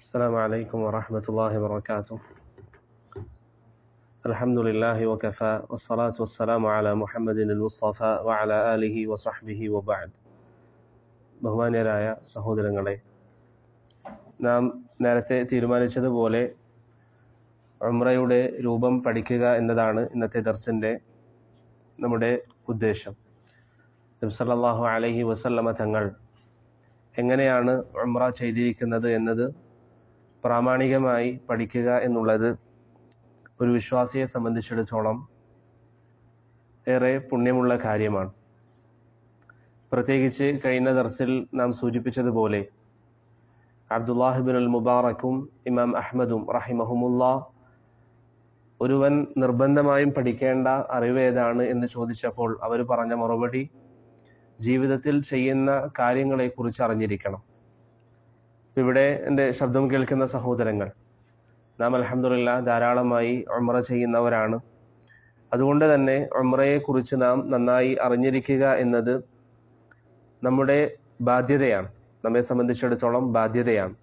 السلام عليكم ورحمة الله وبركاته الحمد لله وكفى والصلاة والسلام على محمد المصطفى وعلى آله وصحبه وبعد ബഹുമാന്യരായ സഹോദരങ്ങളെ നാം നേരത്തെ തീരുമാനിച്ചതുപോലെ ഉംറയുടെ രൂപം പഠിക്കുക എന്നതാണ് ഇന്നത്തെ ദർസിൻ്റെ നമ്മുടെ ഉദ്ദേശം നബ്സല്ലാഹു അലഹി വസല്ലമ തങ്ങൾ എങ്ങനെയാണ് ഉംറ ചെയ്തിരിക്കുന്നത് എന്നത് പ്രാമാണികമായി പഠിക്കുക എന്നുള്ളത് ഒരു വിശ്വാസിയെ സംബന്ധിച്ചിടത്തോളം ഏറെ പുണ്യമുള്ള കാര്യമാണ് പ്രത്യേകിച്ച് കഴിഞ്ഞ ദർസിൽ നാം സൂചിപ്പിച്ചതുപോലെ അബ്ദുല്ലാഹിബിൻ അൽ മുബാറക്കും ഇമാം അഹമ്മദും റഹിമഹുമുല്ല ഒരുവൻ നിർബന്ധമായും പഠിക്കേണ്ട അറിവ് ഏതാണ് എന്ന് ചോദിച്ചപ്പോൾ അവർ പറഞ്ഞ മറുപടി ജീവിതത്തിൽ ചെയ്യുന്ന കാര്യങ്ങളെക്കുറിച്ച് അറിഞ്ഞിരിക്കണം ഇവിടെ എൻ്റെ ശബ്ദം കേൾക്കുന്ന സഹോദരങ്ങൾ നാം അലഹമുല്ല ധാരാളമായി ഉമ്ര ചെയ്യുന്നവരാണ് അതുകൊണ്ട് തന്നെ ഉമ്രയെക്കുറിച്ച് നാം നന്നായി അറിഞ്ഞിരിക്കുക എന്നത് നമ്മുടെ ബാധ്യതയാണ് നമ്മെ സംബന്ധിച്ചിടത്തോളം ബാധ്യതയാണ്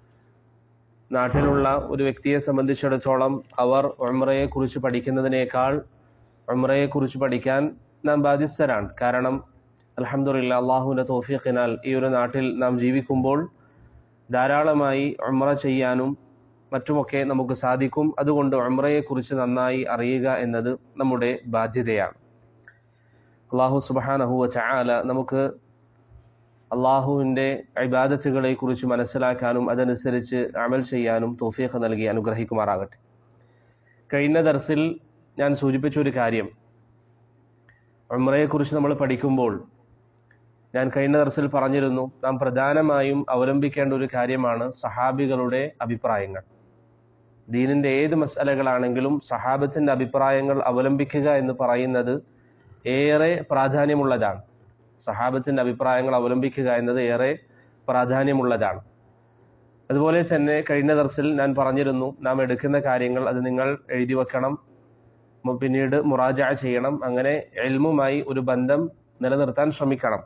നാട്ടിലുള്ള ഒരു വ്യക്തിയെ സംബന്ധിച്ചിടത്തോളം അവർ ഉമ്രയെക്കുറിച്ച് പഠിക്കുന്നതിനേക്കാൾ ഉമ്രയെക്കുറിച്ച് പഠിക്കാൻ നാം ബാധ്യസ്ഥരാണ് കാരണം അലഹമുല്ല അള്ളാഹുവിൻ്റെ തോഫീഖിനാൽ ഈ ഒരു നാട്ടിൽ നാം ജീവിക്കുമ്പോൾ ധാരാളമായി ഉമ്ര ചെയ്യാനും മറ്റുമൊക്കെ നമുക്ക് സാധിക്കും അതുകൊണ്ട് ഉമ്രയെക്കുറിച്ച് നന്നായി അറിയുക എന്നത് നമ്മുടെ ബാധ്യതയാണ് അള്ളാഹു സുബാനഹുവ ചാല നമുക്ക് അള്ളാഹുവിൻ്റെ ഇബാദത്തുകളെ കുറിച്ച് മനസ്സിലാക്കാനും അതനുസരിച്ച് അമൽ ചെയ്യാനും തോഫീഖ് നൽകി അനുഗ്രഹിക്കുമാറാകട്ടെ കഴിഞ്ഞ ദർസിൽ ഞാൻ സൂചിപ്പിച്ച ഒരു കാര്യം ഉമ്രയെക്കുറിച്ച് നമ്മൾ പഠിക്കുമ്പോൾ ഞാൻ കഴിഞ്ഞ ദർസിൽ പറഞ്ഞിരുന്നു നാം പ്രധാനമായും അവലംബിക്കേണ്ട ഒരു കാര്യമാണ് സഹാബികളുടെ അഭിപ്രായങ്ങൾ ദീനിന്റെ ഏത് മസലകളാണെങ്കിലും സഹാബത്തിന്റെ അഭിപ്രായങ്ങൾ അവലംബിക്കുക എന്ന് പറയുന്നത് ഏറെ പ്രാധാന്യമുള്ളതാണ് സഹാബത്തിന്റെ അഭിപ്രായങ്ങൾ അവലംബിക്കുക എന്നത് ഏറെ പ്രാധാന്യമുള്ളതാണ് അതുപോലെ തന്നെ കഴിഞ്ഞ ദർസിൽ ഞാൻ പറഞ്ഞിരുന്നു നാം എടുക്കുന്ന കാര്യങ്ങൾ അത് നിങ്ങൾ എഴുതി വെക്കണം പിന്നീട് മുറാജ ചെയ്യണം അങ്ങനെ എൽമുമായി ഒരു ബന്ധം നിലനിർത്താൻ ശ്രമിക്കണം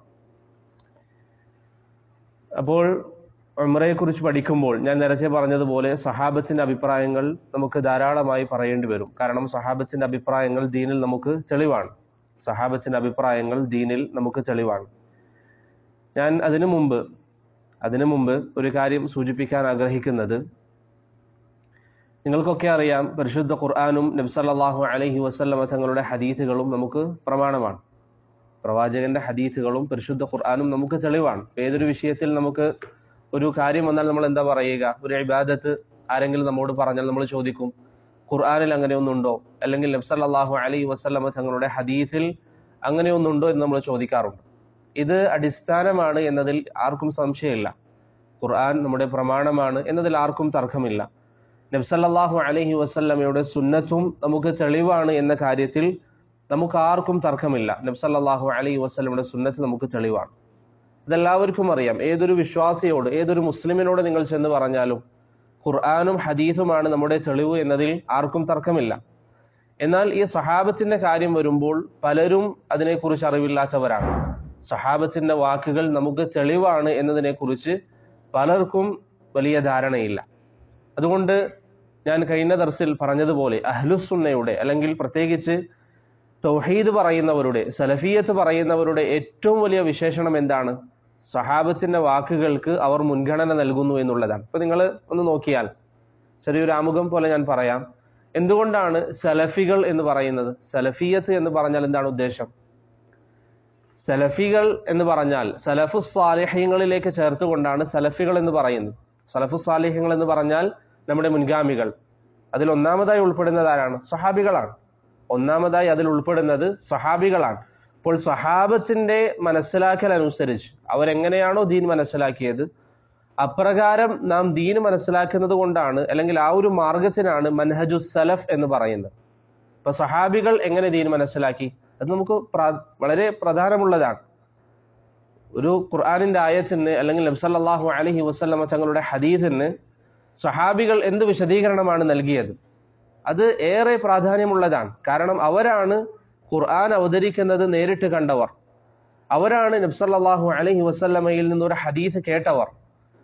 അപ്പോൾ ഉമ്രയെക്കുറിച്ച് പഠിക്കുമ്പോൾ ഞാൻ നേരത്തെ പറഞ്ഞതുപോലെ സഹാബത്തിന്റെ അഭിപ്രായങ്ങൾ നമുക്ക് ധാരാളമായി പറയേണ്ടി വരും കാരണം സഹാബത്തിന്റെ അഭിപ്രായങ്ങൾ ദീനിൽ നമുക്ക് തെളിവാണ് സഹാബത്തിന്റെ അഭിപ്രായങ്ങൾ ദീനിൽ നമുക്ക് തെളിവാണ് ഞാൻ അതിനു മുമ്പ് അതിനു മുമ്പ് ഒരു കാര്യം സൂചിപ്പിക്കാൻ ആഗ്രഹിക്കുന്നത് നിങ്ങൾക്കൊക്കെ അറിയാം പരിശുദ്ധ ഖുർആാനും നബ്സല്ലാഹു അലഹി വസ്ല്ലമ തങ്ങളുടെ ഹദീസുകളും നമുക്ക് പ്രമാണമാണ് പ്രവാചകന്റെ ഹദീസുകളും പരിശുദ്ധ ഖുർആാനും നമുക്ക് തെളിവാണ് ഏതൊരു വിഷയത്തിൽ നമുക്ക് ഒരു കാര്യം വന്നാൽ നമ്മൾ എന്താ പറയുക ഒരു ഇബാദത്ത് ആരെങ്കിലും നമ്മോട് പറഞ്ഞാൽ നമ്മൾ ചോദിക്കും ഖുർആാനിൽ അങ്ങനെയൊന്നുണ്ടോ അല്ലെങ്കിൽ നബ്സല്ലാഹു അലൈഹി വസ്ലമ തങ്ങളുടെ ഹദീസിൽ അങ്ങനെയൊന്നുണ്ടോ എന്ന് നമ്മൾ ചോദിക്കാറുണ്ട് ഇത് അടിസ്ഥാനമാണ് എന്നതിൽ ആർക്കും സംശയമില്ല ഖുർആൻ നമ്മുടെ പ്രമാണമാണ് എന്നതിൽ ആർക്കും തർക്കമില്ല നബ്സല്ലാഹു അലൈഹി വസ്ല്ലമയുടെ സുന്നത്തും നമുക്ക് തെളിവാണ് എന്ന കാര്യത്തിൽ നമുക്ക് ആർക്കും തർക്കമില്ല നബ്സല്ലാഹു അലൈഹി വസ്ലമയുടെ സുന്നത്ത് നമുക്ക് തെളിവാണ് ഇതെല്ലാവർക്കും അറിയാം ഏതൊരു വിശ്വാസിയോട് ഏതൊരു മുസ്ലിമിനോട് നിങ്ങൾ ചെന്ന് പറഞ്ഞാലും ഖുർആാനും ഹദീസുമാണ് നമ്മുടെ തെളിവ് എന്നതിൽ ആർക്കും തർക്കമില്ല എന്നാൽ ഈ സഹാബത്തിന്റെ കാര്യം വരുമ്പോൾ പലരും അതിനെക്കുറിച്ച് അറിവില്ലാത്തവരാണ് സഹാബത്തിന്റെ വാക്കുകൾ നമുക്ക് തെളിവാണ് എന്നതിനെക്കുറിച്ച് പലർക്കും വലിയ ധാരണയില്ല അതുകൊണ്ട് ഞാൻ കഴിഞ്ഞ ദർസിൽ പറഞ്ഞതുപോലെ അഹ്ലുസുന്നയുടെ അല്ലെങ്കിൽ പ്രത്യേകിച്ച് തൗഹീദ് പറയുന്നവരുടെ സലഫിയത്ത് പറയുന്നവരുടെ ഏറ്റവും വലിയ വിശേഷണം എന്താണ് സഹാബത്തിന്റെ വാക്കുകൾക്ക് അവർ മുൻഗണന നൽകുന്നു എന്നുള്ളതാണ് ഇപ്പൊ നിങ്ങൾ ഒന്ന് നോക്കിയാൽ ചെറിയൊരു ആമുഖം പോലെ ഞാൻ പറയാം എന്തുകൊണ്ടാണ് സലഫികൾ എന്ന് പറയുന്നത് സലഫിയത്ത് എന്ന് പറഞ്ഞാൽ എന്താണ് ഉദ്ദേശം സലഫികൾ എന്ന് പറഞ്ഞാൽ സലഫു സാലിഹ്യങ്ങളിലേക്ക് ചേർത്തുകൊണ്ടാണ് സലഫികൾ എന്ന് പറയുന്നത് സലഫു സാലിഹ്യങ്ങൾ എന്ന് പറഞ്ഞാൽ നമ്മുടെ മുൻഗാമികൾ അതിൽ ഒന്നാമതായി ഉൾപ്പെടുന്നത് ആരാണ് സഹാബികളാണ് ഒന്നാമതായി അതിൽ ഉൾപ്പെടുന്നത് സഹാബികളാണ് അപ്പോൾ സഹാബത്തിന്റെ മനസ്സിലാക്കൽ അനുസരിച്ച് അവരെങ്ങനെയാണോ ദീൻ മനസ്സിലാക്കിയത് അപ്രകാരം നാം ദീൻ മനസ്സിലാക്കുന്നത് കൊണ്ടാണ് അല്ലെങ്കിൽ ആ ഒരു മാർഗത്തിനാണ് മൻഹജു സലഫ് എന്ന് പറയുന്നത് ഇപ്പൊ സഹാബികൾ എങ്ങനെ ദീൻ മനസ്സിലാക്കി അത് നമുക്ക് വളരെ പ്രധാനമുള്ളതാണ് ഒരു ഖുർആാനിന്റെ ആയത്തിന് അല്ലെങ്കിൽ നബ്സല്ലാഹു അലഹി വസ്ലമ തങ്ങളുടെ ഹദീദിന് സഹാബികൾ എന്ത് വിശദീകരണമാണ് നൽകിയത് അത് ഏറെ പ്രാധാന്യമുള്ളതാണ് കാരണം അവരാണ് ഖുർആൻ അവതരിക്കുന്നത് നേരിട്ട് കണ്ടവർ അവരാണ് നബ്സല്ലാഹു അലഹി വസ്ല്ലമയിൽ നിന്നൊരു ഹദീസ് കേട്ടവർ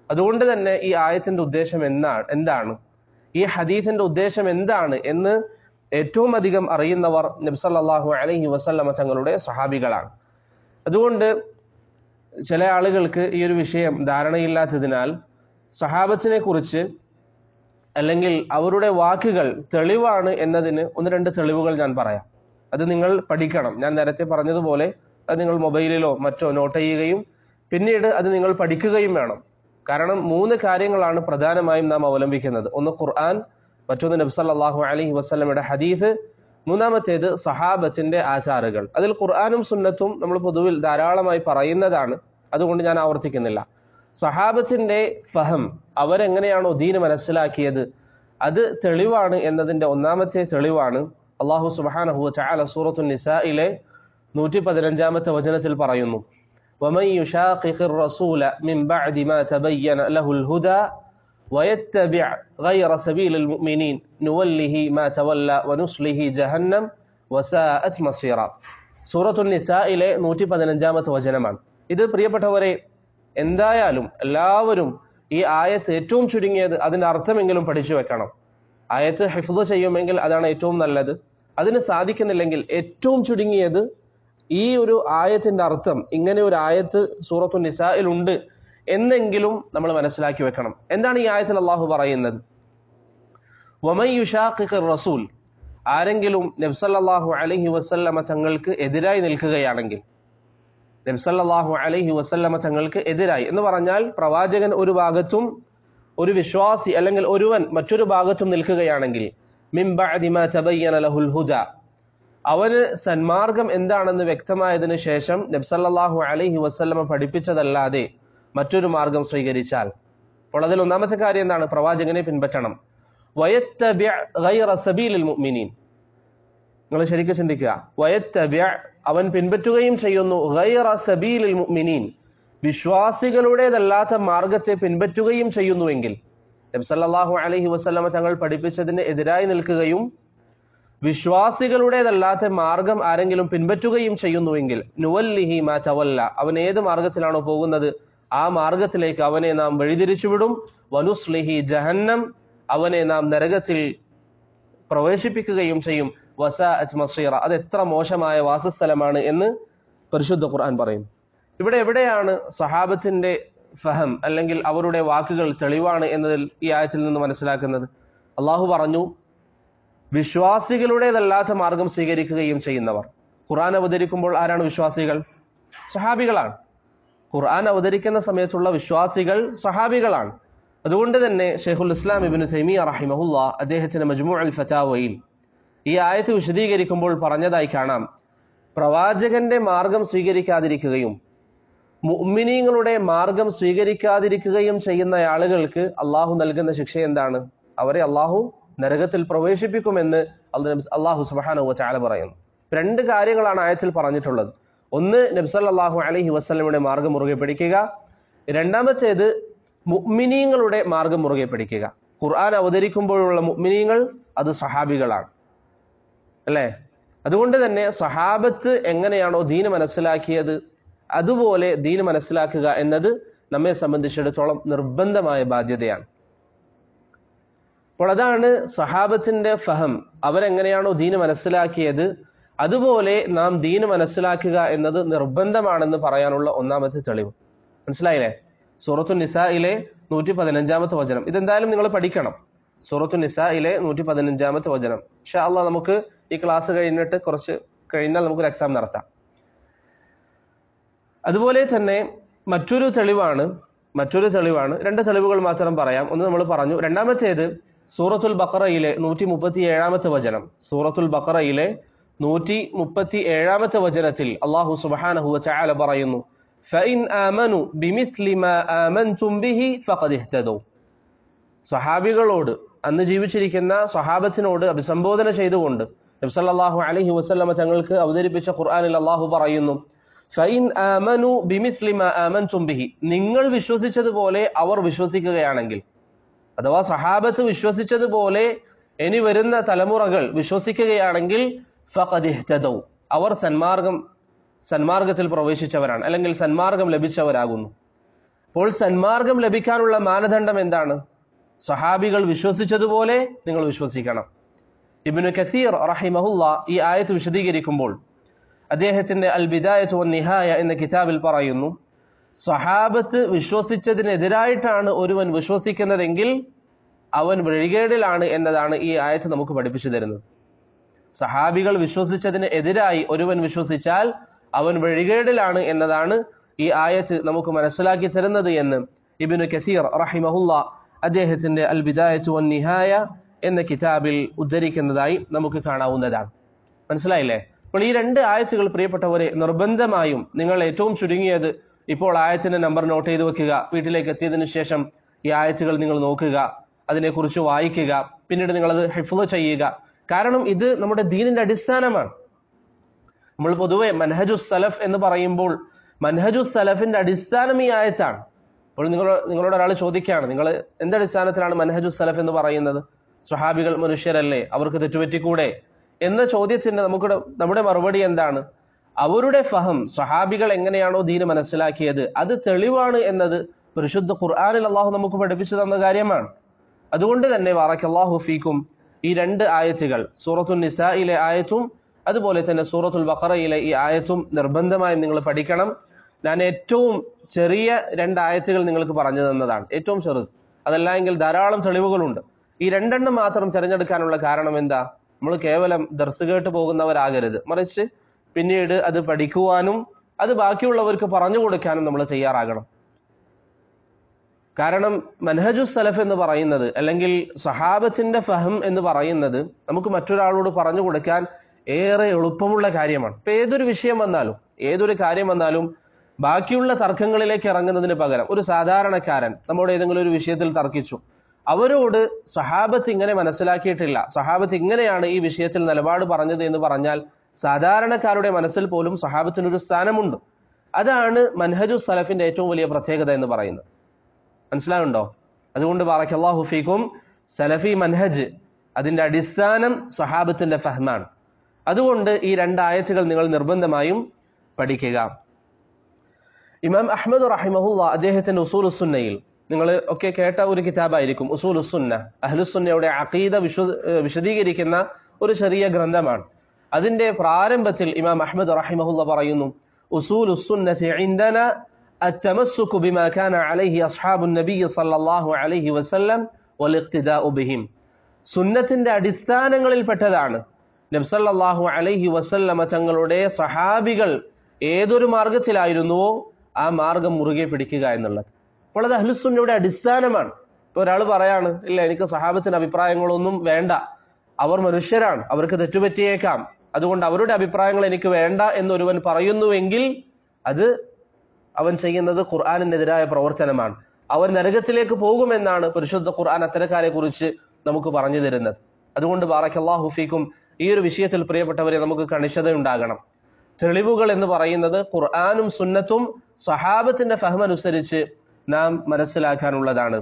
അതുകൊണ്ട് തന്നെ ഈ ആയത്തിന്റെ ഉദ്ദേശം എന്താണ് എന്താണ് ഈ ഹദീസിന്റെ ഉദ്ദേശം എന്താണ് എന്ന് ഏറ്റവും അധികം അറിയുന്നവർ നബ്സല്ലാഹു അലൈഹി വസല്ലമ തങ്ങളുടെ സഹാബികളാണ് അതുകൊണ്ട് ചില ആളുകൾക്ക് ഈ ഒരു വിഷയം ധാരണയില്ലാത്തതിനാൽ സഹാബത്തിനെ കുറിച്ച് അല്ലെങ്കിൽ അവരുടെ വാക്കുകൾ തെളിവാണ് എന്നതിന് ഒന്ന് രണ്ട് തെളിവുകൾ ഞാൻ പറയാം അത് നിങ്ങൾ പഠിക്കണം ഞാൻ നേരത്തെ പറഞ്ഞതുപോലെ അത് നിങ്ങൾ മൊബൈലിലോ മറ്റോ നോട്ട് ചെയ്യുകയും പിന്നീട് അത് നിങ്ങൾ പഠിക്കുകയും വേണം കാരണം മൂന്ന് കാര്യങ്ങളാണ് പ്രധാനമായും നാം അവലംബിക്കുന്നത് ഒന്ന് ഖുർആൻ മറ്റൊന്ന് നബ്സല്ലാഹു അലൈഹി വസ്ലമയുടെ ഹദീസ് മൂന്നാമത്തേത് സഹാബത്തിന്റെ ആചാറുകൾ അതിൽ ഖുർആാനും സുന്നത്തും നമ്മൾ പൊതുവിൽ ധാരാളമായി പറയുന്നതാണ് അതുകൊണ്ട് ഞാൻ ആവർത്തിക്കുന്നില്ല സഹാബത്തിന്റെ ഫഹം അവരെങ്ങനെയാണോ ദീന് മനസ്സിലാക്കിയത് അത് തെളിവാണ് എന്നതിന്റെ ഒന്നാമത്തെ തെളിവാണ് അള്ളാഹു സുബാനഹു ചാല സൂറത്തു നിസായിലെ നൂറ്റി പതിനഞ്ചാമത്തെ വചനത്തിൽ പറയുന്നു ومن يشاقق الرسول من بعد ما تبين له الهدى ويتبع غير سبيل المؤمنين نوله ما تولى ونصله جهنم وساءت مصيرا സൂറത്തു നിസായിലെ നൂറ്റി പതിനഞ്ചാമത്തെ വചനമാണ് ഇത് പ്രിയപ്പെട്ടവരെ എന്തായാലും എല്ലാവരും ഈ ആയത്ത് ഏറ്റവും ചുരുങ്ങിയത് അതിന്റെ അർത്ഥമെങ്കിലും പഠിച്ചു വെക്കണം ആയത്ത് ഹിഫ്ദ് ചെയ്യുമെങ്കിൽ അതാണ് ഏറ്റവും നല്ലത് അതിന് സാധിക്കുന്നില്ലെങ്കിൽ ഏറ്റവും ചുരുങ്ങിയത് ഈ ഒരു ആയത്തിന്റെ അർത്ഥം ഇങ്ങനെ ഒരു ആയത്ത് സൂറത്തു നിസായിൽ ഉണ്ട് എന്നെങ്കിലും നമ്മൾ മനസ്സിലാക്കി വെക്കണം എന്താണ് ഈ ആയത്തിൽ അള്ളാഹു പറയുന്നത് റസൂൽ ആരെങ്കിലും നബ്സല്ലാഹു അലഹി വസല്ലമ തങ്ങൾക്ക് എതിരായി നിൽക്കുകയാണെങ്കിൽ നബ്സല്ലാഹു അലഹി വസല്ലമ തങ്ങൾക്ക് എതിരായി എന്ന് പറഞ്ഞാൽ പ്രവാചകൻ ഒരു ഭാഗത്തും ഒരു വിശ്വാസി അല്ലെങ്കിൽ ഒരുവൻ മറ്റൊരു ഭാഗത്തും നിൽക്കുകയാണെങ്കിൽ ലഹുൽ ഹുദ അവന് സന്മാർഗം എന്താണെന്ന് വ്യക്തമായതിനു ശേഷം നബ്സല്ലാഹു അലൈഹി വസ്ല്ലമ പഠിപ്പിച്ചതല്ലാതെ മറ്റൊരു മാർഗം സ്വീകരിച്ചാൽ അപ്പോൾ അതിൽ ഒന്നാമത്തെ കാര്യം എന്താണ് പ്രവാചകനെ പിൻപറ്റണം മുഅ്മിനീൻ നിങ്ങൾ ശരിക്കും ചിന്തിക്കുക വയത്തബ്യ അവൻ പിൻപറ്റുകയും ചെയ്യുന്നു ഗൈറ സബീലിൽ മുഅ്മിനീൻ വിശ്വാസികളുടേതല്ലാത്ത മാർഗത്തെ പിൻപറ്റുകയും ചെയ്യുന്നുവെങ്കിൽ നബ്സല്ലാഹു അലൈഹി വസ്ലമ തങ്ങൾ പഠിപ്പിച്ചതിന് എതിരായി നിൽക്കുകയും വിശ്വാസികളുടേതല്ലാത്ത മാർഗം ആരെങ്കിലും പിൻപറ്റുകയും ചെയ്യുന്നുവെങ്കിൽ നുവല്ലിഹി മാ തവല്ല അവൻ ഏത് മാർഗത്തിലാണോ പോകുന്നത് ആ മാർഗത്തിലേക്ക് അവനെ നാം വഴിതിരിച്ചുവിടും വനുസ്ലിഹി ജഹന്നം അവനെ നാം നരകത്തിൽ പ്രവേശിപ്പിക്കുകയും ചെയ്യും വസ മസീറ അത് എത്ര മോശമായ വാസസ്ഥലമാണ് എന്ന് പരിശുദ്ധ ഖുർആൻ പറയും ഇവിടെ എവിടെയാണ് സഹാബത്തിന്റെ ഫഹം അല്ലെങ്കിൽ അവരുടെ വാക്കുകൾ തെളിവാണ് എന്നതിൽ ഈ ആയത്തിൽ നിന്ന് മനസ്സിലാക്കുന്നത് അള്ളാഹു പറഞ്ഞു വിശ്വാസികളുടേതല്ലാത്ത മാർഗം സ്വീകരിക്കുകയും ചെയ്യുന്നവർ ഖുർആൻ അവതരിക്കുമ്പോൾ ആരാണ് വിശ്വാസികൾ സഹാബികളാണ് ഖുർആൻ അവതരിക്കുന്ന സമയത്തുള്ള വിശ്വാസികൾ സഹാബികളാണ് അതുകൊണ്ട് തന്നെ ഷെയ്ഖുൽ ഇസ്ലാം ഇബിന് സൈമിയ റഹിമഹുല്ല അദ്ദേഹത്തിന്റെ മജ്മു അൽ ഫതാവയിൽ ഈ ആയത്ത് വിശദീകരിക്കുമ്പോൾ പറഞ്ഞതായി കാണാം പ്രവാചകന്റെ മാർഗം സ്വീകരിക്കാതിരിക്കുകയും മുഅ്മിനീങ്ങളുടെ മാർഗം സ്വീകരിക്കാതിരിക്കുകയും ചെയ്യുന്ന ആളുകൾക്ക് അള്ളാഹു നൽകുന്ന ശിക്ഷ എന്താണ് അവരെ അള്ളാഹു നരകത്തിൽ പ്രവേശിപ്പിക്കുമെന്ന് അള്ളാഹു സുബാനു ചാല പറയുന്നു രണ്ട് കാര്യങ്ങളാണ് ആയത്തിൽ പറഞ്ഞിട്ടുള്ളത് ഒന്ന് നബ്സല്ലാഹു അലഹി വസ്ലമിയുടെ മാർഗം മുറുകെ പിടിക്കുക രണ്ടാമത്തേത് മുഅ്മിനീങ്ങളുടെ മാർഗം മുറുകെ പിടിക്കുക ഖുർആൻ അവതരിക്കുമ്പോഴുള്ള മുഅ്മിനീങ്ങൾ അത് സഹാബികളാണ് അല്ലേ അതുകൊണ്ട് തന്നെ സഹാബത്ത് എങ്ങനെയാണോ ദീന് മനസ്സിലാക്കിയത് അതുപോലെ ദീന് മനസ്സിലാക്കുക എന്നത് നമ്മെ സംബന്ധിച്ചിടത്തോളം നിർബന്ധമായ ബാധ്യതയാണ് അപ്പോൾ അതാണ് സഹാബത്തിന്റെ ഫഹം അവരെങ്ങനെയാണോ ദീന് മനസ്സിലാക്കിയത് അതുപോലെ നാം ദീന് മനസ്സിലാക്കുക എന്നത് നിർബന്ധമാണെന്ന് പറയാനുള്ള ഒന്നാമത്തെ തെളിവ് മനസ്സിലായില്ലേ സൂറത്തു നിസായിലെ നൂറ്റി പതിനഞ്ചാമത്തെ വചനം ഇതെന്തായാലും നിങ്ങൾ പഠിക്കണം സൂറത്തു നിസായിലെ നൂറ്റി പതിനഞ്ചാമത്തെ വചനം പക്ഷെ അല്ല നമുക്ക് ഈ ക്ലാസ് കഴിഞ്ഞിട്ട് കുറച്ച് കഴിഞ്ഞാൽ നമുക്കൊരു എക്സാം നടത്താം അതുപോലെ തന്നെ മറ്റൊരു തെളിവാണ് മറ്റൊരു തെളിവാണ് രണ്ട് തെളിവുകൾ മാത്രം പറയാം ഒന്ന് നമ്മൾ പറഞ്ഞു രണ്ടാമത്തേത് സൂറത്തുൽ ബക്കറയിലെ നൂറ്റി മുപ്പത്തി ഏഴാമത്തെ വചനം സൂറത്തുൽ ബക്കറയിലെ നൂറ്റി മുപ്പത്തി ഏഴാമത്തെ വചനത്തിൽ അള്ളാഹു സുബാനഹു ചാല പറയുന്നു فإن آمنوا بمثل ما آمنتم به فقد اهتدوا സഹാബികളോട് അന്ന് ജീവിച്ചിരിക്കുന്ന സഹാബത്തിനോട് അഭിസംബോധന ചെയ്തുകൊണ്ട് നബ്സല്ലാഹു അലഹി വസ്ലമ തങ്ങൾക്ക് അവതരിപ്പിച്ച ഖുർആാനിൽ അള്ളാഹു പറയുന്നു ഫൈൻ ആമനു ബിമിസ്ലിമ ആമൻ തുംബിഹി നിങ്ങൾ വിശ്വസിച്ചതുപോലെ അവർ വിശ്വസിക്കുകയാണെങ്കിൽ അഥവാ സഹാബത്ത് വിശ്വസിച്ചതുപോലെ ഇനി വരുന്ന തലമുറകൾ വിശ്വസിക്കുകയാണെങ്കിൽ ഫഖദിഹ്തദൗ അവർ സന്മാർഗം സന്മാർഗത്തിൽ പ്രവേശിച്ചവരാണ് അല്ലെങ്കിൽ സന്മാർഗം ലഭിച്ചവരാകുന്നു അപ്പോൾ സന്മാർഗം ലഭിക്കാനുള്ള മാനദണ്ഡം എന്താണ് സഹാബികൾ വിശ്വസിച്ചതുപോലെ നിങ്ങൾ വിശ്വസിക്കണം ഇബ്നു കസീർ റഹിമഹുല്ല ഈ ആയത്ത് വിശദീകരിക്കുമ്പോൾ അദ്ദേഹത്തിന്റെ അൽ ബിദായത്ത് വൻ നിഹായ എന്ന കിതാബിൽ പറയുന്നു സഹാബത്ത് വിശ്വസിച്ചതിനെതിരായിട്ടാണ് ഒരുവൻ വിശ്വസിക്കുന്നതെങ്കിൽ അവൻ വഴികേടിലാണ് എന്നതാണ് ഈ ആയത്ത് നമുക്ക് പഠിപ്പിച്ചു തരുന്നത് സഹാബികൾ വിശ്വസിച്ചതിന് എതിരായി ഒരുവൻ വിശ്വസിച്ചാൽ അവൻ വഴികേടിലാണ് എന്നതാണ് ഈ ആയത്ത് നമുക്ക് മനസ്സിലാക്കി തരുന്നത് എന്ന് ഇബിനു കസീർ റഹിമഹുല്ല അദ്ദേഹത്തിന്റെ അൽ ബിദായത്ത് വൻ നിഹായ എന്ന കിതാബിൽ ഉദ്ധരിക്കുന്നതായി നമുക്ക് കാണാവുന്നതാണ് മനസ്സിലായില്ലേ അപ്പോൾ ഈ രണ്ട് ആയത്തുകൾ പ്രിയപ്പെട്ടവരെ നിർബന്ധമായും നിങ്ങൾ ഏറ്റവും ചുരുങ്ങിയത് ഇപ്പോൾ ആയത്തിന്റെ നമ്പർ നോട്ട് ചെയ്ത് വെക്കുക വീട്ടിലേക്ക് എത്തിയതിനു ശേഷം ഈ ആയത്തുകൾ നിങ്ങൾ നോക്കുക അതിനെക്കുറിച്ച് വായിക്കുക പിന്നീട് നിങ്ങളത് ഹിഫ്ള് ചെയ്യുക കാരണം ഇത് നമ്മുടെ ദീനിന്റെ അടിസ്ഥാനമാണ് നമ്മൾ പൊതുവെ മൻഹജു സലഫ് എന്ന് പറയുമ്പോൾ മൻഹജു സലഫിന്റെ അടിസ്ഥാനം ഈ ആയത്താണ് അപ്പോൾ നിങ്ങൾ നിങ്ങളോട് ഒരാൾ ചോദിക്കുകയാണ് നിങ്ങൾ എന്ത് അടിസ്ഥാനത്തിലാണ് മൻഹജു സലഫ് എന്ന് പറയുന്നത് സ്വഹാബികൾ മനുഷ്യരല്ലേ അവർക്ക് തെറ്റുപറ്റിക്കൂടെ എന്ന ചോദ്യത്തിന് നമുക്ക് നമ്മുടെ മറുപടി എന്താണ് അവരുടെ ഫഹം സ്വഹാബികൾ എങ്ങനെയാണോ ദീന് മനസ്സിലാക്കിയത് അത് തെളിവാണ് എന്നത് പരിശുദ്ധ ഖുർആാനിൽ അള്ളാഹു നമുക്ക് പഠിപ്പിച്ചു തന്ന കാര്യമാണ് അതുകൊണ്ട് തന്നെ വാറക്കല്ലാഹു ഫീക്കും ഈ രണ്ട് ആയത്തുകൾ സൂറത്തുൽ നിസായിലെ ആയത്തും അതുപോലെ തന്നെ സൂറത്തുൽ ബഖറയിലെ ഈ ആയത്തും നിർബന്ധമായും നിങ്ങൾ പഠിക്കണം ഞാൻ ഏറ്റവും ചെറിയ രണ്ട് ആയത്തുകൾ നിങ്ങൾക്ക് പറഞ്ഞു തന്നതാണ് ഏറ്റവും ചെറുത് അതല്ല എങ്കിൽ ധാരാളം തെളിവുകളുണ്ട് ഈ രണ്ടെണ്ണം മാത്രം തിരഞ്ഞെടുക്കാനുള്ള കാരണം എന്താ നമ്മൾ കേവലം ദർസ് കേട്ട് പോകുന്നവരാകരുത് മറിച്ച് പിന്നീട് അത് പഠിക്കുവാനും അത് ബാക്കിയുള്ളവർക്ക് പറഞ്ഞു കൊടുക്കാനും നമ്മൾ തയ്യാറാകണം കാരണം മൻഹജു സലഫ് എന്ന് പറയുന്നത് അല്ലെങ്കിൽ സഹാബത്തിന്റെ ഫഹം എന്ന് പറയുന്നത് നമുക്ക് മറ്റൊരാളോട് പറഞ്ഞു കൊടുക്കാൻ ഏറെ എളുപ്പമുള്ള കാര്യമാണ് ഇപ്പൊ ഏതൊരു വിഷയം വന്നാലും ഏതൊരു കാര്യം വന്നാലും ബാക്കിയുള്ള തർക്കങ്ങളിലേക്ക് ഇറങ്ങുന്നതിന് പകരം ഒരു സാധാരണക്കാരൻ നമ്മുടെ ഏതെങ്കിലും ഒരു വിഷയത്തിൽ തർക്കിച്ചു അവരോട് സഹാബത്ത് ഇങ്ങനെ മനസ്സിലാക്കിയിട്ടില്ല സഹാബത്ത് ഇങ്ങനെയാണ് ഈ വിഷയത്തിൽ നിലപാട് പറഞ്ഞത് എന്ന് പറഞ്ഞാൽ സാധാരണക്കാരുടെ മനസ്സിൽ പോലും സഹാബത്തിനൊരു സ്ഥാനമുണ്ട് അതാണ് മൻഹജു സലഫിന്റെ ഏറ്റവും വലിയ പ്രത്യേകത എന്ന് പറയുന്നത് മനസ്സിലാവുണ്ടോ അതുകൊണ്ട് ബാറക്കല്ലാഹു ഫീക്കും സലഫി മൻഹജ് അതിന്റെ അടിസ്ഥാനം സഹാബത്തിന്റെ ഫഹ്മാണ് അതുകൊണ്ട് ഈ രണ്ട് ആയത്തുകൾ നിങ്ങൾ നിർബന്ധമായും പഠിക്കുക ഇമാം അഹമ്മദ് റഹിമഹുല്ല അദ്ദേഹത്തിന്റെ ഉസൂൽ സുന്നയിൽ നിങ്ങൾ ഒക്കെ കേട്ട ഒരു കിതാബായിരിക്കും ഉസൂൽ സുന്ന അഹ്ലുസുന്നയുടെ അഖീദ വിശ്വ വിശദീകരിക്കുന്ന ഒരു ചെറിയ ഗ്രന്ഥമാണ് അതിന്റെ പ്രാരംഭത്തിൽ ഇമാം അഹമ്മദ് റഹിമഹുല്ല പറയുന്നു ഉസൂൽ സുന്നത്തി عندنا التمسك بما كان عليه أصحاب النبي صلى الله عليه وسلم والاقتداء بهم സുന്നത്തിന്റെ അടിസ്ഥാനങ്ങളിൽപ്പെട്ടതാണ് നബ്സല്ലാഹു അലൈഹി വസല്ലമ തങ്ങളുടെ സഹാബികൾ ഏതൊരു മാർഗത്തിലായിരുന്നുവോ ആ മാർഗം മുറുകെ പിടിക്കുക എന്നുള്ളത് അപ്പോൾ അത് അഹ്ലുസുന്നയുടെ അടിസ്ഥാനമാണ് ഇപ്പൊ ഒരാൾ പറയാണ് ഇല്ല എനിക്ക് സഹാബത്തിന്റെ അഭിപ്രായങ്ങളൊന്നും വേണ്ട അവർ മനുഷ്യരാണ് അവർക്ക് തെറ്റുപറ്റിയേക്കാം അതുകൊണ്ട് അവരുടെ അഭിപ്രായങ്ങൾ എനിക്ക് വേണ്ട എന്നൊരുവൻ പറയുന്നുവെങ്കിൽ അത് അവൻ ചെയ്യുന്നത് ഖുർആാനിനെതിരായ പ്രവർത്തനമാണ് അവൻ നരകത്തിലേക്ക് പോകുമെന്നാണ് പരിശുദ്ധ ഖുർആൻ അത്തരക്കാരെ കുറിച്ച് നമുക്ക് പറഞ്ഞു തരുന്നത് അതുകൊണ്ട് ബാറക്കല്ലാഹു ഫീക്കും ഈ ഒരു വിഷയത്തിൽ പ്രിയപ്പെട്ടവരെ നമുക്ക് കണിശതയുണ്ടാകണം തെളിവുകൾ എന്ന് പറയുന്നത് ഖുർആാനും സുന്നത്തും സഹാബത്തിന്റെ ഫഹമനുസരിച്ച് നാം മനസ്സിലാക്കാനുള്ളതാണ്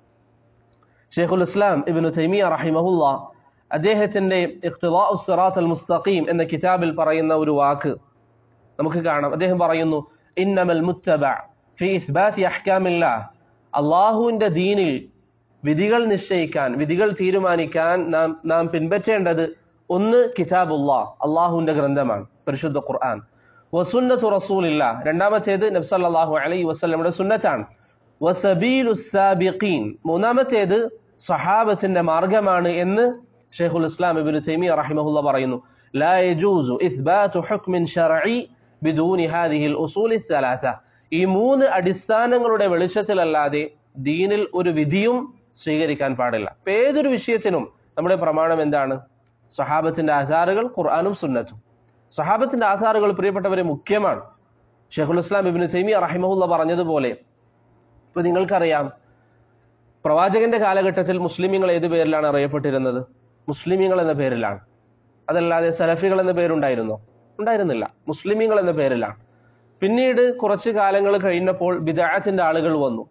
ഷെയ്ഖുൽ ഇസ്ലാം ഇബിനു തൈമിയ റഹിമഹുല്ല അദ്ദേഹത്തിന്റെ ഇഖ്തിദാഉ സിറാത്ത് അൽ മുസ്തഖീം എന്ന കിതാബിൽ പറയുന്ന ഒരു വാക്ക് നമുക്ക് കാണാം അദ്ദേഹം പറയുന്നു ഇന്നമൽ മുത്തബ ഫി ഇസ്ബാത്തി അഹ്കാമില്ലാഹ് അള്ളാഹുവിന്റെ ദീനിൽ വിധികൾ നിശ്ചയിക്കാൻ വിധികൾ തീരുമാനിക്കാൻ നാം നാം പിൻപറ്റേണ്ടത് ഒന്ന് കിതാബുല്ലാ അള്ളാഹുവിന്റെ ഗ്രന്ഥമാണ് പരിശുദ്ധ ഖുർആൻ വസുന്നത്തു റസൂലില്ല രണ്ടാമത്തേത് നബ്സല്ലാഹു അലൈഹി വസ്ലമയുടെ സുന്നത്താണ് വസബീലു സാബിഖീൻ മൂന്നാമത്തേത് സഹാബത്തിന്റെ മാർഗമാണ് എന്ന് ഷെയ്ഖുൽ ഇസ്ലാം ഇബ്നു തൈമിയ റഹിമഹുല്ല പറയുന്നു لا يجوز إثبات حكم شرعي بدون هذه الأصول الثلاثة ഈ മൂന്ന് അടിസ്ഥാനങ്ങളുടെ വെളിച്ചത്തിലല്ലാതെ ദീനിൽ ഒരു വിധിയും സ്വീകരിക്കാൻ പാടില്ല ഇപ്പൊ ഏതൊരു വിഷയത്തിനും നമ്മുടെ പ്രമാണം എന്താണ് സഹാബത്തിന്റെ ആധാറുകൾ ഖുർആാനും സുന്നത്തും സഹാബത്തിന്റെ ആധാറുകൾ പ്രിയപ്പെട്ടവരെ മുഖ്യമാണ് ഷെഖുൽ ഇസ്ലാം ഇബിന് തൈമിയ റഹിമഹുല്ല പറഞ്ഞതുപോലെ ഇപ്പൊ നിങ്ങൾക്കറിയാം പ്രവാചകന്റെ കാലഘട്ടത്തിൽ മുസ്ലിമീങ്ങൾ ഏത് പേരിലാണ് അറിയപ്പെട്ടിരുന്നത് മുസ്ലിമീങ്ങൾ എന്ന പേരിലാണ് അതല്ലാതെ സലഫികൾ എന്ന പേരുണ്ടായിരുന്നോ ഉണ്ടായിരുന്നില്ല മുസ്ലിമീങ്ങൾ എന്ന പേരിലാണ് പിന്നീട് കുറച്ചു കാലങ്ങൾ കഴിഞ്ഞപ്പോൾ ബിദാഅത്തിന്റെ ആളുകൾ വന്നു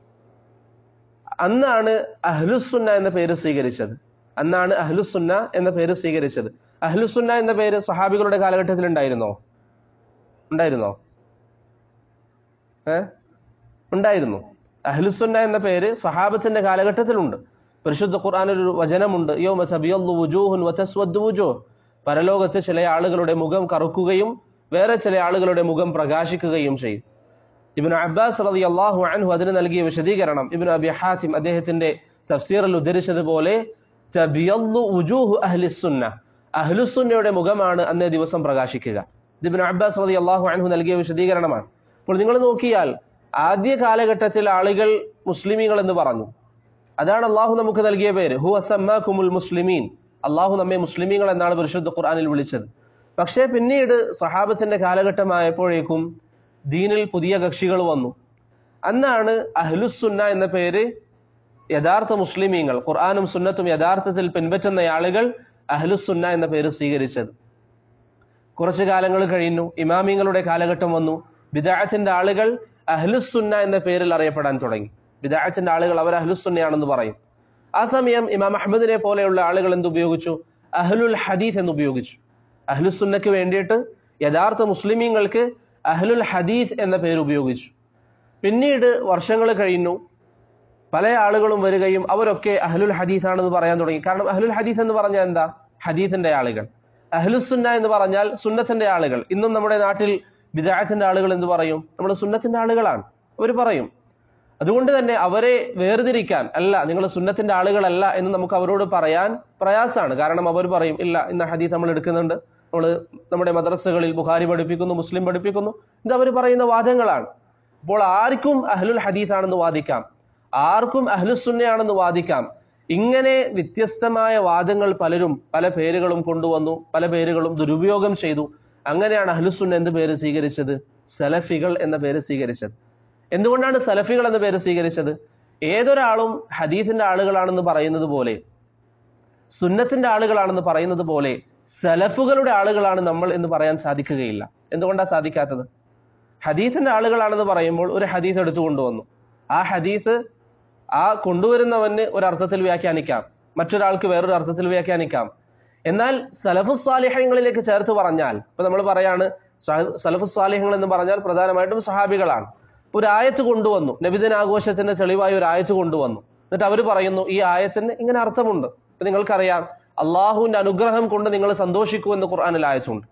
അന്നാണ് അഹ്ലുസുന്ന എന്ന പേര് സ്വീകരിച്ചത് അന്നാണ് അഹ്ലുസുന്ന എന്ന പേര് സ്വീകരിച്ചത് അഹ്ലുസുന്ന എന്ന പേര് സഹാബികളുടെ കാലഘട്ടത്തിൽ ഉണ്ടായിരുന്നോ ഉണ്ടായിരുന്നോ ഏ ഉണ്ടായിരുന്നു അഹ്ലുസുന്ന എന്ന പേര് സഹാബത്തിന്റെ കാലഘട്ടത്തിലുണ്ട് പരിശുദ്ധ ഖുർആനിൽ ഒരു വചനമുണ്ട് യൗമ തബിയദ്ദു വുജൂഹുൻ വതസ്വദ്ദു വുജൂഹ് പരലോകത്ത് ചില ആളുകളുടെ മുഖം കറുക്കുകയും വേറെ ചില ആളുകളുടെ മുഖം പ്രകാശിക്കുകയും ചെയ്യും ഇബ്നു അബ്ബാസ് റളിയല്ലാഹു അൻഹു അതിന് നൽകിയ വിശദീകരണം ഇബ്നു അബി ഹാത്തിം അദ്ദേഹത്തിന്റെ തഫ്സീറിൽ ഉദ്ധരിച്ചതുപോലെ തബിയദ്ദു വുജൂഹു അഹ്ലിസുന്ന അഹ്ലുസുന്നയുടെ മുഖമാണ് അന്നേ ദിവസം പ്രകാശിക്കുക ഇത് ഇബ്നു അബ്ബാസ് റളിയല്ലാഹു അൻഹു നൽകിയ വിശദീകരണമാണ് അപ്പോൾ നിങ്ങൾ നോക്കിയാൽ ആദ്യ കാലഘട്ടത്തിൽ ആളുകൾ മുസ്ലിമീങ്ങൾ എന്ന് പറഞ്ഞു അതാണ് അള്ളാഹു നമുക്ക് നൽകിയ പേര് ഹു അസമ്മാക്കുമുൽ മുസ്ലിമീൻ അള്ളാഹു നമ്മെ മുസ്ലിമീങ്ങൾ എന്നാണ് പരിശുദ്ധ ഖുർആനിൽ വിളിച്ചത് പക്ഷേ പിന്നീട് സഹാബത്തിന്റെ കാലഘട്ടമായപ്പോഴേക്കും ദീനിൽ പുതിയ കക്ഷികൾ വന്നു അന്നാണ് അഹ്ലുസുന്ന എന്ന പേര് യഥാർത്ഥ മുസ്ലിമീങ്ങൾ ഖുർആാനും സുന്നത്തും യഥാർത്ഥത്തിൽ പിൻപറ്റുന്ന ആളുകൾ അഹ്ലുസുന്ന എന്ന പേര് സ്വീകരിച്ചത് കുറച്ചു കാലങ്ങൾ കഴിഞ്ഞു ഇമാമിങ്ങളുടെ കാലഘട്ടം വന്നു ബിദാഅത്തിന്റെ ആളുകൾ അഹ്ലുസുന്ന എന്ന പേരിൽ അറിയപ്പെടാൻ തുടങ്ങി ബിദാഅത്തിന്റെ ആളുകൾ അവർ അഹ്ലുസുന്നയാണെന്ന് പറയും ആ സമയം ഇമാം അഹമ്മദിനെ പോലെയുള്ള ആളുകൾ എന്ത് ഉപയോഗിച്ചു അഹ്ലുൽ ഹദീസ് എന്ന് ഉപയോഗിച്ചു അഹ്ലുസുന്നക്ക് വേണ്ടിയിട്ട് യഥാർത്ഥ മുസ്ലിമീങ്ങൾക്ക് അഹ്ലുൽ ഹദീസ് എന്ന പേര് ഉപയോഗിച്ചു പിന്നീട് വർഷങ്ങൾ കഴിഞ്ഞു പല ആളുകളും വരികയും അവരൊക്കെ അഹ്ലുൽ ഹദീസ് ആണെന്ന് പറയാൻ തുടങ്ങി കാരണം അഹ്ലുൽ ഹദീസ് എന്ന് പറഞ്ഞാൽ എന്താ ഹദീസിന്റെ ആളുകൾ അഹ്ലുസുന്ന എന്ന് പറഞ്ഞാൽ സുന്നത്തിന്റെ ആളുകൾ ഇന്നും നമ്മുടെ നാട്ടിൽ ബിദാഅത്തിന്റെ ആളുകൾ എന്ന് പറയും നമ്മൾ സുന്നത്തിന്റെ ആളുകളാണ് അവർ പറയും അതുകൊണ്ട് തന്നെ അവരെ വേർതിരിക്കാൻ അല്ല നിങ്ങൾ സുന്നത്തിന്റെ ആളുകളല്ല എന്ന് നമുക്ക് അവരോട് പറയാൻ പ്രയാസമാണ് കാരണം അവർ പറയും ഇല്ല ഇന്ന ഹദീസ് നമ്മൾ എടുക്കുന്നുണ്ട് നമ്മൾ നമ്മുടെ മദ്രസകളിൽ ബുഖാരി പഠിപ്പിക്കുന്നു മുസ്ലിം പഠിപ്പിക്കുന്നു ഇത് അവർ പറയുന്ന വാദങ്ങളാണ് അപ്പോൾ ആർക്കും അഹ്ലുൽ ഹദീസ് ആണെന്ന് വാദിക്കാം ആർക്കും അഹ്ലുസുന്നയാണെന്ന് വാദിക്കാം ഇങ്ങനെ വ്യത്യസ്തമായ വാദങ്ങൾ പലരും പല പേരുകളും കൊണ്ടുവന്നു പല പേരുകളും ദുരുപയോഗം ചെയ്തു അങ്ങനെയാണ് അഹ്ലുസുന്ന എന്ത് പേര് സ്വീകരിച്ചത് സലഫികൾ എന്ന പേര് സ്വീകരിച്ചത് എന്തുകൊണ്ടാണ് സലഫികൾ എന്ന പേര് സ്വീകരിച്ചത് ഏതൊരാളും ഹദീസിന്റെ ആളുകളാണെന്ന് പറയുന്നത് പോലെ സുന്നത്തിന്റെ ആളുകളാണെന്ന് പറയുന്നത് പോലെ സലഫുകളുടെ ആളുകളാണ് നമ്മൾ എന്ന് പറയാൻ സാധിക്കുകയില്ല എന്തുകൊണ്ടാണ് സാധിക്കാത്തത് ഹദീസിന്റെ ആളുകളാണെന്ന് പറയുമ്പോൾ ഒരു ഹദീസ് എടുത്തു കൊണ്ടുവന്നു ആ ഹദീസ് ആ കൊണ്ടുവരുന്നവന് ഒരർത്ഥത്തിൽ വ്യാഖ്യാനിക്കാം മറ്റൊരാൾക്ക് വേറൊരു അർത്ഥത്തിൽ വ്യാഖ്യാനിക്കാം എന്നാൽ സലഫു സാലിഹ്യങ്ങളിലേക്ക് ചേർത്ത് പറഞ്ഞാൽ ഇപ്പൊ നമ്മൾ പറയാണ് സ- സലഫു സാലിഹ്യങ്ങൾ എന്ന് പറഞ്ഞാൽ പ്രധാനമായിട്ടും സഹാബികളാണ് ഒരു ആയത്ത് കൊണ്ടുവന്നു നബിദിന ആഘോഷത്തിന്റെ തെളിവായി ഒരു ആയത്ത് കൊണ്ടുവന്നു എന്നിട്ട് അവർ പറയുന്നു ഈ ആയത്തിന് ഇങ്ങനെ അർത്ഥമുണ്ട് ഇപ്പൊ നിങ്ങൾക്കറിയാം അള്ളാഹുവിന്റെ അനുഗ്രഹം കൊണ്ട് നിങ്ങൾ സന്തോഷിക്കൂ എന്ന് ഖുർആനിൽ ആയത്തുണ്ട്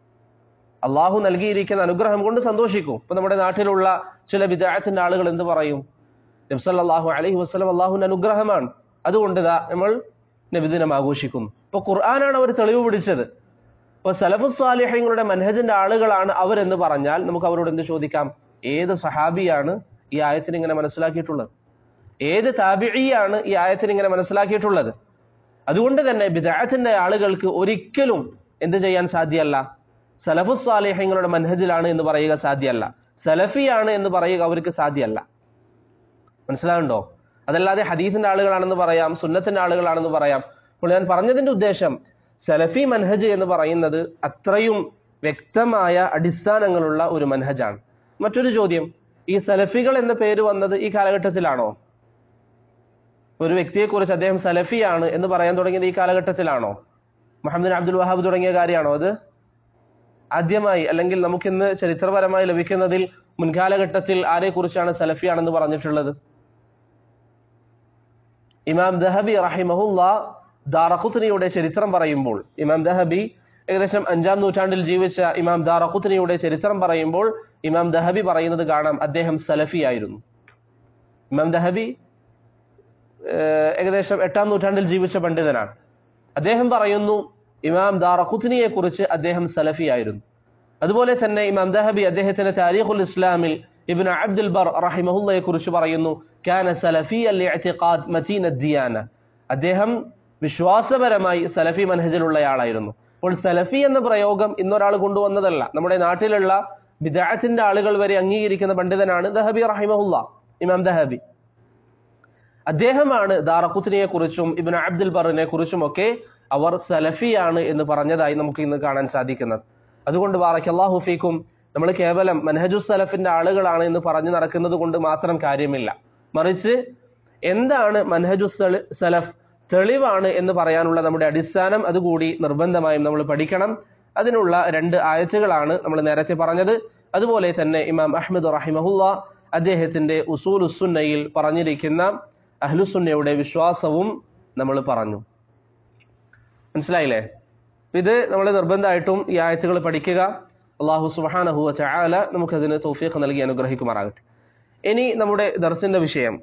അള്ളാഹു നൽകിയിരിക്കുന്ന അനുഗ്രഹം കൊണ്ട് സന്തോഷിക്കും ഇപ്പൊ നമ്മുടെ നാട്ടിലുള്ള ചില വിദ്യാർത്ഥിന്റെ ആളുകൾ എന്ത് പറയും നബ്സല്ലാഹു അലൈഹി വസ്ലം അള്ളാഹുവിന്റെ അനുഗ്രഹമാണ് അതുകൊണ്ട് ഇതാ നമ്മൾ നബിദിനം ആഘോഷിക്കുന്നു ഇപ്പൊ ഖുർആനാണ് അവർ തെളിവ് പിടിച്ചത് ഇപ്പൊ സലഫു സാലിഹ്യങ്ങളുടെ മനഹജിന്റെ ആളുകളാണ് അവരെന്ന് പറഞ്ഞാൽ നമുക്ക് അവരോട് എന്ത് ചോദിക്കാം ഏത് സഹാബിയാണ് ഈ ആയത്തിന് ഇങ്ങനെ മനസ്സിലാക്കിയിട്ടുള്ളത് ഏത് താബിഴിയാണ് ഈ ആയത്തിന് ഇങ്ങനെ മനസ്സിലാക്കിയിട്ടുള്ളത് അതുകൊണ്ട് തന്നെ ബിദാഅത്തിന്റെ ആളുകൾക്ക് ഒരിക്കലും എന്ത് ചെയ്യാൻ സാധ്യമല്ല സലഫു സാലിഹ്യങ്ങളുടെ മനഹജിലാണ് എന്ന് പറയുക സാധ്യമല്ല സലഫിയാണ് എന്ന് പറയുക അവർക്ക് സാധ്യമല്ല മനസ്സിലാകുണ്ടോ അതല്ലാതെ ഹദീസിന്റെ ആളുകളാണെന്ന് പറയാം സുന്നത്തിന്റെ ആളുകളാണെന്ന് പറയാം അപ്പോൾ ഞാൻ പറഞ്ഞതിന്റെ ഉദ്ദേശം സലഫി മൻഹജ് എന്ന് പറയുന്നത് അത്രയും വ്യക്തമായ അടിസ്ഥാനങ്ങളുള്ള ഒരു മൻഹജാണ് മറ്റൊരു ചോദ്യം ഈ സലഫികൾ എന്ന പേര് വന്നത് ഈ കാലഘട്ടത്തിലാണോ ഒരു വ്യക്തിയെക്കുറിച്ച് അദ്ദേഹം സലഫിയാണ് എന്ന് പറയാൻ തുടങ്ങിയത് ഈ കാലഘട്ടത്തിലാണോ മുഹമ്മദ് ബിൻ അബ്ദുൽ വഹാബ് തുടങ്ങിയ കാര്യമാണോ അത് ആദ്യമായി അല്ലെങ്കിൽ നമുക്കിന്ന് ചരിത്രപരമായി ലഭിക്കുന്നതിൽ മുൻകാലഘട്ടത്തിൽ ആരെക്കുറിച്ചാണ് സലഫിയാണെന്ന് പറഞ്ഞിട്ടുള്ളത് ഇമാം ദഹബി റഹിമഹുല്ല ദാറഖുത്നിയുടെ ചരിത്രം പറയുമ്പോൾ ഇമാം ദഹബി ഏകദേശം അഞ്ചാം നൂറ്റാണ്ടിൽ ജീവിച്ച ഇമാം ദാറഖുത്നിയുടെ ചരിത്രം പറയുമ്പോൾ ഇമാം ദഹബി പറയുന്നത് കാണാം അദ്ദേഹം സലഫി ആയിരുന്നു ഇമാം ദഹബി ഏഹ്, ഏകദേശം എട്ടാം നൂറ്റാണ്ടിൽ ജീവിച്ച പണ്ഡിതനാണ് അദ്ദേഹം പറയുന്നു ഇമാം ദാറഖുത്നിയെ കുറിച്ച് അദ്ദേഹം സലഫി ആയിരുന്നു അതുപോലെ തന്നെ ഇമാം ദഹബി അദ്ദേഹത്തിന്റെ താരീഖുൽ ഇസ്ലാമിൽ ഇബ്നു അബ്ദുൽ ബർ റഹിമഹുല്ലയെ കുറിച്ച് പറയുന്നു കാന സലഫി അൽ ഇഅ്തിഖാദ് മതീന ദിയാന അദ്ദേഹം വിശ്വാസപരമായി സലഫി മനഹജിലുള്ളയാളായിരുന്നു അപ്പോൾ സലഫി എന്ന പ്രയോഗം ഇന്നൊരാൾ കൊണ്ടുവന്നതല്ല നമ്മുടെ നാട്ടിലുള്ള ബിദഅത്തിന്റെ ആളുകൾ വരെ അംഗീകരിക്കുന്ന പണ്ഡിതനാണ് ദഹബി റഹിമഹുല്ല ഇമാം ദഹബി അദ്ദേഹമാണ് ദാറഖുത്തിനെ കുറിച്ചും ഇബ്നു അബ്ദുൽ ബറിനെ കുറിച്ചും ഒക്കെ അവർ സലഫിയാണ് എന്ന് പറഞ്ഞതായി നമുക്ക് ഇന്ന് കാണാൻ സാധിക്കുന്നത് അതുകൊണ്ട് ബാറക്കല്ലാഹു ഫീക്കും നമ്മൾ കേവലം മനഹജു സലഫിന്റെ ആളുകളാണ് എന്ന് പറഞ്ഞു നടക്കുന്നത് കൊണ്ട് മാത്രം കാര്യമില്ല മറിച്ച് എന്താണ് മനഹജു സല- സലഫ് തെളിവാണ് എന്ന് പറയാനുള്ള നമ്മുടെ അടിസ്ഥാനം അതുകൂടി നിർബന്ധമായും നമ്മൾ പഠിക്കണം അതിനുള്ള രണ്ട് ആയത്തുകളാണ് നമ്മൾ നേരത്തെ പറഞ്ഞത് അതുപോലെ തന്നെ ഇമാം അഹമ്മദ് റഹിമഹുല്ല അദ്ദേഹത്തിന്റെ ഉസൂൽ ഉസുന്നയിൽ പറഞ്ഞിരിക്കുന്ന അഹ്ലുസുന്നയുടെ വിശ്വാസവും നമ്മൾ പറഞ്ഞു മനസ്സിലായില്ലേ ഇത് നമ്മൾ നിർബന്ധമായിട്ടും ഈ ആയത്തുകൾ പഠിക്കുക അള്ളാഹു സുബാനഹുവ ചായാല നമുക്കതിന് തൗഫീഖ് നൽകി അനുഗ്രഹിക്കുമാറാകട്ടെ ഇനി നമ്മുടെ ദർസിന്റെ വിഷയം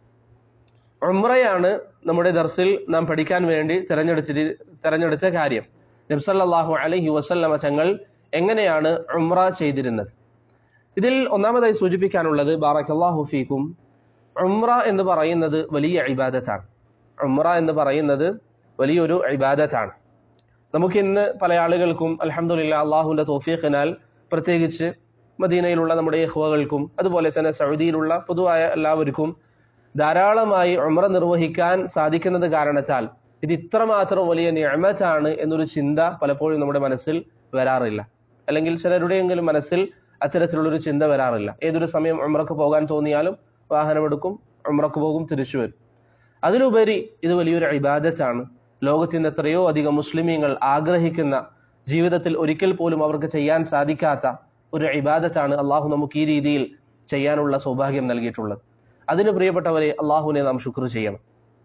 ഉംറയാണ് നമ്മുടെ ദർസിൽ നാം പഠിക്കാൻ വേണ്ടി തിരഞ്ഞെടുത്തി തിരഞ്ഞെടുത്ത കാര്യം നബ്സല്ലാഹു അലഹി വസല്ലമ തങ്ങൾ എങ്ങനെയാണ് ഉംറ ചെയ്തിരുന്നത് ഇതിൽ ഒന്നാമതായി സൂചിപ്പിക്കാനുള്ളത് ബാറക്കല്ലാഹു ഫീക്കും ഉംറ എന്ന് പറയുന്നത് വലിയ ഇബാദത്താണ് ഉംറ എന്ന് പറയുന്നത് വലിയൊരു ഇബാദത്താണ് നമുക്ക് ഇന്ന് പല ആളുകൾക്കും അലഹമുല്ല അള്ളാഹുവിന്റെ തോഫീഖിനാൽ പ്രത്യേകിച്ച് മദീനയിലുള്ള നമ്മുടെ യഹ്വകൾക്കും അതുപോലെ തന്നെ സൗദിയിലുള്ള പൊതുവായ എല്ലാവർക്കും ധാരാളമായി ഉമ്ര നിർവഹിക്കാൻ സാധിക്കുന്നത് കാരണത്താൽ ഇത് ഇത്രമാത്രം വലിയ നിയമത്താണ് എന്നൊരു ചിന്ത പലപ്പോഴും നമ്മുടെ മനസ്സിൽ വരാറില്ല അല്ലെങ്കിൽ ചിലരുടെയെങ്കിലും മനസ്സിൽ അത്തരത്തിലുള്ളൊരു ചിന്ത വരാറില്ല ഏതൊരു സമയം ഉമ്രക്ക് പോകാൻ തോന്നിയാലും വാഹനമെടുക്കും ഉമ്രക്ക് പോകും തിരിച്ചു വരും അതിലുപരി ഇത് വലിയൊരു ഇബാദത്താണ് ലോകത്തിന് എത്രയോ അധികം മുസ്ലിമീങ്ങൾ ആഗ്രഹിക്കുന്ന ജീവിതത്തിൽ ഒരിക്കൽ പോലും അവർക്ക് ചെയ്യാൻ സാധിക്കാത്ത ഒരു ഇബാദത്താണ് അള്ളാഹു നമുക്ക് ഈ രീതിയിൽ ചെയ്യാനുള്ള സൗഭാഗ്യം നൽകിയിട്ടുള്ളത് അതിന് പ്രിയപ്പെട്ടവരെ അള്ളാഹുവിനെ നാം ശുക്ർ ചെയ്യണം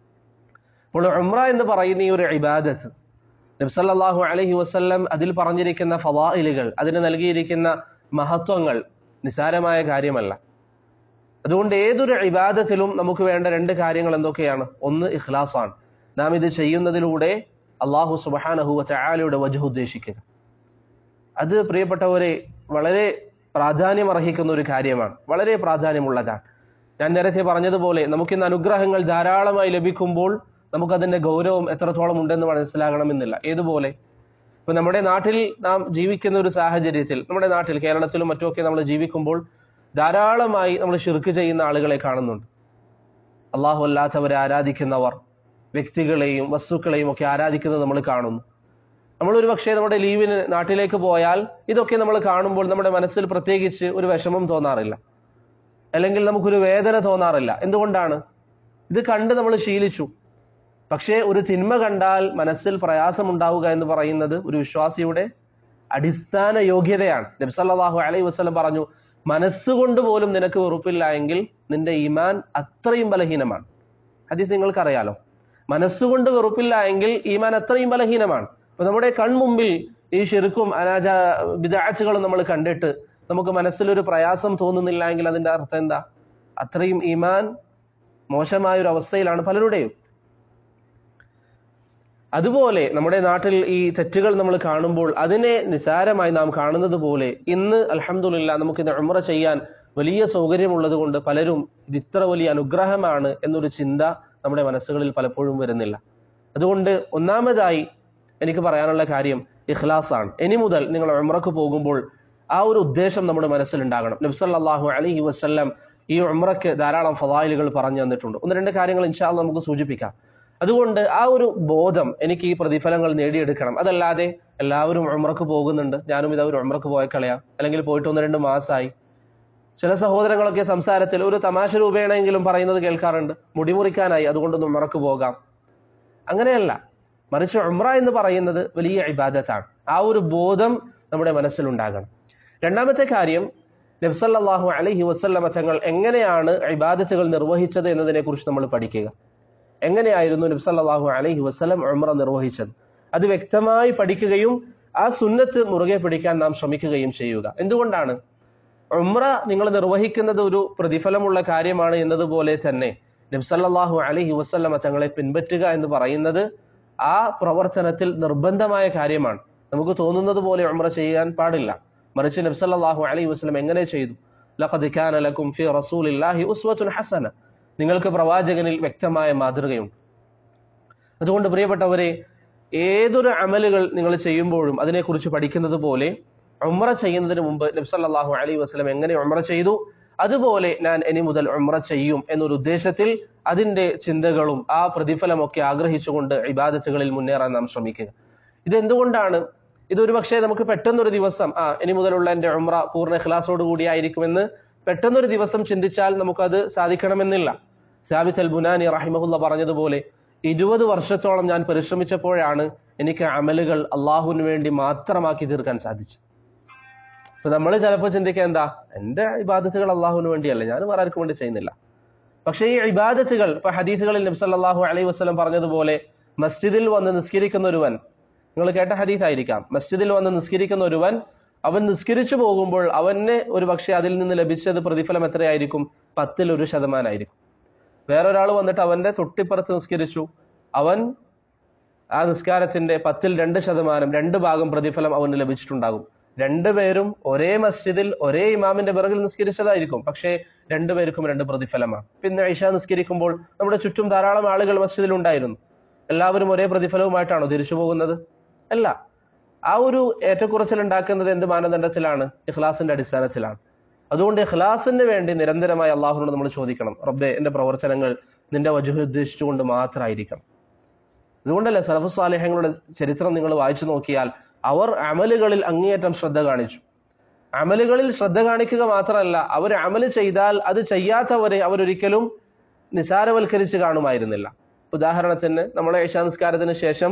അപ്പോൾ ഉംറ എന്ന് പറയുന്ന ഈ ഒരു ഇബാദത്ത് നബ്സല്ലാഹു അലഹി വസ്ല്ലം അതിൽ പറഞ്ഞിരിക്കുന്ന ഫവായിലുകൾ അതിന് നൽകിയിരിക്കുന്ന മഹത്വങ്ങൾ നിസാരമായ കാര്യമല്ല അതുകൊണ്ട് ഏതൊരു ഇബാദത്തിലും നമുക്ക് വേണ്ട രണ്ട് കാര്യങ്ങൾ എന്തൊക്കെയാണ് ഒന്ന് ഇഖ്ലാസാണ് നാം ഇത് ചെയ്യുന്നതിലൂടെ അള്ളാഹു സുബാനഹുവ ചായാലയുടെ വജു ഉദ്ദേശിക്കുക അത് പ്രിയപ്പെട്ടവരെ വളരെ പ്രാധാന്യം അർഹിക്കുന്ന ഒരു കാര്യമാണ് വളരെ പ്രാധാന്യമുള്ളതാണ് ഞാൻ നേരത്തെ പറഞ്ഞതുപോലെ നമുക്കിന്ന് അനുഗ്രഹങ്ങൾ ധാരാളമായി ലഭിക്കുമ്പോൾ നമുക്കതിന്റെ ഗൗരവം എത്രത്തോളം ഉണ്ടെന്ന് മനസ്സിലാകണമെന്നില്ല ഏതുപോലെ ഇപ്പൊ നമ്മുടെ നാട്ടിൽ നാം ജീവിക്കുന്ന ഒരു സാഹചര്യത്തിൽ നമ്മുടെ നാട്ടിൽ കേരളത്തിലും മറ്റുമൊക്കെ നമ്മൾ ജീവിക്കുമ്പോൾ ധാരാളമായി നമ്മൾ ഷിർക്ക് ചെയ്യുന്ന ആളുകളെ കാണുന്നുണ്ട് അള്ളാഹു അല്ലാത്തവരെ ആരാധിക്കുന്നവർ വ്യക്തികളെയും വസ്തുക്കളെയും ഒക്കെ ആരാധിക്കുന്നത് നമ്മൾ കാണുന്നു നമ്മൾ ഒരു പക്ഷേ നമ്മുടെ ലീവിന് നാട്ടിലേക്ക് പോയാൽ ഇതൊക്കെ നമ്മൾ കാണുമ്പോൾ നമ്മുടെ മനസ്സിൽ പ്രത്യേകിച്ച് ഒരു വിഷമം തോന്നാറില്ല അല്ലെങ്കിൽ നമുക്കൊരു വേദന തോന്നാറില്ല എന്തുകൊണ്ടാണ് ഇത് കണ്ട് നമ്മൾ ശീലിച്ചു പക്ഷേ ഒരു തിന്മ കണ്ടാൽ മനസ്സിൽ പ്രയാസമുണ്ടാവുക എന്ന് പറയുന്നത് ഒരു വിശ്വാസിയുടെ അടിസ്ഥാന യോഗ്യതയാണ് നബ്സല്ലാഹു അലൈഹി വസ്ലം പറഞ്ഞു മനസ്സുകൊണ്ട് പോലും നിനക്ക് വെറുപ്പില്ല എങ്കിൽ നിന്റെ ഈമാൻ അത്രയും ബലഹീനമാണ് ഹദീസ് നിങ്ങൾക്കറിയാലോ മനസ്സുകൊണ്ട് വെറുപ്പില്ല എങ്കിൽ ഈമാൻ അത്രയും ബലഹീനമാണ് അപ്പൊ നമ്മുടെ കൺമുമ്പിൽ ഈ ശിർക്കും അനാച വിദാറ്റുകളും നമ്മൾ കണ്ടിട്ട് നമുക്ക് മനസ്സിലൊരു പ്രയാസം തോന്നുന്നില്ല എങ്കിൽ അതിന്റെ അർത്ഥം എന്താ അത്രയും ഈമാൻ മോശമായ ഒരു അവസ്ഥയിലാണ് പലരുടെയും അതുപോലെ നമ്മുടെ നാട്ടിൽ ഈ തെറ്റുകൾ നമ്മൾ കാണുമ്പോൾ അതിനെ നിസാരമായി നാം കാണുന്നത് പോലെ ഇന്ന് അലഹമുല്ല നമുക്ക് ഇത് ഉമ്ര ചെയ്യാൻ വലിയ സൗകര്യമുള്ളത് കൊണ്ട് പലരും ഇത് ഇത്ര വലിയ അനുഗ്രഹമാണ് എന്നൊരു ചിന്ത നമ്മുടെ മനസ്സുകളിൽ പലപ്പോഴും വരുന്നില്ല അതുകൊണ്ട് ഒന്നാമതായി എനിക്ക് പറയാനുള്ള കാര്യം ഇഖ്ലാസ് ആണ് ഇനി മുതൽ നിങ്ങൾ ഉമ്രക്ക് പോകുമ്പോൾ ആ ഒരു ഉദ്ദേശം നമ്മുടെ മനസ്സിലുണ്ടാകണം നബ്സല്ലാഹു അലഹി വസ്ല്ലം ഈ ഉമ്രക്ക് ധാരാളം ഫവായിലുകൾ പറഞ്ഞു തന്നിട്ടുണ്ട് ഒന്ന് രണ്ട് കാര്യങ്ങൾ ഇൻഷാല് നമുക്ക് സൂചിപ്പിക്കാം അതുകൊണ്ട് ആ ഒരു ബോധം എനിക്ക് ഈ പ്രതിഫലങ്ങൾ നേടിയെടുക്കണം അതല്ലാതെ എല്ലാവരും ഉമ്രക്ക് പോകുന്നുണ്ട് ഞാനും ഇത് ഒരു ഉമ്രക്ക് പോയ കളയാം അല്ലെങ്കിൽ പോയിട്ട് ഒന്ന് രണ്ട് മാസമായി ചില സഹോദരങ്ങളൊക്കെ സംസാരത്തിൽ ഒരു തമാശ രൂപേണെങ്കിലും പറയുന്നത് കേൾക്കാറുണ്ട് മുടിമുറിക്കാനായി അതുകൊണ്ടൊന്ന് ഉമ്രക്ക് പോകാം അങ്ങനെയല്ല മറിച്ച് ഉമ്ര എന്ന് പറയുന്നത് വലിയ ഇബാദത്താണ് ആ ഒരു ബോധം നമ്മുടെ മനസ്സിലുണ്ടാകണം രണ്ടാമത്തെ കാര്യം നബ്സല്ലാഹു അലഹി വസ്ല്ലമ തങ്ങൾ എങ്ങനെയാണ് ഇബാദത്തുകൾ നിർവഹിച്ചത് എന്നതിനെ കുറിച്ച് നമ്മൾ പഠിക്കുക എങ്ങനെയായിരുന്നു നബ്സല്ലാഹു അലൈഹി വസ്ലം ഉമ്ര നിർവഹിച്ചത് അത് വ്യക്തമായി പഠിക്കുകയും ആ സുന്നത്ത് മുറുകെ പിടിക്കാൻ നാം ശ്രമിക്കുകയും ചെയ്യുക എന്തുകൊണ്ടാണ് ഉമ്ര നിങ്ങൾ നിർവഹിക്കുന്നത് ഒരു പ്രതിഫലമുള്ള കാര്യമാണ് എന്നതുപോലെ തന്നെ നബ്സല്ലാഹു അലൈഹി വസ്ലമ തങ്ങളെ പിൻപറ്റുക എന്ന് പറയുന്നത് ആ പ്രവർത്തനത്തിൽ നിർബന്ധമായ കാര്യമാണ് നമുക്ക് തോന്നുന്നത് പോലെ ഉമ്ര ചെയ്യാൻ പാടില്ല മറിച്ച് നബ്സല്ലാഹു അലൈഹി വസ്ലം എങ്ങനെ ചെയ്തു ലഖദ് കാന ലക്കും ഫി റസൂലില്ലാഹി ഉസ്വത്തുൻ ഹസന നിങ്ങൾക്ക് പ്രവാചകനിൽ വ്യക്തമായ മാതൃകയുണ്ട് അതുകൊണ്ട് പ്രിയപ്പെട്ടവരെ ഏതൊരു അമലുകൾ നിങ്ങൾ ചെയ്യുമ്പോഴും അതിനെക്കുറിച്ച് പഠിക്കുന്നത് പോലെ ഉമ്ര ചെയ്യുന്നതിന് മുമ്പ് നബ്സല്ലാഹു അലൈഹി വസ്ലം എങ്ങനെ ഉമ്ര ചെയ്തു അതുപോലെ ഞാൻ ഇനി മുതൽ ഉമ്ര ചെയ്യും എന്നൊരു ഉദ്ദേശത്തിൽ അതിന്റെ ചിന്തകളും ആ പ്രതിഫലമൊക്കെ ആഗ്രഹിച്ചുകൊണ്ട് ഇബാദത്തുകളിൽ മുന്നേറാൻ നാം ശ്രമിക്കുക ഇതെന്തുകൊണ്ടാണ് ഇതൊരു പക്ഷേ നമുക്ക് പെട്ടെന്നൊരു ദിവസം ആ ഇനി മുതലുള്ള എൻ്റെ ഉമ്ര പൂർണ്ണ ഖിലാസോട് കൂടിയായിരിക്കുമെന്ന് പെട്ടെന്നൊരു ദിവസം ചിന്തിച്ചാൽ നമുക്കത് സാധിക്കണമെന്നില്ല സാബിത്ത് അൽ ബുനാനി റഹിമഹുല്ല പറഞ്ഞതുപോലെ ഇരുപത് വർഷത്തോളം ഞാൻ പരിശ്രമിച്ചപ്പോഴാണ് എനിക്ക് അമലുകൾ അള്ളാഹുവിന് വേണ്ടി മാത്രമാക്കി തീർക്കാൻ സാധിച്ചത് ഇപ്പൊ നമ്മൾ ചിലപ്പോൾ ചിന്തിക്കുക എന്താ എന്റെ ഇബാദത്തുകൾ അള്ളാഹുവിന് വേണ്ടിയല്ല ഞാൻ വേറെ ആർക്കും വേണ്ടി ചെയ്യുന്നില്ല പക്ഷേ ഈ ഇബാദത്തുകൾ ഇപ്പൊ ഹദീസുകളിൽ നബി സല്ലല്ലാഹു അലൈഹി വസല്ലം പറഞ്ഞതുപോലെ മസ്ജിദിൽ വന്ന് നിസ്കരിക്കുന്ന ഒരുവൻ നിങ്ങൾ കേട്ട ഹദീസ് ആയിരിക്കാം മസ്ജിദിൽ വന്ന് നിസ്കരിക്കുന്ന ഒരുവൻ അവൻ നിസ്കരിച്ചു പോകുമ്പോൾ അവന് ഒരു പക്ഷേ അതിൽ നിന്ന് ലഭിച്ചത് പ്രതിഫലം എത്രയായിരിക്കും പത്തിൽ ഒരു ശതമാനമായിരിക്കും വേറൊരാൾ വന്നിട്ട് അവന്റെ തൊട്ടിപ്പുറത്ത് നിസ്കരിച്ചു അവൻ ആ നിസ്കാരത്തിന്റെ പത്തിൽ രണ്ട് ശതമാനം രണ്ട് ഭാഗം പ്രതിഫലം അവന് ലഭിച്ചിട്ടുണ്ടാകും രണ്ടുപേരും ഒരേ മസ്ജിദിൽ ഒരേ ഇമാമിന്റെ പിറകിൽ നിസ്കരിച്ചതായിരിക്കും പക്ഷേ രണ്ടുപേർക്കും രണ്ട് പ്രതിഫലമാണ് പിന്നെ ഐഷ നിസ്കരിക്കുമ്പോൾ നമ്മുടെ ചുറ്റും ധാരാളം ആളുകൾ മസ്ജിദിൽ ഉണ്ടായിരുന്നു എല്ലാവരും ഒരേ പ്രതിഫലവുമായിട്ടാണോ തിരിച്ചു പോകുന്നത് അല്ല ആ ഒരു ഏറ്റക്കുറച്ചിൽ ഉണ്ടാക്കുന്നത് എന്ത് മാനദണ്ഡത്തിലാണ് ഇഖ്ലാസിന്റെ അടിസ്ഥാനത്തിലാണ് അതുകൊണ്ട് ഇഖ്ലാസിന് വേണ്ടി നിരന്തരമായി അള്ളാഹുനോട് നമ്മൾ ചോദിക്കണം റബ്ബെ എന്റെ പ്രവർത്തനങ്ങൾ നിന്റെ വജുഹ് ഉദ്ദേശിച്ചുകൊണ്ട് മാത്രമായിരിക്കണം അതുകൊണ്ടല്ലേ സലഫു സാലേഹങ്ങളുടെ ചരിത്രം നിങ്ങൾ വായിച്ചു നോക്കിയാൽ അവർ അമലുകളിൽ അങ്ങേയറ്റം ശ്രദ്ധ കാണിച്ചു അമലുകളിൽ ശ്രദ്ധ കാണിക്കുക മാത്രമല്ല അവർ അമല് ചെയ്താൽ അത് ചെയ്യാത്തവരെ അവരൊരിക്കലും നിസാരവൽക്കരിച്ച് കാണുമായിരുന്നില്ല ഉദാഹരണത്തിന് നമ്മളെ ഏഷാനിസ്കാരത്തിന് ശേഷം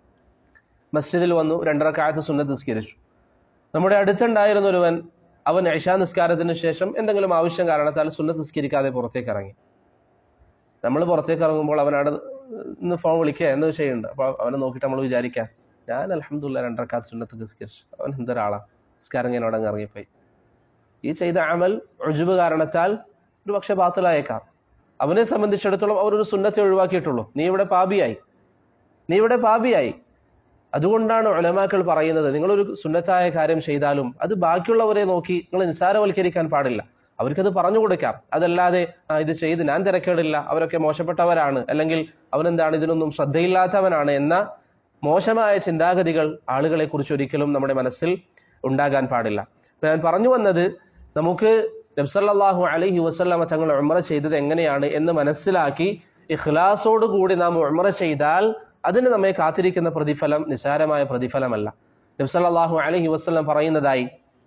മസ്ജിദിൽ വന്നു രണ്ടരക്കാലത്ത് സുന്നത്ത് നിസ്കരിച്ചു നമ്മുടെ അടുത്തുണ്ടായിരുന്ന ഒരുവൻ അവൻ ഏഷാ നിസ്കാരത്തിന് ശേഷം എന്തെങ്കിലും ആവശ്യം കാരണത്താൽ സുന്നത്ത് നിസ്കരിക്കാതെ പുറത്തേക്ക് ഇറങ്ങി നമ്മൾ പുറത്തേക്ക് ഇറങ്ങുമ്പോൾ അവനവിടെ ഇന്ന് ഫോൺ വിളിക്കുക എന്ന് ചെയ്യുന്നുണ്ട് അപ്പോൾ അവനെ നോക്കിയിട്ട് നമ്മൾ വിചാരിക്കാം ഞാൻ അലഹമുല്ല രണ്ടരക്കാലത്ത് സുന്നത്ത് നിസ്കരിച്ചു അവൻ എന്തൊരാളാ നിസ്കാരം ഞാൻ അവിടെ അങ്ങ് ഇറങ്ങിപ്പോയി ഈ ചെയ്ത അമൽ ഒഴിവ് കാരണത്താൽ ഒരു പക്ഷെ ബാത്തിലായേക്കാം അവനെ സംബന്ധിച്ചിടത്തോളം അവരൊരു സുന്നത്തെ ഒഴിവാക്കിയിട്ടുള്ളൂ നീ ഇവിടെ പാപിയായി നീ ഇവിടെ പാപിയായി അതുകൊണ്ടാണ് ഉലമാക്കൾ പറയുന്നത് നിങ്ങളൊരു സുന്നത്തായ കാര്യം ചെയ്താലും അത് ബാക്കിയുള്ളവരെ നോക്കി നിങ്ങൾ നിസ്സാരവൽക്കരിക്കാൻ പാടില്ല അവർക്കത് പറഞ്ഞു കൊടുക്കാം അതല്ലാതെ ആ ഇത് ചെയ്ത് ഞാൻ തിരക്കേടില്ല അവരൊക്കെ മോശപ്പെട്ടവരാണ് അല്ലെങ്കിൽ അവനെന്താണ് ഇതിനൊന്നും ശ്രദ്ധയില്ലാത്തവനാണ് എന്ന മോശമായ ചിന്താഗതികൾ ആളുകളെ കുറിച്ച് ഒരിക്കലും നമ്മുടെ മനസ്സിൽ ഉണ്ടാകാൻ പാടില്ല അപ്പൊ ഞാൻ പറഞ്ഞു വന്നത് നമുക്ക് നബ്സല്ലാഹു അലൈഹി വസല്ലമ തങ്ങൾ ഉമ്ര ചെയ്തത് എങ്ങനെയാണ് എന്ന് മനസ്സിലാക്കി ഇഖ്ലാസോട് കൂടി നാം ഉമ്ര ചെയ്താൽ അതിന് നമ്മെ കാത്തിരിക്കുന്ന പ്രതിഫലം നിസാരമായ പ്രതിഫലമല്ല നബ്സല്ലാഹു അലൈഹി വസല്ലം പറയുന്നതായി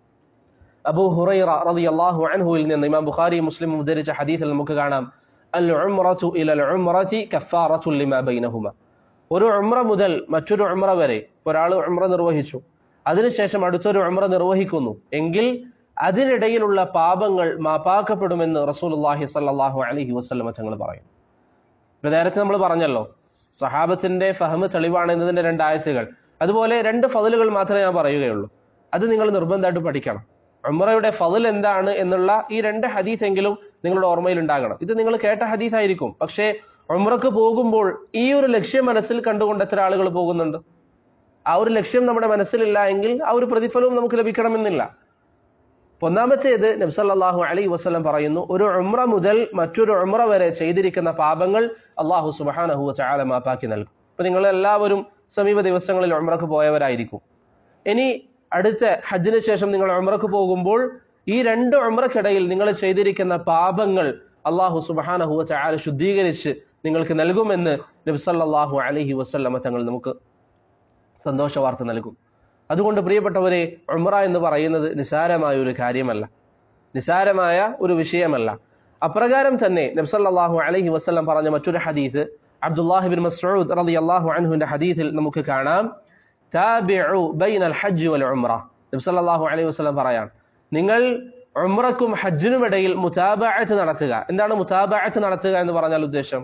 അബൂ ഹുറൈറ റളിയല്ലാഹു അൻഹുവിൽ നിന്ന് ഇമാം ബുഖാരി മുസ്ലിം ഉദ്ധരിച്ച ഹദീസിൽ നമുക്ക് കാണാം അൽ ഉംറതു ഇലൽ ഉംറതി കഫാറത്തു ലിമാ ബൈനഹുമ ഒരു ഉംറ മുതൽ മറ്റൊരു ഉംറ വരെ ഒരാൾ ഉംറ നിർവഹിച്ചു അതിനുശേഷം അടുത്തൊരു ഉംറ നിർവഹിക്കുന്നു എങ്കിൽ അതിനിടയിലുള്ള പാപങ്ങൾ മാപ്പാക്കപ്പെടുമെന്ന് റസൂലുള്ളാഹി സ്വല്ലല്ലാഹു അലൈഹി വസല്ലമ തങ്ങൾ പറയും ഇപ്പൊ നേരത്തെ നമ്മൾ പറഞ്ഞല്ലോ സഹാബത്തിന്റെ ഫഹമ് തെളിവാണ് എന്നതിന്റെ രണ്ട് ആയത്തുകൾ അതുപോലെ രണ്ട് ഫതിലുകൾ മാത്രമേ ഞാൻ പറയുകയുള്ളൂ അത് നിങ്ങൾ നിർബന്ധമായിട്ട് പഠിക്കണം ഉമ്രയുടെ ഫതിൽ എന്താണ് എന്നുള്ള ഈ രണ്ട് ഹദീസ് എങ്കിലും നിങ്ങളുടെ ഓർമ്മയിൽ ഉണ്ടാകണം ഇത് നിങ്ങൾ കേട്ട ഹദീസ് ആയിരിക്കും പക്ഷേ ഉമ്രക്ക് പോകുമ്പോൾ ഈ ഒരു ലക്ഷ്യം മനസ്സിൽ കണ്ടുകൊണ്ട് എത്ര ആളുകൾ പോകുന്നുണ്ട് ആ ഒരു ലക്ഷ്യം നമ്മുടെ മനസ്സിലില്ല എങ്കിൽ ആ ഒരു പ്രതിഫലവും നമുക്ക് ലഭിക്കണമെന്നില്ല ഒന്നാമത്തേത് നബ്സല്ലാഹു അലൈ വസ്ലം പറയുന്നു ഒരു ഉമ്ര മുതൽ മറ്റൊരു ഉമ്ര വരെ ചെയ്തിരിക്കുന്ന പാപങ്ങൾ അള്ളാഹു സുബാനഹു ചാല മാപ്പാക്കി നൽകും അപ്പൊ നിങ്ങൾ എല്ലാവരും സമീപ ദിവസങ്ങളിൽ ഉമ്രക്ക് പോയവരായിരിക്കും ഇനി അടുത്ത ഹജ്ജിന് ശേഷം നിങ്ങൾ ഉമ്രക്ക് പോകുമ്പോൾ ഈ രണ്ട് ഉമ്രക്കിടയിൽ നിങ്ങൾ ചെയ്തിരിക്കുന്ന പാപങ്ങൾ അള്ളാഹു സുബാനഹു ചാല ശുദ്ധീകരിച്ച് നിങ്ങൾക്ക് നൽകുമെന്ന് നബ്സല്ലാഹു അലഹി വസ്ല്ലമ തങ്ങൾ നമുക്ക് സന്തോഷ വാർത്ത നൽകും അതുകൊണ്ട് പ്രിയപ്പെട്ടവരെ ഉമ്ര എന്ന് പറയുന്നത് നിസാരമായ ഒരു കാര്യമല്ല നിസാരമായ ഒരു വിഷയമല്ല അപ്രകാരം തന്നെ നബ്സല്ലാഹു അലൈഹി വസ്ലം പറഞ്ഞ മറ്റൊരു ഹദീസ് അബ്ദുല്ലാഹിബിൻ മസ്ഊദ് റളിയല്ലാഹു അൻഹുവിന്റെ ഹദീസിൽ നമുക്ക് കാണാം താബിഉ ബൈനൽ ഹജ്ജ് വൽ ഉംറ നബ്സല്ലാഹു അലൈഹി വസ്ലം പറയാം നിങ്ങൾ ഉംറക്കും ഹജ്ജിനും ഇടയിൽ മുതാബഅത്ത് നടത്തുക എന്താണ് മുതാബഅത്ത് നടത്തുക എന്ന് പറഞ്ഞാൽ ഉദ്ദേശം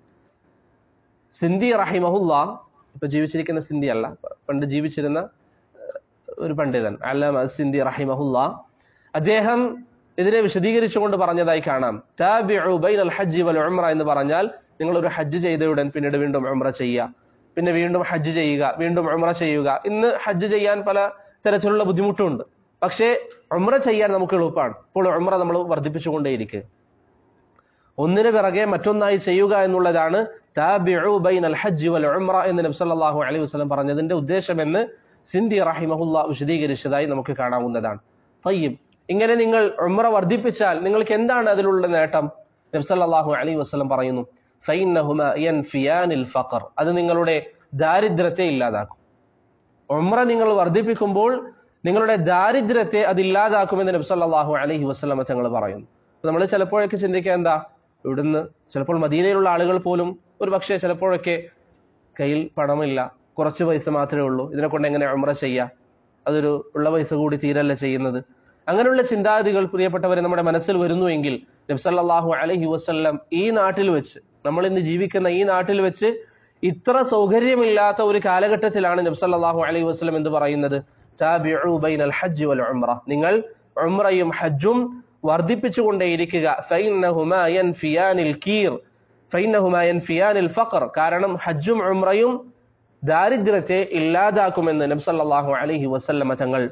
സിന്ധി റഹിമഹുല്ല ഇപ്പൊ ജീവിച്ചിരിക്കുന്ന സിന്ധി അല്ല പണ്ട് ജീവിച്ചിരുന്ന ഒരു പണ്ഡിതൻ അല്ലാമ സിന്ധി റഹിമഹുല്ല അദ്ദേഹം ഇതിനെ വിശദീകരിച്ചുകൊണ്ട് പറഞ്ഞതായി കാണാം താബിഉ ബൈനൽ ഹജ്ജ് വൽ ഉംറ എന്ന് പറഞ്ഞാൽ നിങ്ങൾ ഒരു ഹജ്ജ് ചെയ്തയുടൻ പിന്നീട് വീണ്ടും ഉംറ ചെയ്യുക പിന്നെ വീണ്ടും ഹജ്ജ് ചെയ്യുക വീണ്ടും ഉംറ ചെയ്യുക ഇന്ന് ഹജ്ജ് ചെയ്യാൻ പല തരത്തിലുള്ള ബുദ്ധിമുട്ടുണ്ട് പക്ഷേ ഉംറ ചെയ്യാൻ നമുക്ക് എളുപ്പമാണ് ഇപ്പോൾ ഉംറ നമ്മൾ വർദ്ധിപ്പിച്ചുകൊണ്ടേയിരിക്കുക ഒന്നിന് പിറകെ മറ്റൊന്നായി ചെയ്യുക എന്നുള്ളതാണ് താബിഉ ബൈനൽ ഹജ്ജ് വൽ ഉംറ എന്ന് നബി സല്ലല്ലാഹു അലൈഹി വസല്ലം പറഞ്ഞതിന്റെ ഉദ്ദേശമെന്ന് സിന്ധി റഹിമഹുല്ല വിശദീകരിച്ചതായി നമുക്ക് കാണാവുന്നതാണ് തയ്യിബ് ഇങ്ങനെ നിങ്ങൾ ഉംറ വർദ്ധിപ്പിച്ചാൽ നിങ്ങൾക്ക് എന്താണ് അതിലുള്ള നേട്ടം നബി സല്ലല്ലാഹു അലൈഹി വസല്ലം പറയുന്നു ഫൈന്നഹുമ യൻഫിയാനിൽ ഫഖർ അത് നിങ്ങളുടെ ദാരിദ്ര്യത്തെ ഇല്ലാതാക്കും ഉംറ നിങ്ങൾ വർദ്ധിപ്പിക്കുമ്പോൾ നിങ്ങളുടെ ദാരിദ്ര്യത്തെ അത് ഇല്ലാതാക്കുമെന്ന് നബി സല്ലല്ലാഹു അലൈഹി വസല്ലം തങ്ങൾ പറയുന്നു നമ്മൾ ചിലപ്പോഴൊക്കെ ചിന്തിക്കുക എന്താ ഇവിടുന്ന് ചിലപ്പോൾ മദീനയിലുള്ള ആളുകൾ പോലും ഒരു പക്ഷേ ചിലപ്പോഴൊക്കെ കയ്യിൽ പണമില്ല കുറച്ച് പൈസ മാത്രമേ ഉള്ളൂ ഇതിനെ കൊണ്ട് എങ്ങനെ ഉമ്ര ചെയ്യാം അതൊരു ഉള്ള പൈസ കൂടി തീരല്ല ചെയ്യുന്നത് അങ്ങനെയുള്ള ചിന്താഗതികൾ പ്രിയപ്പെട്ടവരെ നമ്മുടെ മനസ്സിൽ വരുന്നുവെങ്കിൽ നബ്സല്ലാഹു അലഹി വസ്ല്ലം ഈ നാട്ടിൽ വെച്ച് നമ്മൾ ഇന്ന് ജീവിക്കുന്ന ഈ നാട്ടിൽ വെച്ച് ഇത്ര സൗകര്യമില്ലാത്ത ഒരു കാലഘട്ടത്തിലാണ് നബ്സല്ലാഹു അലൈഹി വസ്ലം എന്ന് പറയുന്നത് താബിഉ ബൈനൽ ഹജ്ജ് വൽ ഉംറ നിങ്ങൾ ഉംറയും ഹജ്ജും വർദ്ധിപ്പിച്ചുകൊണ്ടേയിരിക്കുക ഫൈന്നഹുമാ യൻഫിയാനിൽ കീർ ഫൈന്നഹുമാ യൻഫിയാനിൽ ഫഖർ കാരണം ഹജ്ജും ഉംറയും ദാരിദ്ര്യത്തെ ഇല്ലാതാക്കുമെന്ന് നബ്സല്ലാഹു അലൈഹി വസല്ലമ തങ്ങൾ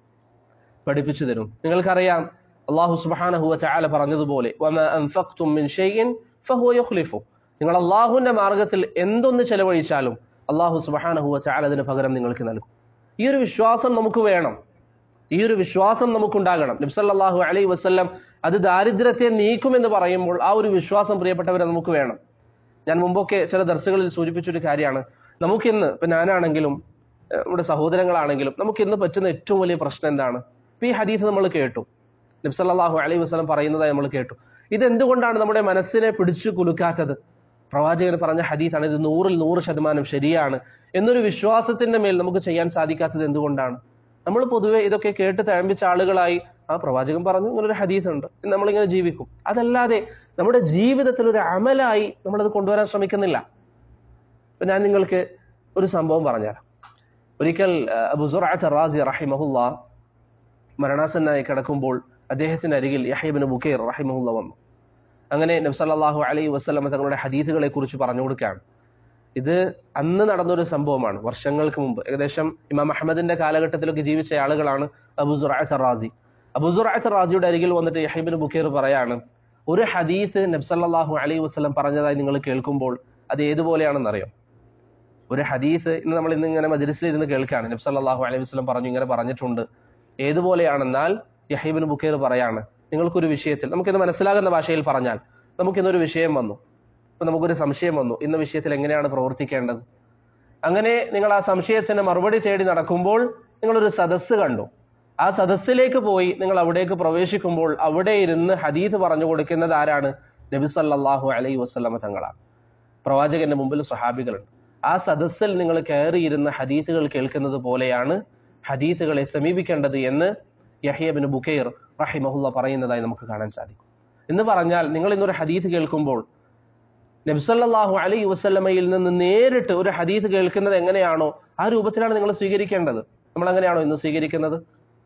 പഠിപ്പിച്ചു തരും നിങ്ങൾക്കറിയാം അള്ളാഹു സുബ്ഹാനഹു വതആല പറഞ്ഞതുപോലെ വമാ അൻഫഖ്തും മിൻ ഷൈഇൻ ഫഹുവ യുഖ്ലിഫു നിങ്ങൾ അള്ളാഹുവിന്റെ മാർഗത്തിൽ എന്തൊന്ന് ചെലവഴിച്ചാലും അള്ളാഹു സുബ്ഹാനഹു വതആല അതിന് പകരം നിങ്ങൾക്ക് നൽകും ഈ ഒരു വിശ്വാസം നമുക്ക് വേണം ഈ ഒരു വിശ്വാസം നമുക്കുണ്ടാകണം നബ്സല്ലാഹു അലൈഹി വസല്ലം അത് ദാരിദ്ര്യത്തെ നീക്കുമെന്ന് പറയുമ്പോൾ ആ ഒരു വിശ്വാസം പ്രിയപ്പെട്ടവരെ നമുക്ക് വേണം ഞാൻ മുമ്പൊക്കെ ചില ദർസുകളിൽ സൂചിപ്പിച്ചൊരു കാര്യമാണ് നമുക്കിന്ന് ഇപ്പൊ ഞാനാണെങ്കിലും ഏഹ് നമ്മുടെ സഹോദരങ്ങളാണെങ്കിലും നമുക്കിന്ന് പറ്റുന്ന ഏറ്റവും വലിയ പ്രശ്നം എന്താണ് ഇപ്പൊ ഈ ഹദീസ് നമ്മൾ കേട്ടു നബ്സല്ലാഹു അലൈഹി വസ്ലം പറയുന്നതായി നമ്മൾ കേട്ടു ഇതെന്തുകൊണ്ടാണ് നമ്മുടെ മനസ്സിനെ പിടിച്ചു കുലുക്കാത്തത് പ്രവാചകൻ പറഞ്ഞ ഹദീസാണ് ഇത് നൂറിൽ നൂറ് ശതമാനം ശരിയാണ് എന്നൊരു വിശ്വാസത്തിന്റെ മേൽ നമുക്ക് ചെയ്യാൻ സാധിക്കാത്തത് എന്തുകൊണ്ടാണ് നമ്മൾ പൊതുവെ ഇതൊക്കെ കേട്ട് തഴമ്പിച്ച ആളുകളായി ആ പ്രവാചകൻ പറഞ്ഞു ഇങ്ങനൊരു ഹദീസ് ഉണ്ട് നമ്മളിങ്ങനെ ജീവിക്കും അതല്ലാതെ നമ്മുടെ ജീവിതത്തിൽ ഒരു അമലായി നമ്മളത് കൊണ്ടുവരാൻ ശ്രമിക്കുന്നില്ല ഇപ്പൊ ഞാൻ നിങ്ങൾക്ക് ഒരു സംഭവം പറഞ്ഞുതരാം ഒരിക്കൽ അബുസുറാത്ത് റാസി റഹിമഹുല്ല മരണാസന്നായി കിടക്കുമ്പോൾ അദ്ദേഹത്തിന്റെ അരികിൽ യഹീബിന് ബുക്കൈർ റഹിമഹുല്ല വന്നു അങ്ങനെ നബ്സല്ലാഹു അലൈഹി വസ്ലമ തങ്ങളുടെ ഹദീസുകളെ കുറിച്ച് പറഞ്ഞു കൊടുക്കുകയാണ് ഇത് അന്ന് നടന്നൊരു സംഭവമാണ് വർഷങ്ങൾക്ക് മുമ്പ് ഏകദേശം ഇമാം അഹമ്മദിന്റെ കാലഘട്ടത്തിലൊക്കെ ജീവിച്ച ആളുകളാണ് അബുസുറാത്ത് റാസി അബുസുറാത്ത് റാസിയുടെ അരികിൽ വന്നിട്ട് യഹീബിന് ബുക്കൈർ പറയാണ് ഒരു ഹദീസ് നബ്സല്ലാഹു അലൈഹി വസ്ലം പറഞ്ഞതായി നിങ്ങൾ കേൾക്കുമ്പോൾ അത് ഏതുപോലെയാണെന്നറിയോ ഒരു ഹദീസ് ഇന്ന് നമ്മൾ ഇന്ന് ഇങ്ങനെ മജ്ലിസിൽ ഇരുന്ന് കേൾക്കുകയാണ് നബ്സല്ലാഹു അലൈഹി വസ്ലം പറഞ്ഞു ഇങ്ങനെ പറഞ്ഞിട്ടുണ്ട് ഏതുപോലെയാണെന്നാൽ യഹീബിൻ ബുക്കൈർ പറയാണ് നിങ്ങൾക്കൊരു വിഷയത്തിൽ നമുക്കിന്ന് മനസ്സിലാകുന്ന ഭാഷയിൽ പറഞ്ഞാൽ നമുക്കിന്നൊരു വിഷയം വന്നു അപ്പൊ നമുക്കൊരു സംശയം വന്നു ഇന്ന വിഷയത്തിൽ എങ്ങനെയാണ് പ്രവർത്തിക്കേണ്ടത് അങ്ങനെ നിങ്ങൾ ആ സംശയത്തിന് മറുപടി തേടി നടക്കുമ്പോൾ നിങ്ങളൊരു സദസ്സ് കണ്ടു ആ സദസ്സിലേക്ക് പോയി നിങ്ങൾ അവിടേക്ക് പ്രവേശിക്കുമ്പോൾ അവിടെ ഇരുന്ന് ഹദീസ് പറഞ്ഞു കൊടുക്കുന്നത് ആരാണ് നബി സല്ലല്ലാഹു അലൈഹി വസല്ലമ തങ്ങളാണ് പ്രവാചകന്റെ മുമ്പിൽ സഹാബികളുണ്ട് ആ സദസ്സിൽ നിങ്ങൾ കയറിയിരുന്ന ഹദീസുകൾ കേൾക്കുന്നത് പോലെയാണ് ഹദീസുകളെ സമീപിക്കേണ്ടത് എന്ന് യഹിയബിന് ബുക്കൈർ റഹിമഹുല്ല പറയുന്നതായി നമുക്ക് കാണാൻ സാധിക്കും എന്ന് പറഞ്ഞാൽ നിങ്ങൾ ഇന്നൊരു ഹദീസ് കേൾക്കുമ്പോൾ നബ്സല്ലാഹു അലൈഹി വസ്ലമയിൽ നിന്ന് നേരിട്ട് ഒരു ഹദീസ് കേൾക്കുന്നത് എങ്ങനെയാണോ ആ രൂപത്തിലാണ് നിങ്ങൾ സ്വീകരിക്കേണ്ടത് നമ്മൾ അങ്ങനെയാണോ ഇന്ന് സ്വീകരിക്കുന്നത്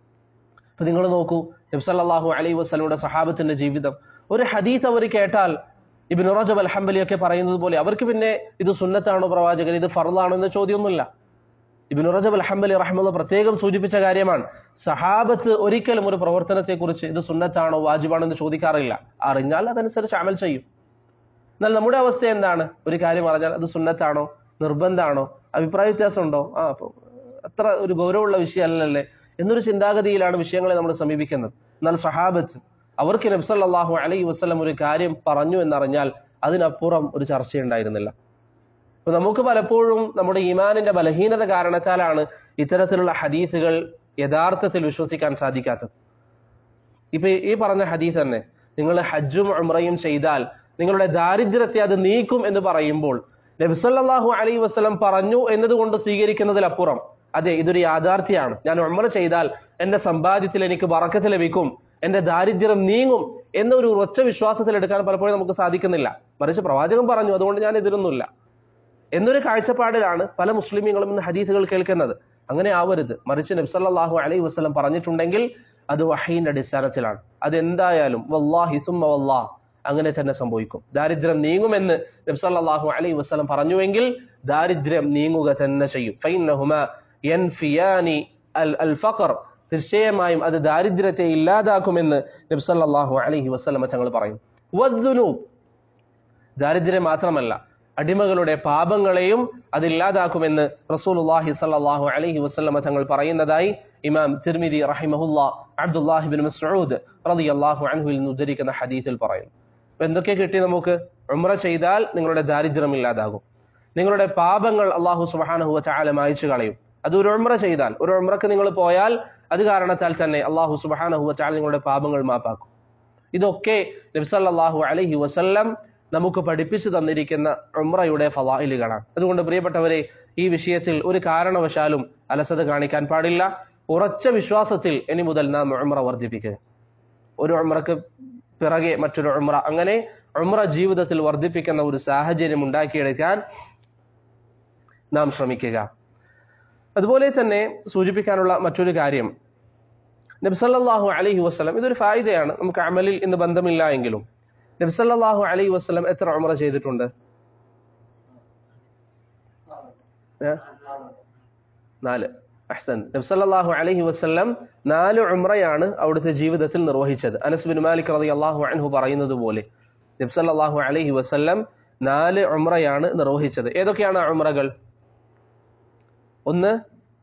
അപ്പൊ നിങ്ങൾ നോക്കൂ നബ്സല്ലാഹു അലൈഹി വസ്ലമയുടെ സഹാബത്തിന്റെ ജീവിതം ഒരു ഹദീസ് അവർ കേട്ടാൽ ഇബിൻ റജബ് അൽഹംബലി ഒക്കെ പറയുന്നത് പോലെ അവർക്ക് പിന്നെ ഇത് സുന്നത്താണോ പ്രവാചകൻ ഇത് ഫർദാണോ എന്ന ചോദ്യമൊന്നുമില്ല ഇബിൻ റജബ് അൽഹംബലി റഹ്മുള്ള പ്രത്യേകം സൂചിപ്പിച്ച കാര്യമാണ് സഹാബത്ത് ഒരിക്കലും ഒരു പ്രവർത്തനത്തെ കുറിച്ച് ഇത് സുന്നത്താണോ വാജിബാണോ എന്ന് ചോദിക്കാറില്ല അറിഞ്ഞാൽ അതനുസരിച്ച് അമൽ ചെയ്യും എന്നാൽ നമ്മുടെ അവസ്ഥ എന്താണ് ഒരു കാര്യം പറഞ്ഞാൽ അത് സുന്നത്താണോ നിർബന്ധമാണോ അഭിപ്രായ വ്യത്യാസമുണ്ടോ ആ അപ്പൊ അത്ര ഒരു ഗൗരവമുള്ള വിഷയമല്ലല്ലേ എന്നൊരു ചിന്താഗതിയിലാണ് വിഷയങ്ങളെ നമ്മൾ സമീപിക്കുന്നത് എന്നാൽ സഹാബത്ത് അവർക്ക് നബ്സല്ലാഹു അലൈഹി വസ്ലം ഒരു കാര്യം പറഞ്ഞു എന്നറിഞ്ഞാൽ അതിനപ്പുറം ഒരു ചർച്ചയുണ്ടായിരുന്നില്ല അപ്പൊ നമുക്ക് പലപ്പോഴും നമ്മുടെ ഈമാനിന്റെ ബലഹീനത കാരണത്താലാണ് ഇത്തരത്തിലുള്ള ഹദീസുകൾ യഥാർത്ഥത്തിൽ വിശ്വസിക്കാൻ സാധിക്കാത്തത് ഇപ്പൊ ഈ പറഞ്ഞ ഹദീസ് തന്നെ നിങ്ങൾ ഹജ്ജും ഉംറയും ചെയ്താൽ നിങ്ങളുടെ ദാരിദ്ര്യത്തെ അത് നീക്കും എന്ന് പറയുമ്പോൾ നബ്സല്ലാഹു അലൈ വസ്ലം പറഞ്ഞു എന്നതുകൊണ്ട് സ്വീകരിക്കുന്നതിലപ്പുറം അതെ ഇതൊരു യാഥാർത്ഥ്യമാണ് ഞാൻ ഉംറ ചെയ്താൽ എന്റെ സമ്പാദ്യത്തിൽ എനിക്ക് വറക്കത്ത് ലഭിക്കും എന്റെ ദാരിദ്ര്യം നീങ്ങും എന്നൊരു ഉറച്ച വിശ്വാസത്തിൽ എടുക്കാൻ പലപ്പോഴും നമുക്ക് സാധിക്കുന്നില്ല മറിച്ച് പ്രവാചകൻ പറഞ്ഞു അതുകൊണ്ട് ഞാൻ എതിരൊന്നുമില്ല എന്നൊരു കാഴ്ചപ്പാടിലാണ് പല മുസ്ലിമീങ്ങളും ഇന്ന് ഹദീസുകൾ കേൾക്കുന്നത് അങ്ങനെ ആവരുത് മറിച്ച് നബ്സല്ലാഹു അലൈഹി വസ്ലം പറഞ്ഞിട്ടുണ്ടെങ്കിൽ അത് വഹീന്റെ അടിസ്ഥാനത്തിലാണ് അതെന്തായാലും വല്ലാഹി സുമ്മ വല്ലാ അങ്ങനെ തന്നെ സംഭവിക്കും ദാരിദ്ര്യം നീങ്ങുമെന്ന് നബ്സല്ലാഹു അലൈഹി വസ്ലം പറഞ്ഞുവെങ്കിൽ ദാരിദ്ര്യം നീങ്ങുക തന്നെ ചെയ്യും ഫൈനഹുമ യൻഫിയാനി അൽ അൽ ഫഖർ തീർച്ചയായും അത് ദാരിദ്ര്യത്തെ ഇല്ലാതാക്കുമെന്ന് നബ്സല്ലാഹു അലൈഹി വസ്ലമ തങ്ങൾ പറയും വദ്ദുനൂബ് ദാരിദ്ര്യം മാത്രമല്ല അടിമകളുടെ പാപങ്ങളെയും അതില്ലാതാക്കുമെന്ന് റസൂലുള്ളാഹി സ്വല്ലല്ലാഹു അലൈഹി വസല്ലമ തങ്ങൾ പറയുന്നതായി ഇമാം തിർമിദി റഹിമഹുല്ല അബ്ദുല്ലാഹിബിൻ മസ്ഊദ് റളിയല്ലാഹു അൻഹുവിൽ നിന്ന് ഉദ്ധരിക്കുന്ന ഹദീസിൽ പറയുന്നു അപ്പൊ എന്തൊക്കെ കിട്ടി നമുക്ക് ഉംറ ചെയ്താൽ നിങ്ങളുടെ ദാരിദ്ര്യം ഇല്ലാതാകും നിങ്ങളുടെ പാപങ്ങൾ അള്ളാഹു സുബ്ഹാനഹു വതആല മായ്ച്ചു കളയും അത് ഒരു ഉംറ ചെയ്താൽ ഒരു ഉംറക്ക് നിങ്ങൾ പോയാൽ അത് കാരണത്താൽ തന്നെ അള്ളാഹു സുബ്ഹാനഹു വതആല നിങ്ങളുടെ പാപങ്ങൾ മാപ്പാക്കും ഇതൊക്കെ നബ്സല്ലാഹു അലൈഹി വസല്ലം നമുക്ക് പഠിപ്പിച്ചു തന്നിരിക്കുന്ന ഉംറയുടെ ഫവായിലുകളാണ് അതുകൊണ്ട് പ്രിയപ്പെട്ടവരെ ഈ വിഷയത്തിൽ ഒരു കാരണവശാലും അലസത കാണിക്കാൻ പാടില്ല ഉറച്ച വിശ്വാസത്തിൽ ഇനി മുതൽ നാം ഉംറ വർദ്ധിപ്പിക്കുക ഒരു ഉംറക്ക് പിറകെ മറ്റൊരു ഉംറ അങ്ങനെ ഉംറ ജീവിതത്തിൽ വർദ്ധിപ്പിക്കുന്ന ഒരു സാഹചര്യം ഉണ്ടാക്കിയെടുക്കാൻ നാം ശ്രമിക്കുക അതുപോലെ തന്നെ സൂചിപ്പിക്കാനുള്ള മറ്റൊരു കാര്യം നബ്സല്ലാഹു അലൈഹി വസ്ലം ഇതൊരു ഫായിദയാണ് നമുക്ക് അമലിൽ ഇന്ന് ബന്ധമില്ല എങ്കിലും നബ്സല്ലാഹു അലൈഹി വസ്ലം എത്ര ഉംറ ചെയ്തിട്ടുണ്ട് ഏ? നാല് അഹ്സൻ നബ്സല്ലാഹു അലൈഹി വസ്ലം നാല് ഉംറയാണ് അവിടുത്തെ ജീവിതത്തിൽ നിർവഹിച്ചത് അനസ് ബിൻ മാലിക് റതി അള്ളാഹു അൻഹു പറയുന്നത് പോലെ നബ്സല്ലാഹു അലൈഹി വസ്ലം നാല് ഉംറയാണ് നിർവഹിച്ചത് ഏതൊക്കെയാണ് ആ ഉംറകൾ ഒന്ന്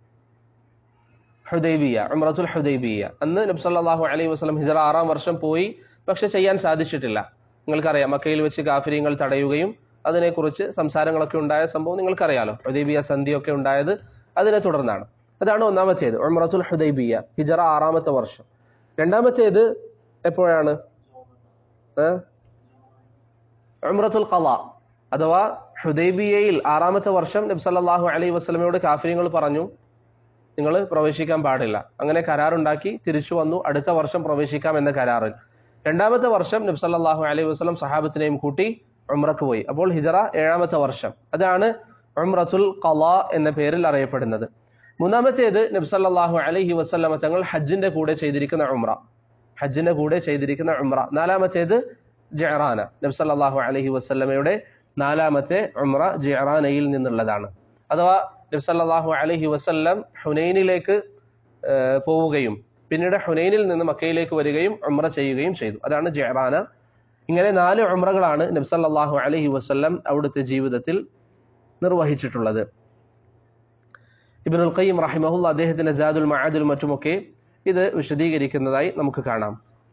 ഹുദൈബിയ ഉംറത്തുൽ ഹുദൈബിയ അന്ന് നബി സല്ലല്ലാഹു അലൈഹി വസല്ലം ഹിജറ ആറാം വർഷം പോയി പക്ഷെ ചെയ്യാൻ സാധിച്ചിട്ടില്ല നിങ്ങൾക്കറിയാം മക്കയിൽ വെച്ച് കാഫര്യങ്ങൾ തടയുകയും അതിനെക്കുറിച്ച് സംസാരങ്ങളൊക്കെ ഉണ്ടായ സംഭവം നിങ്ങൾക്കറിയാലോ ഹുദൈബിയ സന്ധിയൊക്കെ ഉണ്ടായത് അതിനെ തുടർന്നാണ് അതാണ് ഒന്നാമത്തേത് ഉംറത്തുൽ ഹുദൈബിയ ഹിജറ ആറാമത്തെ വർഷം രണ്ടാമത്തേത് എപ്പോഴാണ് ഏ? ഉംറത്തുൽ ഖള അഥവാ ഹുദൈബിയയിൽ ആറാമത്തെ വർഷം നബി സല്ലല്ലാഹു അലൈഹി വസല്ലമയോട് കാഫര്യങ്ങൾ പറഞ്ഞു നിങ്ങൾ പ്രവേശിക്കാൻ പാടില്ല അങ്ങനെ കരാറുണ്ടാക്കി തിരിച്ചു വന്നു അടുത്ത വർഷം പ്രവേശിക്കാം എന്ന കരാറിൽ രണ്ടാമത്തെ വർഷം നബി സല്ലല്ലാഹു അലൈഹി വസല്ലം സഹാബത്തിനെയും കൂട്ടി ഉംറക്ക് പോയി അപ്പോൾ ഹിജറ ഏഴാമത്തെ വർഷം അതാണ് ഉംറത്തുൽ ഖള എന്ന പേരിൽ അറിയപ്പെടുന്നത് മൂന്നാമത്തേത് നബി സല്ലല്ലാഹു അലൈഹി വസല്ലമ തങ്ങൾ ഹജ്ജിന്റെ കൂടെ ചെയ്തിരിക്കുന്ന ഉംറ ഹജ്ജിന്റെ കൂടെ ചെയ്തിരിക്കുന്ന ഉംറ നാലാമത്തേത് ജെറാന നബി സല്ലല്ലാഹു അലൈഹി വസല്ലമയുടെ നാലാമത്തെ ഉംറ ജെറാനയിൽ നിന്നുള്ളതാണ് അഥവാ നബി സല്ലല്ലാഹു അലൈഹി വസല്ലം ഹുനൈനിലേക്ക് ഏഹ്, പോവുകയും പിന്നീട് ഹുനൈനിൽ നിന്ന് മക്കയിലേക്ക് വരികയും ഉംറ ചെയ്യുകയും ചെയ്തു അതാണ് ജെറാന ഇങ്ങനെ നാല് ഉംറകളാണ് നബി സല്ലല്ലാഹു അലൈഹി വസല്ലം അവിടുത്തെ ജീവിതത്തിൽ നിർവഹിച്ചിട്ടുള്ളത് ഇബ്നുൽ ഖയ്യിം റഹിമഹുല്ല അദ്ദേഹത്തിന്റെ ജാദുൽ മഅദിലും മറ്റുമൊക്കെ ഇത് വിശദീകരിക്കുന്നതായി നമുക്ക് കാണാം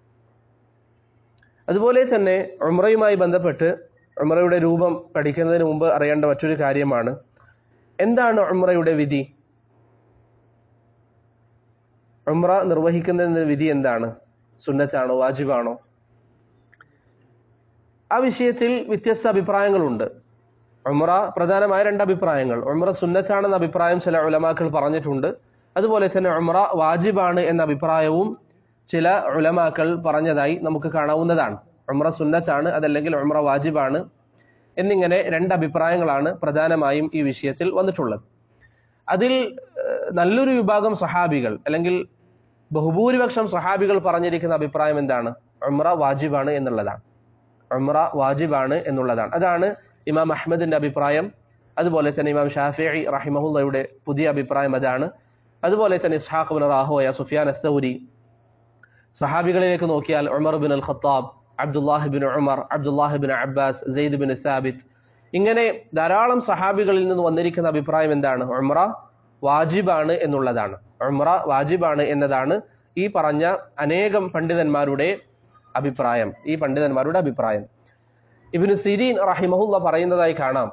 അതുപോലെ തന്നെ ഉംറയുമായി ബന്ധപ്പെട്ട് ഉംറയുടെ രൂപം പഠിക്കുന്നതിന് മുമ്പ് അറിയേണ്ട മറ്റൊരു കാര്യമാണ് എന്താണ് ഉംറയുടെ വിധി ഉംറ നിർവഹിക്കുന്നതിന്റെ വിധി എന്താണ് സുന്നത്താണോ വാജിബാണോ ആ വിഷയത്തിൽ വ്യത്യസ്ത അഭിപ്രായങ്ങളുണ്ട് ഉംറ പ്രധാനമായ രണ്ട് അഭിപ്രായങ്ങൾ ഉംറ സുന്നത്താണെന്ന അഭിപ്രായം ചില ഉലമാക്കൾ പറഞ്ഞിട്ടുണ്ട് അതുപോലെ തന്നെ ഉംറ വാജിബാണ് എന്ന അഭിപ്രായവും ചില ഉലമാക്കൾ പറഞ്ഞതായി നമുക്ക് കാണാവുന്നതാണ് ഉംറ സുന്നത്താണ് അതല്ലെങ്കിൽ ഉംറ വാജിബാണ് എന്നിങ്ങനെ രണ്ട് അഭിപ്രായങ്ങളാണ് പ്രധാനമായും ഈ വിഷയത്തിൽ വന്നിട്ടുള്ളത് അതിൽ ഏഹ്, നല്ലൊരു വിഭാഗം സഹാബികൾ അല്ലെങ്കിൽ ബഹുഭൂരിപക്ഷം സഹാബികൾ പറഞ്ഞിരിക്കുന്ന അഭിപ്രായം എന്താണ് ഉംറ വാജിബാണ് എന്നുള്ളതാണ് ഉംറ വാജിബാണ് എന്നുള്ളതാണ് അതാണ് ഇമാം അഹമ്മദിന്റെ അഭിപ്രായം അതുപോലെ തന്നെ ഇമാം ഷാഫിഇ റഹിമഹുല്ലയുടെ പുതിയ അഭിപ്രായം അതാണ് അതുപോലെ തന്നെ Ishaq bin Rahawayh Sufyan Athawri സഹാബികളിലേക്ക് നോക്കിയാൽ Umar bin al Khattab Abdullahi bin Umar Abdullahi bin Abbas Zaid bin Thabit ഇങ്ങനെ ധാരാളം സഹാബികളിൽ നിന്ന് വന്നിരിക്കുന്ന അഭിപ്രായം എന്താണ് ഉംറ വാജിബാണ് എന്നുള്ളതാണ് ഉംറ വാജിബാണ് എന്നതാണ് ഈ പറഞ്ഞ അനേകം പണ്ഡിതന്മാരുടെ അഭിപ്രായം ഈ പണ്ഡിതന്മാരുടെ അഭിപ്രായം ഇബിന് സിരീൻ റഹിമഹുല്ല പറയുന്നതായി കാണാം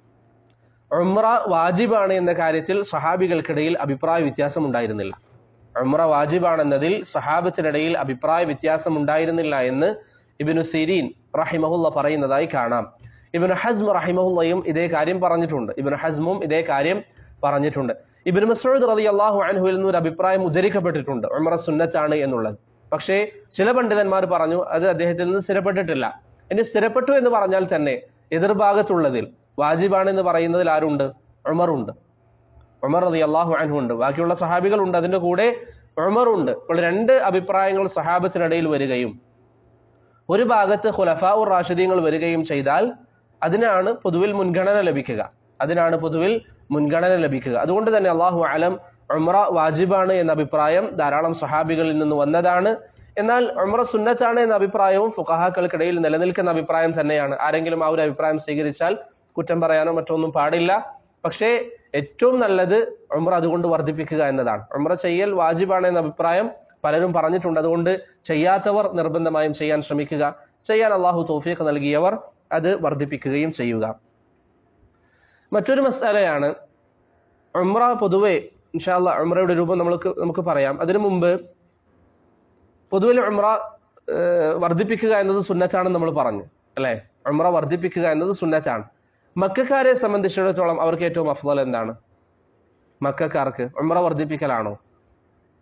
ഉംറ വാജിബാണ് എന്ന കാര്യത്തിൽ സഹാബികൾക്കിടയിൽ അഭിപ്രായ വ്യത്യാസം ഉണ്ടായിരുന്നില്ല ഉംറ വാജിബാണെന്നതിൽ സഹാബത്തിനിടയിൽ അഭിപ്രായ വ്യത്യാസം ഉണ്ടായിരുന്നില്ല എന്ന് ഇബിനു സിരീൻ റഹിമഹുല്ല പറയുന്നതായി കാണാം ഇബിന് ഹസ്മ റഹിമഹുല്ലയും ഇതേ കാര്യം പറഞ്ഞിട്ടുണ്ട് ഇബിന് ഹസ്മും ഇതേ കാര്യം പറഞ്ഞിട്ടുണ്ട് ഇബിന് മസൂദ് റതി അള്ളാഹു അൻഹുവിൽ നിന്ന് ഒരു അഭിപ്രായം ഉദ്ധരിക്കപ്പെട്ടിട്ടുണ്ട് ഉംറ സുന്നത്താണ് എന്നുള്ളത് പക്ഷേ ചില പണ്ഡിതന്മാർ പറഞ്ഞു അത് അദ്ദേഹത്തിൽ നിന്ന് സ്ഥിരപ്പെട്ടിട്ടില്ല ഇനി സ്ഥിരപ്പെട്ടു എന്ന് പറഞ്ഞാൽ തന്നെ എതിർഭാഗത്തുള്ളതിൽ വാജിബാണ് എന്ന് പറയുന്നതിൽ ആരുണ്ട് ഉമറുണ്ട് ഉമർ റതി അള്ളാഹു അൻഹു ഉണ്ട് ബാക്കിയുള്ള സഹാബികളുണ്ട് അതിന്റെ കൂടെ ഉമറുണ്ട് അപ്പോൾ രണ്ട് അഭിപ്രായങ്ങൾ സഹാബത്തിനിടയിൽ വരികയും ഒരു ഭാഗത്ത് ഖുലഫാ ഉർ റാഷിദീങ്ങൾ വരികയും ചെയ്താൽ അതിനാണ് പൊതുവിൽ മുൻഗണന ലഭിക്കുക അതിനാണ് പൊതുവിൽ മുൻഗണന ലഭിക്കുക അതുകൊണ്ട് തന്നെ അള്ളാഹു അലം ഉംറ വാജിബാണ് എന്ന അഭിപ്രായം ധാരാളം സഹാബികളിൽ നിന്ന് വന്നതാണ് എന്നാൽ ഉംറ സുന്നത്താണ് എന്ന അഭിപ്രായവും ഫുഖഹാക്കൾക്കിടയിൽ നിലനിൽക്കുന്ന അഭിപ്രായം തന്നെയാണ് ആരെങ്കിലും ആ ഒരു അഭിപ്രായം സ്വീകരിച്ചാൽ കുറ്റം പറയാനോ മറ്റൊന്നും പാടില്ല പക്ഷേ ഏറ്റവും നല്ലത് ഉംറ അതുകൊണ്ട് വർദ്ധിപ്പിക്കുക എന്നതാണ് ഉംറ ചെയ്യൽ വാജിബാണ് എന്ന അഭിപ്രായം പലരും പറഞ്ഞിട്ടുണ്ട് അതുകൊണ്ട് ചെയ്യാത്തവർ നിർബന്ധമായും ചെയ്യാൻ ശ്രമിക്കുക ചെയ്യാൻ അള്ളാഹു തൗഫീഖ് നൽകിയവർ അത് വർദ്ധിപ്പിക്കുകയും ചെയ്യുക മറ്റൊരു മസാലയാണ് ഉംറ പൊതുവെ ഇൻഷാല്ല ഉംറയുടെ രൂപം നമുക്ക് നമുക്ക് പറയാം അതിനു മുമ്പ് പൊതുവിൽ ഉംറ ഏഹ്, വർദ്ധിപ്പിക്കുക എന്നത് സുന്നത്താണെന്ന് നമ്മൾ പറഞ്ഞു അല്ലേ ഉംറ വർദ്ധിപ്പിക്കുക എന്നത് സുന്നത്താണ് മക്കാരെ സംബന്ധിച്ചിടത്തോളം അവർക്ക് ഏറ്റവും അഫ്ദൽ എന്താണ് മക്കാർക്ക് ഉംറ വർദ്ധിപ്പിക്കലാണോ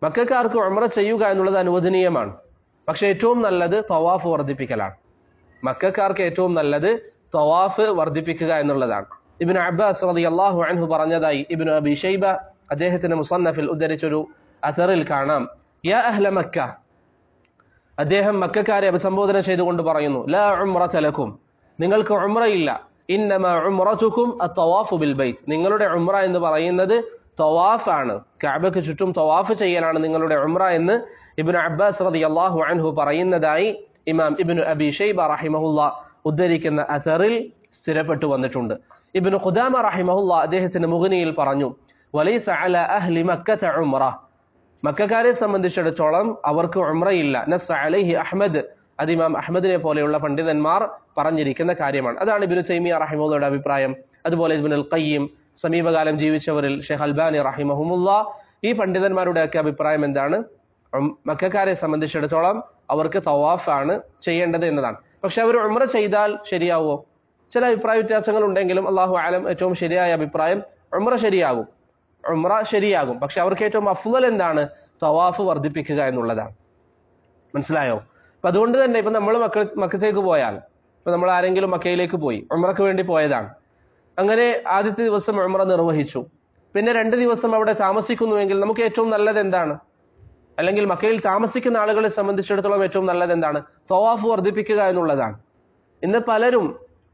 മക്കാർക്ക് ഉംറ ചെയ്യുക എന്നുള്ളത് അനുവദനീയമാണ് പക്ഷെ ഏറ്റവും നല്ലത് തവാഫ് വർദ്ധിപ്പിക്കലാണ് മക്കാർക്ക് ഏറ്റവും നല്ലത് തവാഫ് വർദ്ധിപ്പിക്കുക എന്നുള്ളതാണ് ഇബിൻ അബ്ബാസ് റളിയല്ലാഹു അൻഹു പറഞ്ഞതായി ഇബിൻ അബി ഷൈബ അദ്ദേഹത്തിന്റെ മുസന്നഫിൽ ഉദ്ധരിച്ചൊരു അസറിൽ കാണാം യാ അഹ്ല മക്ക അദ്ദേഹം മക്കാരെ അഭിസംബോധന ചെയ്തുകൊണ്ട് പറയുന്നു ലാ ഉംറത ലക്കും നിങ്ങൾക്ക് ഉംറയില്ല ഇന്നമ ഉംറതുക്കും അത്തവാഫു ബിൽ ബൈത്ത് നിങ്ങളുടെ ഉംറ എന്ന് പറയുന്നത് തവാഫാണ് കഅബയ്ക്ക് ചുറ്റും തവാഫ് ചെയ്യലാണ് നിങ്ങളുടെ ഉംറ എന്ന് ഇബ്നു അബ്ബാസ് റളിയല്ലാഹു അൻഹു പറയുന്നതായി ഇമാം ഇബ്നു അബി ഷൈബ റഹിമഹുല്ല ഉദ്ധരിക്കുന്ന അസറിൽ സ്ഥിരപ്പെട്ടു വന്നിട്ടുണ്ട് ഇബ്നു ഖുദാമ റഹിമഹുല്ല അദ്ദേഹത്തിന്റെ മുഗനിയിൽ പറഞ്ഞു വലൈസ അല അഹ്ലി മക്കത ഉംറ മക്കാരെ സംബന്ധിച്ചിടത്തോളം അവർക്ക് ഉംറയില്ല നസ് അലൈഹി അഹ്മദ് അത് ഇമാം അഹമ്മദിനെ പോലെയുള്ള പണ്ഡിതന്മാർ പറഞ്ഞിരിക്കുന്ന കാര്യമാണ് അതാണ് ഇബിനു തൈമിയ റഹിമുള്ളയുടെ അഭിപ്രായം അതുപോലെ ഇബിൻ അൽ ഖയ്യം സമീപകാലം ജീവിച്ചവരിൽ ഷെയ്ഖ് അൽബാനി റഹിമഹുമുല്ല ഈ പണ്ഡിതന്മാരുടെ ഒക്കെ അഭിപ്രായം എന്താണ് ഉം- മക്കാരെ സംബന്ധിച്ചിടത്തോളം അവർക്ക് തവാഫാണ് ചെയ്യേണ്ടത് എന്നതാണ് പക്ഷെ അവർ ഉംറ ചെയ്താൽ ശരിയാവോ ചില അഭിപ്രായ വ്യത്യാസങ്ങൾ ഉണ്ടെങ്കിലും അള്ളാഹു ആലം ഏറ്റവും ശരിയായ അഭിപ്രായം ഉംറ ശരിയാകും ഉംറ ശരിയാകും പക്ഷെ അവർക്ക് ഏറ്റവും അഫ്വൽ എന്താണ് തവാഫ് വർദ്ധിപ്പിക്കുക എന്നുള്ളതാണ് മനസ്സിലായോ അപ്പൊ അതുകൊണ്ട് തന്നെ ഇപ്പൊ നമ്മൾ മക്ക മക്കത്തേക്ക് പോയാൽ ഇപ്പൊ നമ്മൾ ആരെങ്കിലും മക്കയിലേക്ക് പോയി ഉമ്രക്ക് വേണ്ടി പോയതാണ് അങ്ങനെ ആദ്യത്തെ ദിവസം ഉമ്ര നിർവഹിച്ചു പിന്നെ രണ്ട് ദിവസം അവിടെ താമസിക്കുന്നുവെങ്കിൽ നമുക്ക് ഏറ്റവും നല്ലത് എന്താണ് അല്ലെങ്കിൽ മക്കയിൽ താമസിക്കുന്ന ആളുകളെ സംബന്ധിച്ചിടത്തോളം ഏറ്റവും നല്ലത് എന്താണ് തവാഫ് വർദ്ധിപ്പിക്കുക എന്നുള്ളതാണ് ഇന്ന് പലരും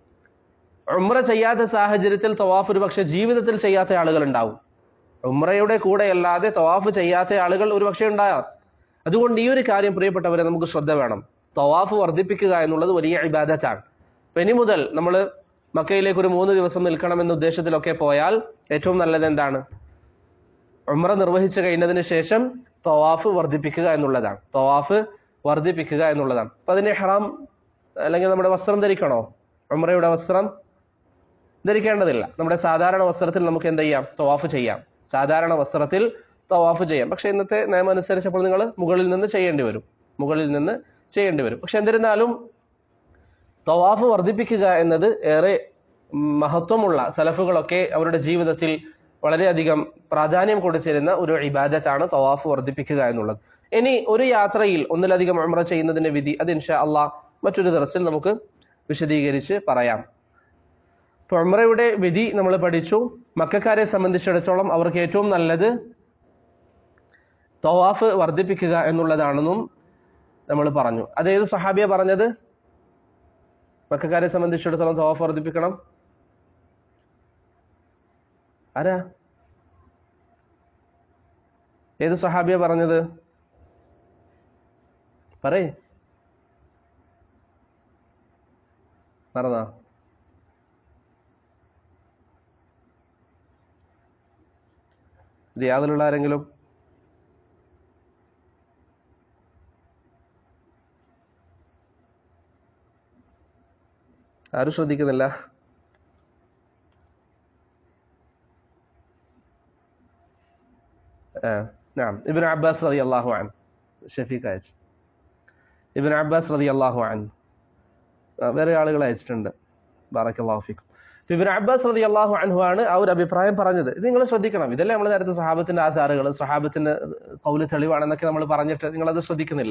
ഉമ്ര ചെയ്യാത്ത സാഹചര്യത്തിൽ തവാഫ് ഒരു പക്ഷെ ജീവിതത്തിൽ ചെയ്യാത്ത ആളുകൾ ഉണ്ടാവും ഉമ്രയുടെ കൂടെ അല്ലാതെ തവാഫ് ചെയ്യാത്ത ആളുകൾ ഒരു പക്ഷേ ഉണ്ടാകാം അതുകൊണ്ട് ഈ ഒരു കാര്യം പ്രിയപ്പെട്ടവരെ നമുക്ക് ശ്രദ്ധ വേണം തവാഫ് വർദ്ധിപ്പിക്കുക എന്നുള്ളത് വലിയ ഇബാദത്താണ് അപ്പൊ ഇനി മുതൽ നമ്മൾ മക്കയിലേക്ക് ഒരു മൂന്ന് ദിവസം നിൽക്കണമെന്ന ഉദ്ദേശത്തിലൊക്കെ പോയാൽ ഏറ്റവും നല്ലത് എന്താണ് ഉമ്ര നിർവഹിച്ചു കഴിഞ്ഞതിന് ശേഷം തവാഫ് വർദ്ധിപ്പിക്കുക എന്നുള്ളതാണ് തവാഫ് വർദ്ധിപ്പിക്കുക എന്നുള്ളതാണ് അപ്പൊ അതിന് ഹറാം അല്ലെങ്കിൽ നമ്മുടെ വസ്ത്രം ധരിക്കണോ ഉമ്രയുടെ വസ്ത്രം ധരിക്കേണ്ടതില്ല നമ്മുടെ സാധാരണ വസ്ത്രത്തിൽ നമുക്ക് എന്ത് ചെയ്യാം തവാഫ് ചെയ്യാം സാധാരണ വസ്ത്രത്തിൽ തവാഫ് ചെയ്യാം പക്ഷെ ഇന്നത്തെ നിയമം അനുസരിച്ചപ്പോൾ നിങ്ങൾ മുകളിൽ നിന്ന് ചെയ്യേണ്ടി വരും മുകളിൽ നിന്ന് ചെയ്യേണ്ടി വരും പക്ഷെ എന്നിരുന്നാലും തവാഫ് വർദ്ധിപ്പിക്കുക എന്നത് ഏറെ മഹത്വമുള്ള സലഫുകളൊക്കെ അവരുടെ ജീവിതത്തിൽ വളരെയധികം പ്രാധാന്യം കൊടുത്തിരുന്ന ഒരു ഇബാദത്താണ് തവാഫ് വർദ്ധിപ്പിക്കുക എന്നുള്ളത് ഇനി ഒരു യാത്രയിൽ ഒന്നിലധികം ഉംറ ചെയ്യുന്നതിന്റെ വിധി അത് ഇൻഷാ അള്ളാഹ് മറ്റൊരു ദിവസത്തിൽ നമുക്ക് വിശദീകരിച്ച് പറയാം ഇപ്പൊ ഉംറയുടെ വിധി നമ്മൾ പഠിച്ചു മക്കാരെ സംബന്ധിച്ചിടത്തോളം അവർക്ക് ഏറ്റവും നല്ലത് തവാഫ് വർദ്ധിപ്പിക്കുക എന്നുള്ളതാണെന്നും നമ്മൾ പറഞ്ഞു അതേത് സഹാബിയ പറഞ്ഞത് മക്കാരെ സംബന്ധിച്ചിടത്തോളം തവാഫ് വർദ്ധിപ്പിക്കണം ആരാ ഏത് സഹാബിയ പറഞ്ഞത് പറയേ പറഞ്ഞോ റിയാദിലുള്ള ആരെങ്കിലും ആരും ശ്രദ്ധിക്കുന്നില്ല ആ نعم ابن عباس رضي الله عنه ഷഫീഖ് അയച്ചു ഇബിൻ അബ്ബാസ് റതി അള്ളാഹു അൻ വേറെ ആളുകൾ അയച്ചിട്ടുണ്ട് ബാറക്കല്ലാഹു ഫിക്കും ഇബിൻ അബ്ബാസ് റതി അള്ളാഹു അൻഹു ആണ് ആ ഒരു അഭിപ്രായം പറഞ്ഞത് ഇത് നിങ്ങൾ ശ്രദ്ധിക്കണം ഇതല്ലേ നമ്മൾ നേരത്തെ സഹാബത്തിന്റെ ആധാറുകൾ സഹാബത്തിന്റെ കൗല് തെളിവാണെന്നൊക്കെ നമ്മൾ പറഞ്ഞിട്ട് നിങ്ങളത് ശ്രദ്ധിക്കുന്നില്ല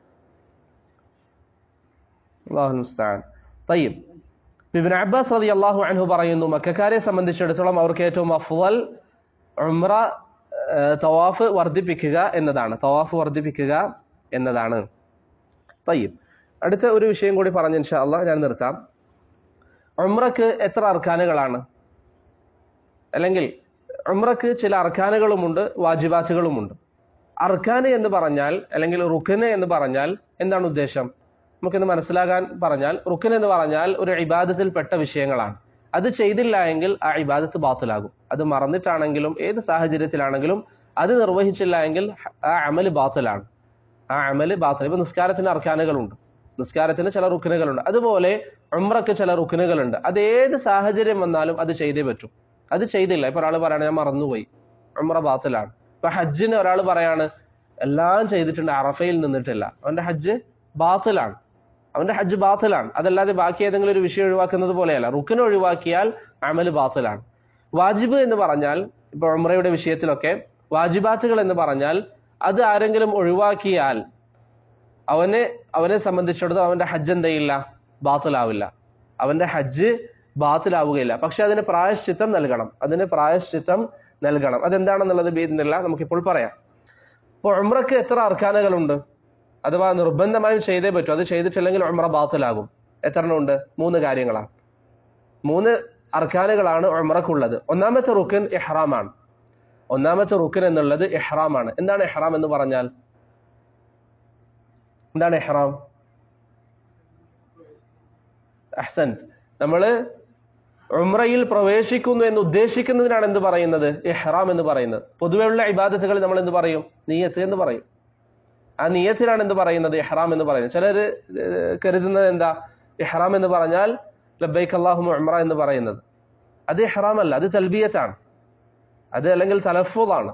അള്ളാഹു മുസ്താൻ തയ്യം ഇബിൻ അബ്ബാസ് റതി അള്ളാഹു അൻഹു പറയുന്നു മക്കാരെ സംബന്ധിച്ചിടത്തോളം അവർക്ക് ഏറ്റവും അഫ്വൽ ഉംറ ഏഹ്, തവാഫ് വർദ്ധിപ്പിക്കുക എന്നതാണ് തവാഫ് വർദ്ധിപ്പിക്കുക എന്നതാണ് തയ്യം അടുത്ത ഒരു വിഷയം കൂടി പറഞ്ഞ ഇൻഷാ അള്ളാഹ് ഞാൻ നിർത്താം ഉംറക്ക് എത്ര അർക്കാനുകളാണ് അല്ലെങ്കിൽ ഉംറക്ക് ചില അർക്കാനുകളുമുണ്ട് വാജിബാത്തുകളുമുണ്ട് അർക്കാന് എന്ന് പറഞ്ഞാൽ അല്ലെങ്കിൽ റുക്കന് എന്ന് പറഞ്ഞാൽ എന്താണ് ഉദ്ദേശം നമുക്കിന്ന് മനസ്സിലാകാൻ പറഞ്ഞാൽ റുക്കൻ എന്ന് പറഞ്ഞാൽ ഒരു ഇബാദത്തിൽപ്പെട്ട വിഷയങ്ങളാണ് അത് ചെയ്തില്ല എങ്കിൽ ആ ഇബാദത്ത് ബാത്തിലാകും അത് മറന്നിട്ടാണെങ്കിലും ഏത് സാഹചര്യത്തിലാണെങ്കിലും അത് നിർവഹിച്ചില്ല എങ്കിൽ ആ അമല് ബാത്തിലാണ് ആ അമല് ബാത്തിൽ ഇപ്പൊ നിസ്കാരത്തിന് അർക്കാനുകളുണ്ട് നിസ്കാരത്തിന് ചില റുക്കിനുകളുണ്ട് അതുപോലെ ഉംറക്ക് ചില റുക്കിനുകളുണ്ട് അത് ഏത് സാഹചര്യം വന്നാലും അത് ചെയ്തേ പറ്റും അത് ചെയ്തില്ല ഇപ്പൊ ഒരാൾ പറയാണ് ഞാൻ മറന്നുപോയി ഉംറ ബാത്തിലാണ് ഇപ്പൊ ഹജ്ജിന് ഒരാൾ പറയാണ് എല്ലാം ചെയ്തിട്ടുണ്ട് അറഫയിൽ നിന്നിട്ടില്ല അവന്റെ ഹജ്ജ് ബാത്തിലാണ് അവന്റെ ഹജ്ജ് ബാത്തിലാണ് അതല്ലാതെ ബാക്കി ഏതെങ്കിലും ഒരു വിഷയം ഒഴിവാക്കുന്നത് പോലെയല്ല റുക്കിന് ഒഴിവാക്കിയാൽ അമല് ബാത്തിലാണ് വാജിബ് എന്ന് പറഞ്ഞാൽ ഇപ്പൊ ഉംറയുടെ വിഷയത്തിലൊക്കെ വാജിബാത്തുകൾ എന്ന് പറഞ്ഞാൽ അത് ആരെങ്കിലും ഒഴിവാക്കിയാൽ അവനെ അവനെ സംബന്ധിച്ചിടത്തോളം അവന്റെ ഹജ്ജ് എന്തെയില്ല ബാത്തിലാവില്ല അവന്റെ ഹജ്ജ് ബാത്തിലാവുകയില്ല പക്ഷെ അതിന് പ്രായശ്ചിത്തം നൽകണം അതിന് പ്രായശ്ചിത്തം നൽകണം അതെന്താണെന്നുള്ളത് ബീദിനില്ല നമുക്കിപ്പോൾ പറയാം ഇപ്പോൾ ഉമ്രക്ക് എത്ര അർക്കാനകളുണ്ട് അഥവാ നിർബന്ധമായും ചെയ്തേ പറ്റൂ അത് ചെയ്തിട്ടില്ലെങ്കിൽ ഉമ്ര ബാത്തിലാകും എത്ര എണ്ണം ഉണ്ട് മൂന്ന് കാര്യങ്ങളാണ് മൂന്ന് അർക്കാനുകളാണ് ഉമ്രക്കുള്ളത് ഒന്നാമത്തെ റുക്കൻ ഇഹ്റാമാണ് ഒന്നാമത്തെ റുക്കൻ എന്നുള്ളത് ഇഹ്റാമാണ് എന്താണ് ഇഹ്റാം എന്ന് പറഞ്ഞാൽ എന്താണ് ഇഹ്റാം അഹ്സൻ നമ്മള് ഉംറയിൽ പ്രവേശിക്കുന്നു എന്ന് ഉദ്ദേശിക്കുന്നതിനാണ് എന്ത് പറയുന്നത് ഇഹ്റാം എന്ന് പറയുന്നത് പൊതുവെയുള്ള ഇബാദത്തുകൾ നമ്മൾ എന്ത് പറയും നീയത്ത് എന്ന് പറയും ആ നീയത്തിലാണ് എന്ത് പറയുന്നത് ഇഹ്റാം എന്ന് പറയുന്നത് ചിലര് ഏഹ്, കരുതുന്നത് എന്താ ഇഹ്റാം എന്ന് പറഞ്ഞാൽ ലബൈക്ക് അള്ളാഹു ഉംറ എന്ന് പറയുന്നത് അത് ഇഹ്റാം അല്ല അത് തൽബിയത്താണ് അത് അല്ലെങ്കിൽ തലഫുദാണ്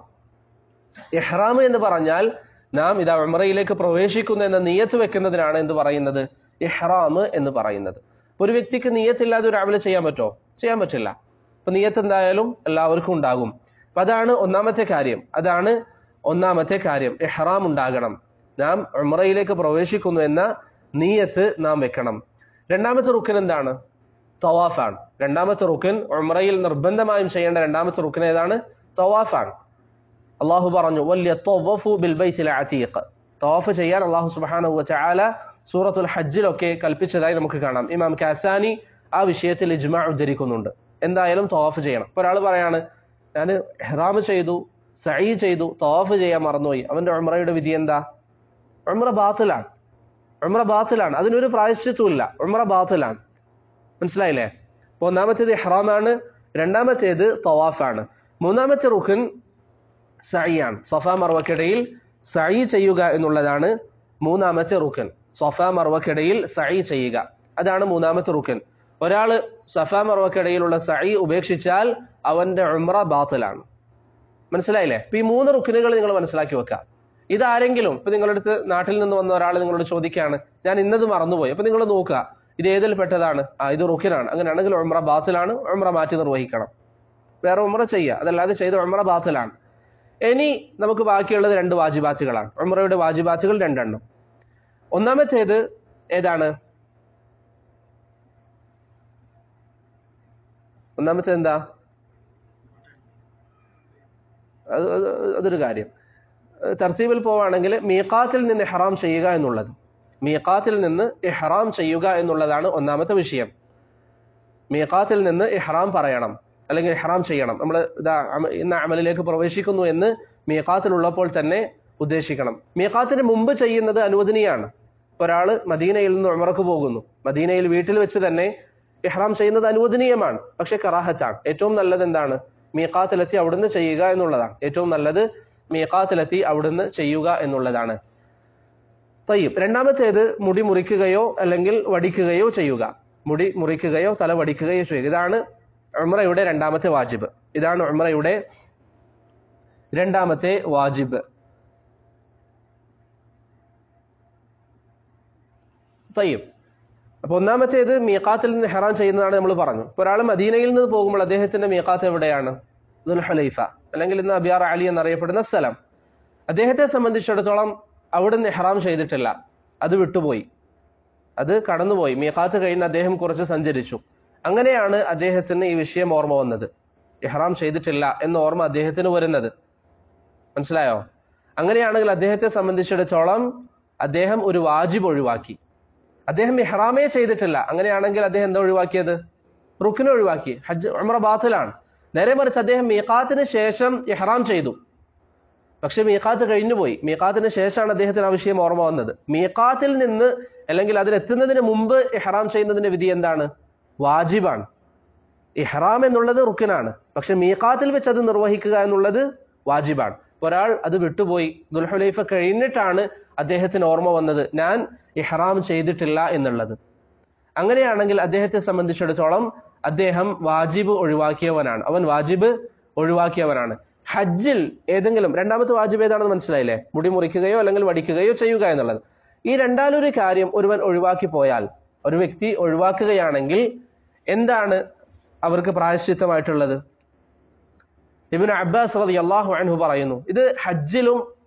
ഇഹ്റാം എന്ന് പറഞ്ഞാൽ നാം ഇതാ ഉംറയിലേക്ക് പ്രവേശിക്കുന്നു എന്ന നീയത്ത് വെക്കുന്നതിനാണ് എന്ത് പറയുന്നത് ഇഹ്റാം എന്ന് പറയുന്നത് ഒരു വ്യക്തിക്ക് നീയത്തില്ലാതെ ഒരു അമല് ചെയ്യാൻ പറ്റുമോ ചെയ്യാൻ പറ്റില്ല അപ്പൊ നീയത്ത് എന്തായാലും എല്ലാവർക്കും ഉണ്ടാകും അപ്പൊ അതാണ് ഒന്നാമത്തെ കാര്യം അതാണ് ഒന്നാമത്തെ കാര്യം ഇഹ്റാം ഉണ്ടാകണം നാം ഉംറയിലേക്ക് പ്രവേശിക്കുന്നു എന്ന നീയത്ത് നാം വെക്കണം രണ്ടാമത്തെ റുക്കൻ എന്താണ് തവാഫാണ് രണ്ടാമത്തെ റുക്കൻ ഉംറയിൽ നിർബന്ധമായും ചെയ്യേണ്ട രണ്ടാമത്തെ റുക്കൻ ഏതാണ് തവാഫാണ് അള്ളാഹു പറഞ്ഞു വലിയ ബിൽ ബൈത്തിൽ അതീഖ് തവാഫ് ചെയ്യാൻ അള്ളാഹു സുബ്ഹാനഹു വതആല സൂറത്തുൽ ഹജ്ജിലൊക്കെ കൽപ്പിച്ചതായി നമുക്ക് കാണാം ഇമാം കാസാനി ആ വിഷയത്തിൽ ഇജ്മാ ഉദ്ധരിക്കുന്നുണ്ട് എന്തായാലും തവാഫ് ചെയ്യണം ഇപ്പൊ ഒരാൾ പറയാണ് ഞാൻ ഇഹ്റാം ചെയ്തു സഈ ചെയ്തു തവാഫ് ചെയ്യാൻ മറന്നുപോയി അവന്റെ ഉംറയുടെ വിധി എന്താ ഉംറ ബാത്തിലാണ് ഉംറ ബാത്തിലാണ് അതിനൊരു പ്രായശ്ചിത്വമില്ല ഉംറ ബാത്തിലാണ് മനസ്സിലായില്ലേ അപ്പൊ ഒന്നാമത്തേത് ഇഹ്റാമാണ് രണ്ടാമത്തേത് തവാഫാണ് മൂന്നാമത്തെ റുഖൻ സഴിയാണ് സഫ മർവക്കിടയിൽ സഴി ചെയ്യുക എന്നുള്ളതാണ് മൂന്നാമത്തെ റുക്കൻ സഫ മർവക്കിടയിൽ സഴി ചെയ്യുക അതാണ് മൂന്നാമത്തെ റുക്കൻ ഒരാൾ സഫ മർവക്കിടയിലുള്ള സഴി ഉപേക്ഷിച്ചാൽ അവന്റെ ഉംറ ബാത്തിലാണ് മനസ്സിലായില്ലേ അപ്പൊ ഈ മൂന്ന് റുക്കിനുകൾ നിങ്ങൾ മനസ്സിലാക്കി വെക്കുക ഇതാരെങ്കിലും ഇപ്പൊ നിങ്ങളുടെ അടുത്ത് നാട്ടിൽ നിന്ന് വന്ന ഒരാൾ നിങ്ങളോട് ചോദിക്കുകയാണ് ഞാൻ ഇന്നത് മറന്നുപോയി അപ്പൊ നിങ്ങൾ നോക്കുക ഇത് ഏതിൽ പെട്ടതാണ് ആ ഇത് റുക്കിനാണ് അങ്ങനെയാണെങ്കിൽ ഉംറ ബാത്തിലാണ് ഉംറ മാറ്റി നിർവഹിക്കണം വേറെ ഉംറ ചെയ്യുക അതല്ലാതെ ചെയ്ത ഉംറ ബാത്തിലാണ് ഇനി നമുക്ക് ബാക്കിയുള്ളത് രണ്ട് വാജിബാത്തുകളാണ് ഉംറയുടെ വാജിബാത്തുകൾ രണ്ടെണ്ണം ഒന്നാമത്തേത് ഏതാണ് ഒന്നാമത്തെ എന്താ അത് അത് അതൊരു കാര്യം ഏഹ് തർത്തീബിൽ പോവാണെങ്കിൽ മീഖാത്തിൽ നിന്ന് ഇഹ്റാം ചെയ്യുക എന്നുള്ളത് മീഖാത്തിൽ നിന്ന് ഇഹ്റാം ചെയ്യുക എന്നുള്ളതാണ് ഒന്നാമത്തെ വിഷയം മീഖാത്തിൽ നിന്ന് ഇഹ്റാം പറയണം അല്ലെങ്കിൽ ഇഹ്റാം ചെയ്യണം നമ്മൾ ഇതാ അമ- ഇന്ന അമലിലേക്ക് പ്രവേശിക്കുന്നു എന്ന് മീഖാത്തിലുള്ളപ്പോൾ തന്നെ ഉദ്ദേശിക്കണം മീഖാത്തിന് മുമ്പ് ചെയ്യുന്നത് അനുവദനീയാണ് ഒരാൾ മദീനയിൽ നിന്ന് ഉമറക്ക് പോകുന്നു മദീനയിൽ വീട്ടിൽ വെച്ച് തന്നെ ഇഹ്റാം ചെയ്യുന്നത് അനുവദനീയമാണ് പക്ഷെ കറാഹത്താണ് ഏറ്റവും നല്ലത് എന്താണ് മീഖാത്തിലെത്തി അവിടുന്ന് ചെയ്യുക എന്നുള്ളതാണ് ഏറ്റവും നല്ലത് മീഖാത്തിലെത്തി അവിടുന്ന് ചെയ്യുക എന്നുള്ളതാണ് തയ്യും രണ്ടാമത്തേത് മുടി മുറിക്കുകയോ അല്ലെങ്കിൽ വടിക്കുകയോ ചെയ്യുക മുടി മുറിക്കുകയോ തല വടിക്കുകയോ ചെയ്യുക ഇതാണ് ഉംറയുടെ രണ്ടാമത്തെ വാജിബ് ഇതാണ് ഉംറയുടെ രണ്ടാമത്തെ വാജിബ് തയ്യും അപ്പൊ ഒന്നാമത്തേത് മീഖാത്തിൽ നിന്ന് ഹെറാൻ ചെയ്യുന്നതാണ് നമ്മൾ പറഞ്ഞു ഇപ്പൊ ഒരാൾ മദീനയിൽ നിന്ന് പോകുമ്പോൾ അദ്ദേഹത്തിന്റെ മീഖാത്ത് എവിടെയാണ് ദുൽ ഹലൈഫ അല്ലെങ്കിൽ ഇന്ന് അബിയാർ അലി എന്നറിയപ്പെടുന്ന സ്ഥലം അദ്ദേഹത്തെ സംബന്ധിച്ചിടത്തോളം അവിടുന്ന് ഇഹ്റാം ചെയ്തിട്ടില്ല അത് വിട്ടുപോയി അത് കടന്നുപോയി മീഖാത്ത് കഴിഞ്ഞ് അദ്ദേഹം കുറച്ച് സഞ്ചരിച്ചു അങ്ങനെയാണ് അദ്ദേഹത്തിന് ഈ വിഷയം ഓർമ്മ വന്നത് ഇഹ്റാം ചെയ്തിട്ടില്ല എന്ന ഓർമ്മ അദ്ദേഹത്തിന് വരുന്നത് മനസ്സിലായോ അങ്ങനെയാണെങ്കിൽ അദ്ദേഹത്തെ സംബന്ധിച്ചിടത്തോളം അദ്ദേഹം ഒരു വാജിബ് ഒഴിവാക്കി അദ്ദേഹം ഇഹ്റാമേ ചെയ്തിട്ടില്ല അങ്ങനെയാണെങ്കിൽ അദ്ദേഹം എന്താ ഒഴിവാക്കിയത് റുക്കിനെ ഒഴിവാക്കി ഹജ്ജ് ഉംറ ബാത്തിലാണ് നേരെ മറിച്ച് അദ്ദേഹം മീഖാത്തിന് ശേഷം ഇഹ്റാം ചെയ്തു പക്ഷെ മീഖാത്ത് കഴിഞ്ഞു പോയി മീഖാത്തിന് ശേഷമാണ് അദ്ദേഹത്തിന് ആ വിഷയം ഓർമ്മ വന്നത് മീഖാത്തിൽ നിന്ന് അല്ലെങ്കിൽ അതിലെത്തുന്നതിന് മുമ്പ് ഇഹ്റാം ചെയ്യുന്നതിന്റെ വിധി എന്താണ് വാജിബാണ് ഇഹ്റാം എന്നുള്ളത് റുക്കിനാണ് പക്ഷെ മീഖാത്തിൽ വെച്ച് അത് നിർവഹിക്കുക എന്നുള്ളത് വാജിബാണ് ഒരാൾ അത് വിട്ടുപോയി ദുൽഹുലൈഫ കഴിഞ്ഞിട്ടാണ് അദ്ദേഹത്തിന് ഓർമ്മ വന്നത് ഞാൻ ഇഹ്റാം ചെയ്തിട്ടില്ല എന്നുള്ളത് അങ്ങനെയാണെങ്കിൽ അദ്ദേഹത്തെ സംബന്ധിച്ചിടത്തോളം അദ്ദേഹം വാജിബ് ഒഴിവാക്കിയവനാണ് അവൻ വാജിബ് ഒഴിവാക്കിയവനാണ് ഹജ്ജിൽ ഏതെങ്കിലും രണ്ടാമത്തെ വാജിബ് ഏതാണെന്ന് മനസ്സിലായില്ലേ മുടി മുറിക്കുകയോ അല്ലെങ്കിൽ വടിക്കുകയോ ചെയ്യുക എന്നുള്ളത് ഈ രണ്ടാലൊരു കാര്യം ഒരുവൻ ഒഴിവാക്കി പോയാൽ ഒരു വ്യക്തി ഒഴിവാക്കുകയാണെങ്കിൽ എന്താണ് അവർക്ക് പ്രായശ്ചിത്തമായിട്ടുള്ളത് ഇബിന് അബ്ബാസ് റതി അള്ളാഹു അൻഹു പറയുന്നു ഇത് ഹജ്ജിലും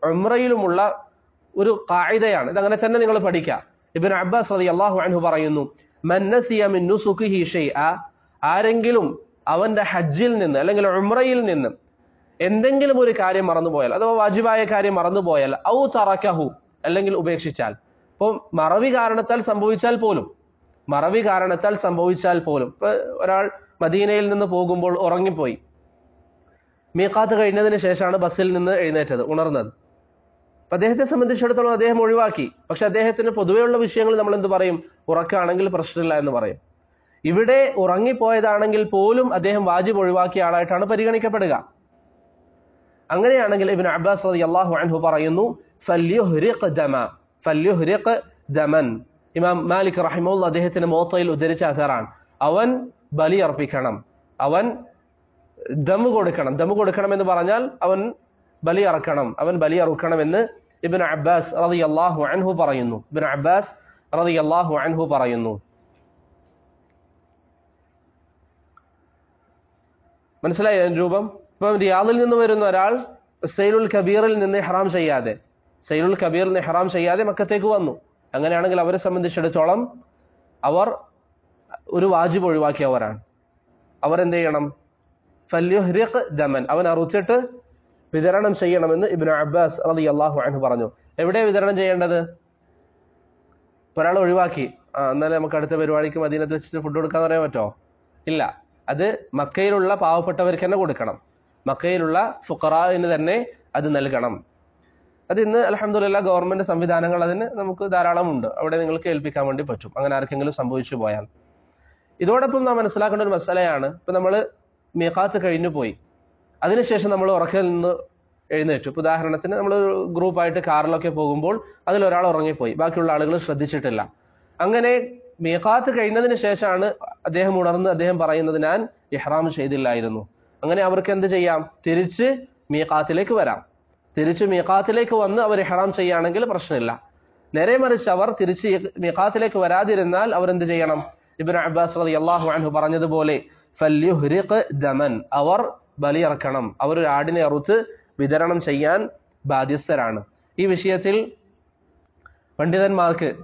ഉംറയിലുമുള്ള ഒരു കായികയാണ് ഇതങ്ങനെ തന്നെ നിങ്ങൾ പഠിക്കുക ഇബിൻ അബ്ബാസ് റതി അള്ളാഹു അൻഹു പറയുന്നു മന്നസിയ മിൻ നുസുഖിഹി ഷൈഅ ആരെങ്കിലും അവന്റെ ഹജ്ജിൽ നിന്ന് അല്ലെങ്കിൽ ഉംറയിൽ നിന്ന് എന്തെങ്കിലും ഒരു കാര്യം മറന്നുപോയാൽ അഥവാ വാജിബായ കാര്യം മറന്നുപോയാൽ ഔ തറക്കഹു അല്ലെങ്കിൽ ഉപേക്ഷിച്ചാൽ ഇപ്പോൾ മറവി കാരണത്താൽ സംഭവിച്ചാൽ പോലും മറവി കാരണത്താൽ സംഭവിച്ചാൽ പോലും ഇപ്പൊ ഒരാൾ മദീനയിൽ നിന്ന് പോകുമ്പോൾ ഉറങ്ങിപ്പോയി മീക്കാത്ത് കഴിഞ്ഞതിന് ശേഷമാണ് ബസ്സിൽ നിന്ന് എഴുന്നേറ്റത് ഉണർന്നത് അപ്പൊ അദ്ദേഹത്തെ സംബന്ധിച്ചിടത്തോളം അദ്ദേഹം ഒഴിവാക്കി പക്ഷെ അദ്ദേഹത്തിന് പൊതുവെയുള്ള വിഷയങ്ങൾ നമ്മൾ എന്ത് പറയും ഉറക്കാണെങ്കിൽ പ്രശ്നമില്ല എന്ന് പറയും ഇവിടെ ഉറങ്ങിപ്പോയതാണെങ്കിൽ പോലും അദ്ദേഹം വാജിബ് ഒഴിവാക്കിയ ആളായിട്ടാണ് പരിഗണിക്കപ്പെടുക അങ്ങനെയാണെങ്കിൽ ഇബിൻ അബ്ബാസ് റതി അള്ളാഹു അൻഹു പറയുന്നു ഫല്യുഹ്രിഖ് ദമ ഫല്യുഹ്രിഖ് ദമൻ ഇമാം മാലിക് റഹിമുള്ള അദ്ദേഹത്തിന്റെ മോത്തയിൽ ഉദ്ധരിച്ച അസറാണ് അവൻ ബലി അർപ്പിക്കണം അവൻ ദമ് കൊടുക്കണം ദമ് കൊടുക്കണം എന്ന് പറഞ്ഞാൽ അവൻ ബലി അറക്കണം അവൻ ബലി അറുക്കണം എന്ന് ഇബിൻ അബ്ബാസ് റതി അള്ളാഹു അൻഹു പറയുന്നു ഇബിൻ അബ്ബാസ് റതി അള്ളാഹു അൻഹു പറയുന്നു മനസ്സിലായി അതിന്റെ രൂപം ഇപ്പം റിയാദിൽ നിന്ന് വരുന്ന ഒരാൾ സൈലുൽ കബീറിൽ നിന്ന് ഹറാം ചെയ്യാതെ സൈലുൽ കബീറിൽ നിന്ന് ഹറാം ചെയ്യാതെ മക്കത്തേക്ക് വന്നു അങ്ങനെയാണെങ്കിൽ അവരെ സംബന്ധിച്ചിടത്തോളം അവർ ഒരു വാജിബ് ഒഴിവാക്കിയവരാണ് അവർ എന്ത് ചെയ്യണം ഫല്യുഹ്രിഖ് ദമൻ അവൻ അറുത്തിട്ട് വിതരണം ചെയ്യണമെന്ന് ഇബ്നു അബ്ബാസ് റളി അള്ളാഹു അൻഹു പറഞ്ഞു എവിടെ വിതരണം ചെയ്യേണ്ടത് ഒരാൾ ഒഴിവാക്കി ആ എന്നാലും നമുക്ക് അടുത്ത പരിപാടിക്ക് മദീനത്ത് വെച്ചിട്ട് ഫുഡ് കൊടുക്കാൻ പറയാൻ പറ്റുമോ ഇല്ല അത് മക്കയിലുള്ള പാവപ്പെട്ടവർക്ക് തന്നെ കൊടുക്കണം മക്കയിലുള്ള ഫുഖറാന് തന്നെ അത് നൽകണം അത് ഇന്ന് അലഹമുല്ല ഗവൺമെന്റ് സംവിധാനങ്ങൾ അതിന് നമുക്ക് ധാരാളം ഉണ്ട് അവിടെ നിങ്ങൾക്ക് ഏൽപ്പിക്കാൻ വേണ്ടി പറ്റും അങ്ങനെ ആർക്കെങ്കിലും സംഭവിച്ചു പോയാൽ ഇതോടൊപ്പം നാം മനസ്സിലാക്കേണ്ട ഒരു മസലയാണ് ഇപ്പൊ നമ്മൾ മീഖാത്ത് കഴിഞ്ഞു പോയി അതിനുശേഷം നമ്മൾ ഉറക്കിൽ നിന്ന് എഴുന്നേറ്റു ഇപ്പൊ ഉദാഹരണത്തിന് നമ്മൾ ഗ്രൂപ്പായിട്ട് കാറിലൊക്കെ പോകുമ്പോൾ അതിൽ ഒരാൾ ഉറങ്ങിപ്പോയി ബാക്കിയുള്ള ആളുകൾ ശ്രദ്ധിച്ചിട്ടില്ല അങ്ങനെ മീഖാത്ത് കഴിഞ്ഞതിന് ശേഷമാണ് അദ്ദേഹം ഉണർന്ന് അദ്ദേഹം പറയുന്നത് ഞാൻ ഇഹ്റാം ചെയ്തില്ലായിരുന്നു അങ്ങനെ അവർക്ക് എന്ത് ചെയ്യാം തിരിച്ച് മീഖാത്തിലേക്ക് വരാം തിരിച്ച് മീഖാത്തിലേക്ക് വന്ന് അവർ ഇഹ്റാം ചെയ്യുകയാണെങ്കിൽ പ്രശ്നമില്ല നേരെ മറിച്ച് അവർ തിരിച്ച് മീഖാത്തിലേക്ക് വരാതിരുന്നാൽ അവർ എന്ത് ചെയ്യണം ഇബ്നു അബ്ബാസ് റളി അള്ളാഹു അൻഹു പറഞ്ഞതുപോലെ ഫല്യുഹ്രിഖ് ദമൻ അവർ ബലിയിറക്കണം അവർ ഒരു ആടിനെ അറുത്ത് വിതരണം ചെയ്യാൻ ബാധ്യസ്ഥരാണ് ഈ വിഷയത്തിൽ പണ്ഡിതന്മാർക്ക്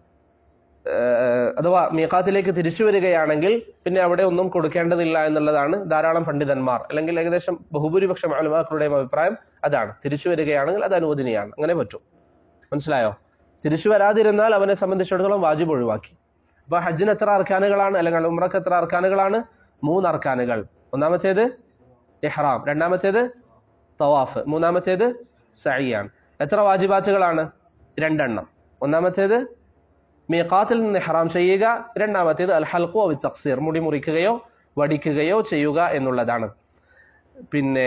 ഏഹ്, അഥവാ മീഖാത്തിലേക്ക് തിരിച്ചു വരികയാണെങ്കിൽ പിന്നെ അവിടെ ഒന്നും കൊടുക്കേണ്ടതില്ല എന്നുള്ളതാണ് ധാരാളം പണ്ഡിതന്മാർ അല്ലെങ്കിൽ ഏകദേശം ബഹുഭൂരിപക്ഷം അലുമാക്കളുടെയും അഭിപ്രായം അതാണ് തിരിച്ചു വരികയാണെങ്കിൽ അത് അനുവദനീയാണ് അങ്ങനെ പറ്റും മനസ്സിലായോ തിരിച്ചു വരാതിരുന്നാൽ അവനെ സംബന്ധിച്ചിടത്തോളം വാജിബ് ഒഴിവാക്കി അപ്പൊ ഹജ്ജിന് എത്ര അർക്കാനുകളാണ് അല്ലെങ്കിൽ ഉമ്രക്ക് എത്ര അർക്കാനുകളാണ് മൂന്ന് അർക്കാനുകൾ ഒന്നാമത്തേത് ഇഹ്റാം രണ്ടാമത്തേത് തവാഫ് മൂന്നാമത്തേത് സഴിയാണ് എത്ര വാജിബാത്തുകളാണ് രണ്ടെണ്ണം ഒന്നാമത്തേത് മീഖാത്തിൽ നിന്ന് ഇഹ്റാം ചെയ്യുക രണ്ടാമത്തേത് അൽ ഹൽഖു അവി തക്സീർ മുടി മുറിക്കുകയോ വടിക്കുകയോ ചെയ്യുക എന്നുള്ളതാണ് പിന്നെ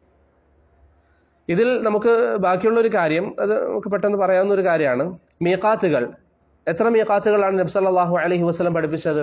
ഇതിൽ നമുക്ക് ബാക്കിയുള്ള ഒരു കാര്യം അത് നമുക്ക് പെട്ടെന്ന് പറയാവുന്ന ഒരു കാര്യമാണ് മീഖാത്തുകൾ എത്ര മീഖാത്തുകളാണ് നബി സല്ലല്ലാഹു അലൈഹി വസല്ലം പഠിപ്പിച്ചത്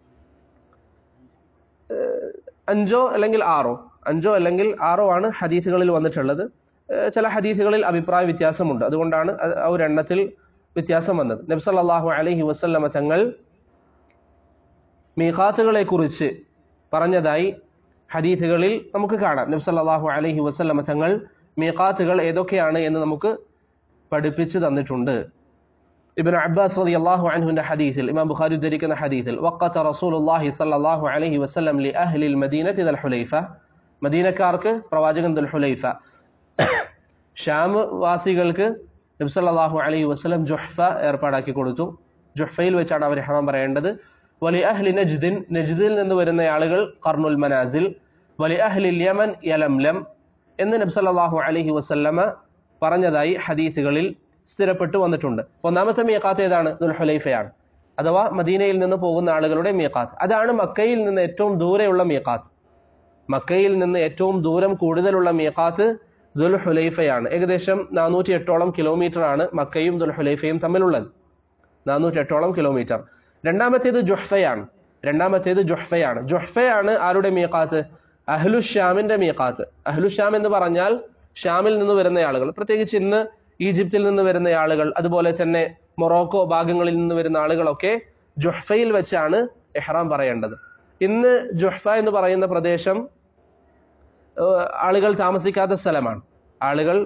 ഏഹ് അഞ്ചോ അല്ലെങ്കിൽ ആറോ അഞ്ചോ അല്ലെങ്കിൽ ആറോ ആണ് ഹദീസുകളിൽ വന്നിട്ടുള്ളത് ഏഹ് ചില ഹദീസുകളിൽ അഭിപ്രായ വ്യത്യാസമുണ്ട് അതുകൊണ്ടാണ് അത് ആ ഒരു എണ്ണത്തിൽ വ്യത്യാസം വന്നത് നബി സല്ലല്ലാഹു അലൈഹി വസല്ലമ തങ്ങൾ മീഖാത്തുകളെ കുറിച്ച് പറഞ്ഞതായി ഹദീസുകളിൽ നമുക്ക് കാണാം നബി സല്ലല്ലാഹു അലൈഹി വസല്ലമ തങ്ങൾ മീഖാത്തുകൾ ഏതൊക്കെയാണ് എന്ന് നമുക്ക് പഠിപ്പിച്ചു തന്നിട്ടുണ്ട് ഇബ്നു അബ്ബാസ് റളിയല്ലാഹു അൻഹുവിന്റെ ഹദീസിൽ ഇമാം ബുഖാരി ഉദ്ധരിക്കുന്ന ഹദീസിൽ വഖത്ത റസൂലുള്ളാഹി സ്വല്ലല്ലാഹു അലൈഹി വസല്ലം ലി അഹ്ലിൽ മദീനത്തി ദൽ ഹുലൈഫ മദീനക്കാർക്ക് പ്രവാചകൻ ദൽ ഹുലൈഫ ഷാം വാസികൾക്ക് നബി സല്ലല്ലാഹു അലൈഹി വസല്ലം ജുഹ്ഫ ഏർപ്പാടാക്കി കൊടുത്തു ജുഹ്ഫയിൽ വെച്ചാണ് അവർ ഹറം പറയേണ്ടത് വലി അഹ്ലി നജ്ദിൻ നജ്ദിൽ നിന്ന് വരുന്ന ആളുകൾ കർണുൽ മനാസിൽ വലി അഹ്ലി യമൻ യലംലം എന്ന് നബി സല്ലല്ലാഹു അലൈഹി വസല്ലമ പറഞ്ഞതായി ഹദീസുകളിൽ സ്ഥിരപ്പെട്ടു വന്നിട്ടുണ്ട് ഒന്നാമത്തെ മീഖാത്ത് ഏതാണ് ദുൽഹുലൈഫയാണ് അഥവാ മദീനയിൽ നിന്ന് പോകുന്ന ആളുകളുടെ മീഖാത്ത് അതാണ് മക്കയിൽ നിന്ന് ഏറ്റവും ദൂരെയുള്ള മീഖാത്ത് മക്കയിൽ നിന്ന് ഏറ്റവും ദൂരം കൂടുതലുള്ള മീഖാത്ത് ദുൽഹുലൈഫയാണ് ഏകദേശം നാനൂറ്റി എട്ടോളം കിലോമീറ്റർ ആണ് മക്കയും ദുൽഹുലൈഫയും തമ്മിലുള്ളത് നാനൂറ്റി എട്ടോളം കിലോമീറ്റർ രണ്ടാമത്തേത് ജുഹ്ഫയാണ് രണ്ടാമത്തേത് ജുഹ്ഫയാണ് ജുഹ്ഫയാണ് ആരുടെ മീഖാത്ത് അഹ്ലു ഷ്യാമിന്റെ മീഖാത്ത് അഹ്ലു ഷ്യാം എന്ന് പറഞ്ഞാൽ ഷ്യാമിൽ നിന്ന് വരുന്ന ആളുകൾ പ്രത്യേകിച്ച് ഇന്ന് ഈജിപ്തിൽ നിന്ന് വരുന്ന ആളുകൾ അതുപോലെ തന്നെ മൊറോക്കോ ഭാഗങ്ങളിൽ നിന്ന് വരുന്ന ആളുകളൊക്കെ ജുഹ്ഫയിൽ വെച്ചാണ് എഹ്റാം പറയേണ്ടത് ഇന്ന് ജുഹ്ഫ എന്ന് പറയുന്ന പ്രദേശം ഏഹ്, ആളുകൾ താമസിക്കാത്ത സ്ഥലമാണ് ആളുകൾ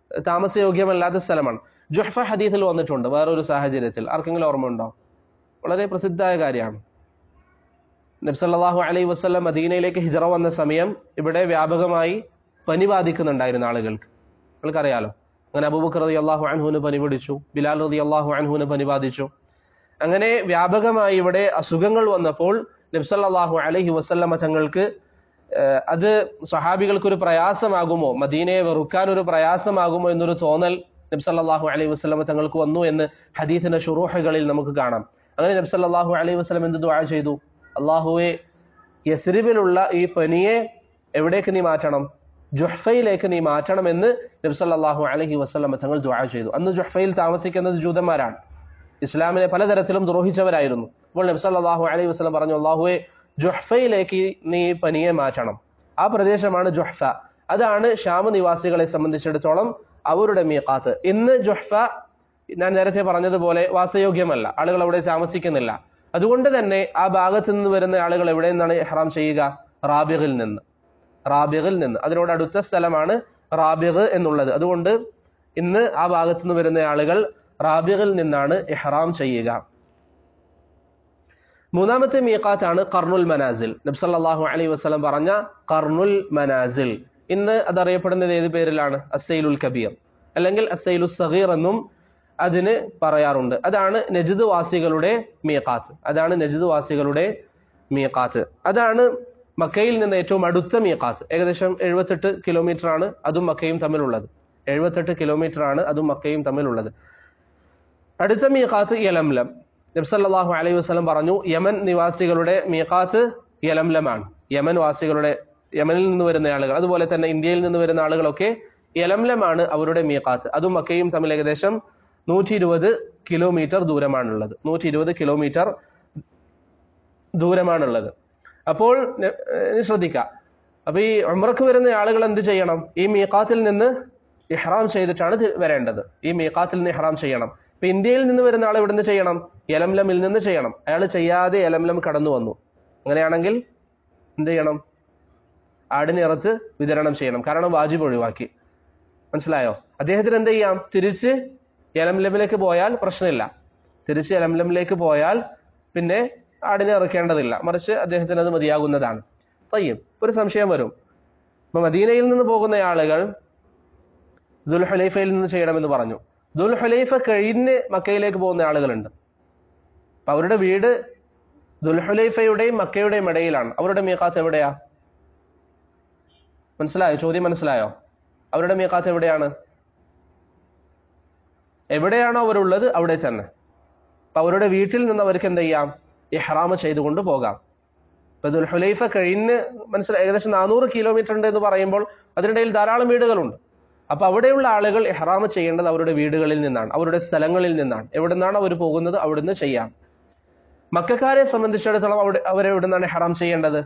താമസയോഗ്യമല്ലാത്ത സ്ഥലമാണ് ജുഹ്ഫ ഹദീസിൽ വന്നിട്ടുണ്ട് വേറൊരു സാഹചര്യത്തിൽ ആർക്കെങ്കിലും ഓർമ്മയുണ്ടോ വളരെ പ്രസിദ്ധമായ കാര്യമാണ് നബ്സല്ലാഹു അലൈഹി വസ്ലം മദീനയിലേക്ക് ഹിജറ വന്ന സമയം ഇവിടെ വ്യാപകമായി പനി ബാധിക്കുന്നുണ്ടായിരുന്ന ആളുകൾക്ക് നിങ്ങൾക്കറിയാലോ അങ്ങനെ അബൂബക്കർ റതി അള്ളാഹു അൻഹുവിന് പനി പിടിച്ചു ബിലാൽ റതി അള്ളാഹു അൻഹുവിന് പനി ബാധിച്ചു അങ്ങനെ വ്യാപകമായി ഇവിടെ അസുഖങ്ങൾ വന്നപ്പോൾ നബ്സല്ലാഹു അലൈഹി വസല്ലമ തങ്ങൾക്ക് ഏഹ്, അത് സ്വഹാബികൾക്ക് ഒരു പ്രയാസമാകുമോ മദീനയെ വെറുക്കാൻ ഒരു പ്രയാസമാകുമോ എന്നൊരു തോന്നൽ നബ്സല്ലാഹു അലൈഹി വസല്ലമ തങ്ങൾക്ക് വന്നു എന്ന് ഹദീസിന്റെ ഷുറൂഹുകളിൽ നമുക്ക് കാണാം അങ്ങനെ നബ്സല്ലാഹു അലൈഹി വസല്ലം എന്ത് ദുആ ചെയ്തു അള്ളാഹുവെ യസ്രിബിലുള്ള ഈ പനിയെ എവിടേക്ക് നീ മാറ്റണം ജുഹ്ഫയിലേക്ക് നീ മാറ്റണമെന്ന് നബ്സല്ലാഹു അലൈഹി വസല്ലമ തങ്ങൾ ദുആ ചെയ്തു അന്ന് ജുഹ്ഫയിൽ താമസിക്കുന്നത് ജൂതന്മാരാണ് ഇസ്ലാമിനെ പലതരത്തിലും ദ്രോഹിച്ചവരായിരുന്നു അപ്പോൾ നബ്സല്ലാഹു അലൈഹി വസല്ലം പറഞ്ഞു അള്ളാഹുവെ ജുഹ്ഫയിലേക്ക് നീ ഈ പനിയെ മാറ്റണം ആ പ്രദേശമാണ് ജുഹ്ഫ അതാണ് ഷാമ നിവാസികളെ സംബന്ധിച്ചിടത്തോളം അവരുടെ മീഖാത്ത് ഇന്ന് ജുഹ്ഫ ഞാൻ നേരത്തെ പറഞ്ഞതുപോലെ വാസയോഗ്യമല്ല ആളുകൾ അവിടെ താമസിക്കുന്നില്ല അതുകൊണ്ട് തന്നെ ആ ഭാഗത്ത് നിന്ന് വരുന്ന ആളുകൾ എവിടെ നിന്നാണ് ഇഹ്റാം ചെയ്യുക റാബിഗിൽ നിന്ന് റാബിഗിൽ നിന്ന് അതിനോട് അടുത്ത സ്ഥലമാണ് റാബിഗ് എന്നുള്ളത് അതുകൊണ്ട് ഇന്ന് ആ ഭാഗത്ത് നിന്ന് വരുന്ന ആളുകൾ റാബിഗിൽ നിന്നാണ് ഇഹ്റാം ചെയ്യുക മൂന്നാമത്തെ മീഖാത്താണ് കർണുൽ മനാസിൽ നബ്സല്ലാഹു അലൈഹി വസ്ലം പറഞ്ഞ കർണുൽ മനാസിൽ ഇന്ന് അതറിയപ്പെടുന്നത് ഏത് പേരിലാണ് അസൈലുൽ കബീർ അല്ലെങ്കിൽ അസൈലു സഗീർ എന്നും അതിന് പറയാറുണ്ട് അതാണ് നജിദ് വാസികളുടെ മീഖാത്ത് അതാണ് നജിദ് വാസികളുടെ മീഖാത്ത് അതാണ് മക്കയിൽ നിന്ന് ഏറ്റവും അടുത്ത മീഖാത്ത് ഏകദേശം എഴുപത്തെട്ട് കിലോമീറ്റർ ആണ് അതും മക്കയും തമ്മിലുള്ളത് എഴുപത്തെട്ട് കിലോമീറ്റർ ആണ് അതും മക്കയും തമ്മിലുള്ളത് അടുത്ത മീഖാത്ത് യലംലം നബ്സല്ലാഹു അലൈഹി വസ്ലം പറഞ്ഞു യമൻ നിവാസികളുടെ മീഖാത്ത് യലംലമാണ് യമൻ വാസികളുടെ യമനിൽ നിന്ന് വരുന്ന ആളുകൾ അതുപോലെ തന്നെ ഇന്ത്യയിൽ നിന്ന് വരുന്ന ആളുകളൊക്കെ യലംലമാണ് അവരുടെ മീഖാത്ത് അതും മക്കയും തമ്മിൽ ഏകദേശം നൂറ്റി ഇരുപത് കിലോമീറ്റർ ദൂരമാണുള്ളത് നൂറ്റി ഇരുപത് കിലോമീറ്റർ ദൂരമാണുള്ളത് അപ്പോൾ ന- ഏഹ് ശ്രദ്ധിക്കുക അപ്പൊ ഈ ഉംറക്ക് വരുന്ന ആളുകൾ എന്ത് ചെയ്യണം ഈ മീഖാത്തിൽ നിന്ന് ഇഹ്റാം ചെയ്തിട്ടാണ് തി- വരേണ്ടത് ഈ മീഖാത്തിൽ നിന്ന് ഇഹ്റാം ചെയ്യണം ഇപ്പൊ ഇന്ത്യയിൽ നിന്ന് വരുന്ന ആൾ ഇവിടെ നിന്ന് ചെയ്യണം യലംലമിൽ നിന്ന് ചെയ്യണം അയാൾ ചെയ്യാതെ യലംലം കടന്നു വന്നു അങ്ങനെയാണെങ്കിൽ എന്ത് ചെയ്യണം ആടിനെ ഇറത്ത് വിതരണം ചെയ്യണം കാരണം വാജിബ് ഒഴിവാക്കി മനസ്സിലായോ അദ്ദേഹത്തിന് എന്ത് ചെയ്യാം തിരിച്ച് യലംലമിലേക്ക് പോയാൽ പ്രശ്നമില്ല തിരിച്ച് യലംലമിലേക്ക് പോയാൽ പിന്നെ ആടിനെ ഇറക്കേണ്ടതില്ല മറിച്ച് അദ്ദേഹത്തിന് അത് മതിയാകുന്നതാണ് തയ്യും ഒരു സംശയം വരും ഇപ്പൊ മദീനയിൽ നിന്ന് പോകുന്ന ആളുകൾ ദുൽഹുലൈഫയിൽ നിന്ന് ചെയ്യണമെന്ന് പറഞ്ഞു ദുൽഹുലൈഫ കഴിഞ്ഞ് മക്കയിലേക്ക് പോകുന്ന ആളുകളുണ്ട് അപ്പൊ അവരുടെ വീട് ദുൽഹുലൈഫയുടെയും മക്കയുടെയും ഇടയിലാണ് അവരുടെ മീഖാത്ത് എവിടെയാ മനസ്സിലായോ ചോദ്യം മനസ്സിലായോ അവരുടെ മീഖാത്ത് എവിടെയാണ് എവിടെയാണോ അവരുള്ളത് അവിടെ തന്നെ അപ്പൊ അവരുടെ വീട്ടിൽ നിന്ന് അവർക്ക് എന്ത് ചെയ്യാം ഇഹ്റാമ് ചെയ്തുകൊണ്ട് പോകാം ഇപ്പൊ ദുൽഹുലൈഫ കഴിഞ്ഞ് മനസ്സിലായി ഏകദേശം നാനൂറ് കിലോമീറ്റർ ഉണ്ട് എന്ന് പറയുമ്പോൾ അതിനിടയിൽ ധാരാളം വീടുകളുണ്ട് അപ്പൊ അവിടെയുള്ള ആളുകൾ ഇഹ്റാമ് ചെയ്യേണ്ടത് അവരുടെ വീടുകളിൽ നിന്നാണ് അവരുടെ സ്ഥലങ്ങളിൽ നിന്നാണ് എവിടെ നിന്നാണ് അവർ പോകുന്നത് അവിടുന്ന് ചെയ്യാം മക്കാരെ സംബന്ധിച്ചിടത്തോളം അവിടെ അവരെവിടെ നിന്നാണ് ഇഹ്റാം ചെയ്യേണ്ടത്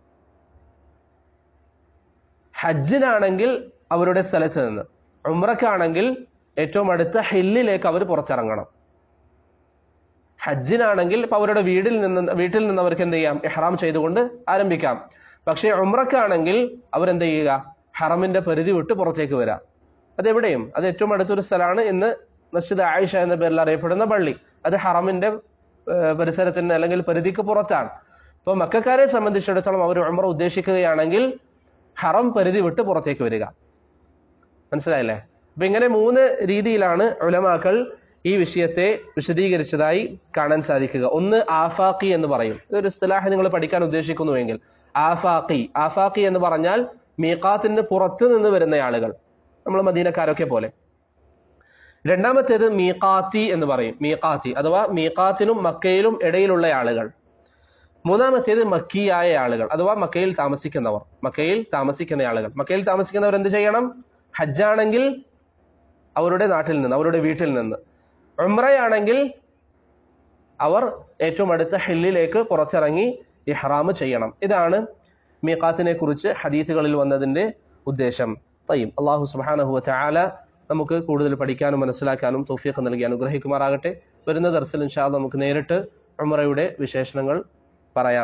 ഹജ്ജിനാണെങ്കിൽ അവരുടെ സ്ഥലത്ത് നിന്ന് ഉംറക്കാണെങ്കിൽ ഏറ്റവും അടുത്ത ഹില്ലിലേക്ക് അവർ പുറത്തിറങ്ങണം ഹജ്ജിനാണെങ്കിൽ ഇപ്പൊ അവരുടെ വീടിൽ നിന്ന് വീട്ടിൽ നിന്ന് അവർക്ക് എന്ത് ചെയ്യാം ഇഹ്റാം ചെയ്തുകൊണ്ട് ആരംഭിക്കാം പക്ഷേ ഉംറക്കാണെങ്കിൽ അവരെന്ത് ചെയ്യുക ഹറമിന്റെ പരിധി വിട്ട് പുറത്തേക്ക് വരാം അതെവിടെയും അത് ഏറ്റവും അടുത്തൊരു സ്ഥലമാണ് ഇന്ന് മസ്ജിദ് ആയിഷ എന്ന പേരിൽ അറിയപ്പെടുന്ന പള്ളി അത് ഹറമിന്റെ ഏഹ്, പരിസരത്തിന് അല്ലെങ്കിൽ പരിധിക്ക് പുറത്താണ് അപ്പോൾ മക്കാരെ സംബന്ധിച്ചിടത്തോളം അവർ ഉംറ ഉദ്ദേശിക്കുകയാണെങ്കിൽ ഹറം പരിധി വിട്ട് പുറത്തേക്ക് വരിക മനസ്സിലായില്ലേ അപ്പൊ ഇങ്ങനെ മൂന്ന് രീതിയിലാണ് ഉലമാക്കൾ ഈ വിഷയത്തെ വിശദീകരിച്ചതായി കാണാൻ സാധിക്കുക ഒന്ന് ആഫാഖി എന്ന് പറയും ഇതൊരു ഇസ്ലാഹ് നിങ്ങൾ പഠിക്കാൻ ഉദ്ദേശിക്കുന്നുവെങ്കിൽ ആഫാഖി ആഫാഖി എന്ന് പറഞ്ഞാൽ മീഖാത്തിന് പുറത്ത് നിന്ന് വരുന്ന ആളുകൾ നമ്മൾ മദീനക്കാരൊക്കെ പോലെ രണ്ടാമത്തേത് മീഖാത്തി എന്ന് പറയും മീഖാത്തി അഥവാ മീഖാത്തിനും മക്കയിലും ഇടയിലുള്ള ആളുകൾ മൂന്നാമത്തേത് മക്കിയായ ആളുകൾ അഥവാ മക്കയിൽ താമസിക്കുന്നവർ മക്കയിൽ താമസിക്കുന്ന ആളുകൾ മക്കയിൽ താമസിക്കുന്നവർ എന്ത് ചെയ്യണം ഹജ്ജാണെങ്കിൽ അവരുടെ നാട്ടിൽ നിന്ന് അവരുടെ വീട്ടിൽ നിന്ന് ഉംറയാണെങ്കിൽ അവർ ഏറ്റവും അടുത്ത ഹില്ലിലേക്ക് പുറത്തിറങ്ങി ഇഹ്റാം ചെയ്യണം ഇതാണ് മീഖാത്തിനെ കുറിച്ച് ഹദീസുകളിൽ വന്നതിന്റെ ഉദ്ദേശം തയ്യും അള്ളാഹു സുബ്ഹാനഹു വതആല നമുക്ക് കൂടുതൽ പഠിക്കാനും മനസ്സിലാക്കാനും തൗഫീഖ് നൽകി അനുഗ്രഹിക്കുമാറാകട്ടെ വരുന്ന ദർസിൽ ഇൻഷാ അല്ലാഹ് നമുക്ക് നേരിട്ട് ഉംറയുടെ വിശേഷണങ്ങൾ പറയാം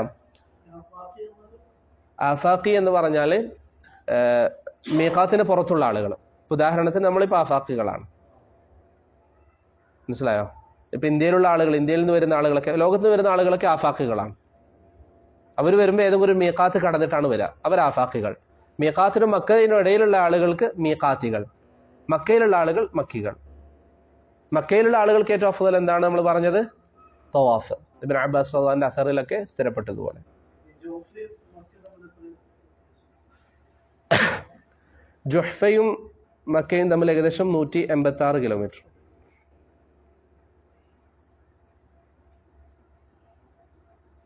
ആഫാഖി എന്ന് പറഞ്ഞാൽ മീഖാത്തിന് പുറത്തുള്ള ആളുകൾ ഉദാഹരണത്തിന് നമ്മളിപ്പോൾ ആഫാഖികളാണ് മനസ്സിലായോ ഇപ്പൊ ഇന്ത്യയിലുള്ള ആളുകൾ ഇന്ത്യയിൽ നിന്ന് വരുന്ന ആളുകളൊക്കെ ലോകത്ത് നിന്ന് വരുന്ന ആളുകളൊക്കെ ആഫാഖികളാണ് അവർ വരുമ്പോൾ ഏതെങ്കിലും ഒരു മീക്കാത്ത് കടന്നിട്ടാണ് വരിക അവർ ആഫാഖികൾ മീക്കാത്തിനും മക്കയിനും ഇടയിലുള്ള ആളുകൾക്ക് മീക്കാത്തികൾ മക്കയിലുള്ള ആളുകൾ മക്കികൾ മക്കയിലുള്ള ആളുകൾക്ക് ഏറ്റവും അഫുദൽ എന്താണ് നമ്മൾ പറഞ്ഞത് തവാഫ് ഇബിൻ അബ്ബാസ് റഹ്മാന്റെ അസറിലൊക്കെ സ്ഥിരപ്പെട്ടതുപോലെ ജുഹ്ഫയും മക്കയും തമ്മിൽ ഏകദേശം നൂറ്റി എൺപത്തി ആറ് കിലോമീറ്റർ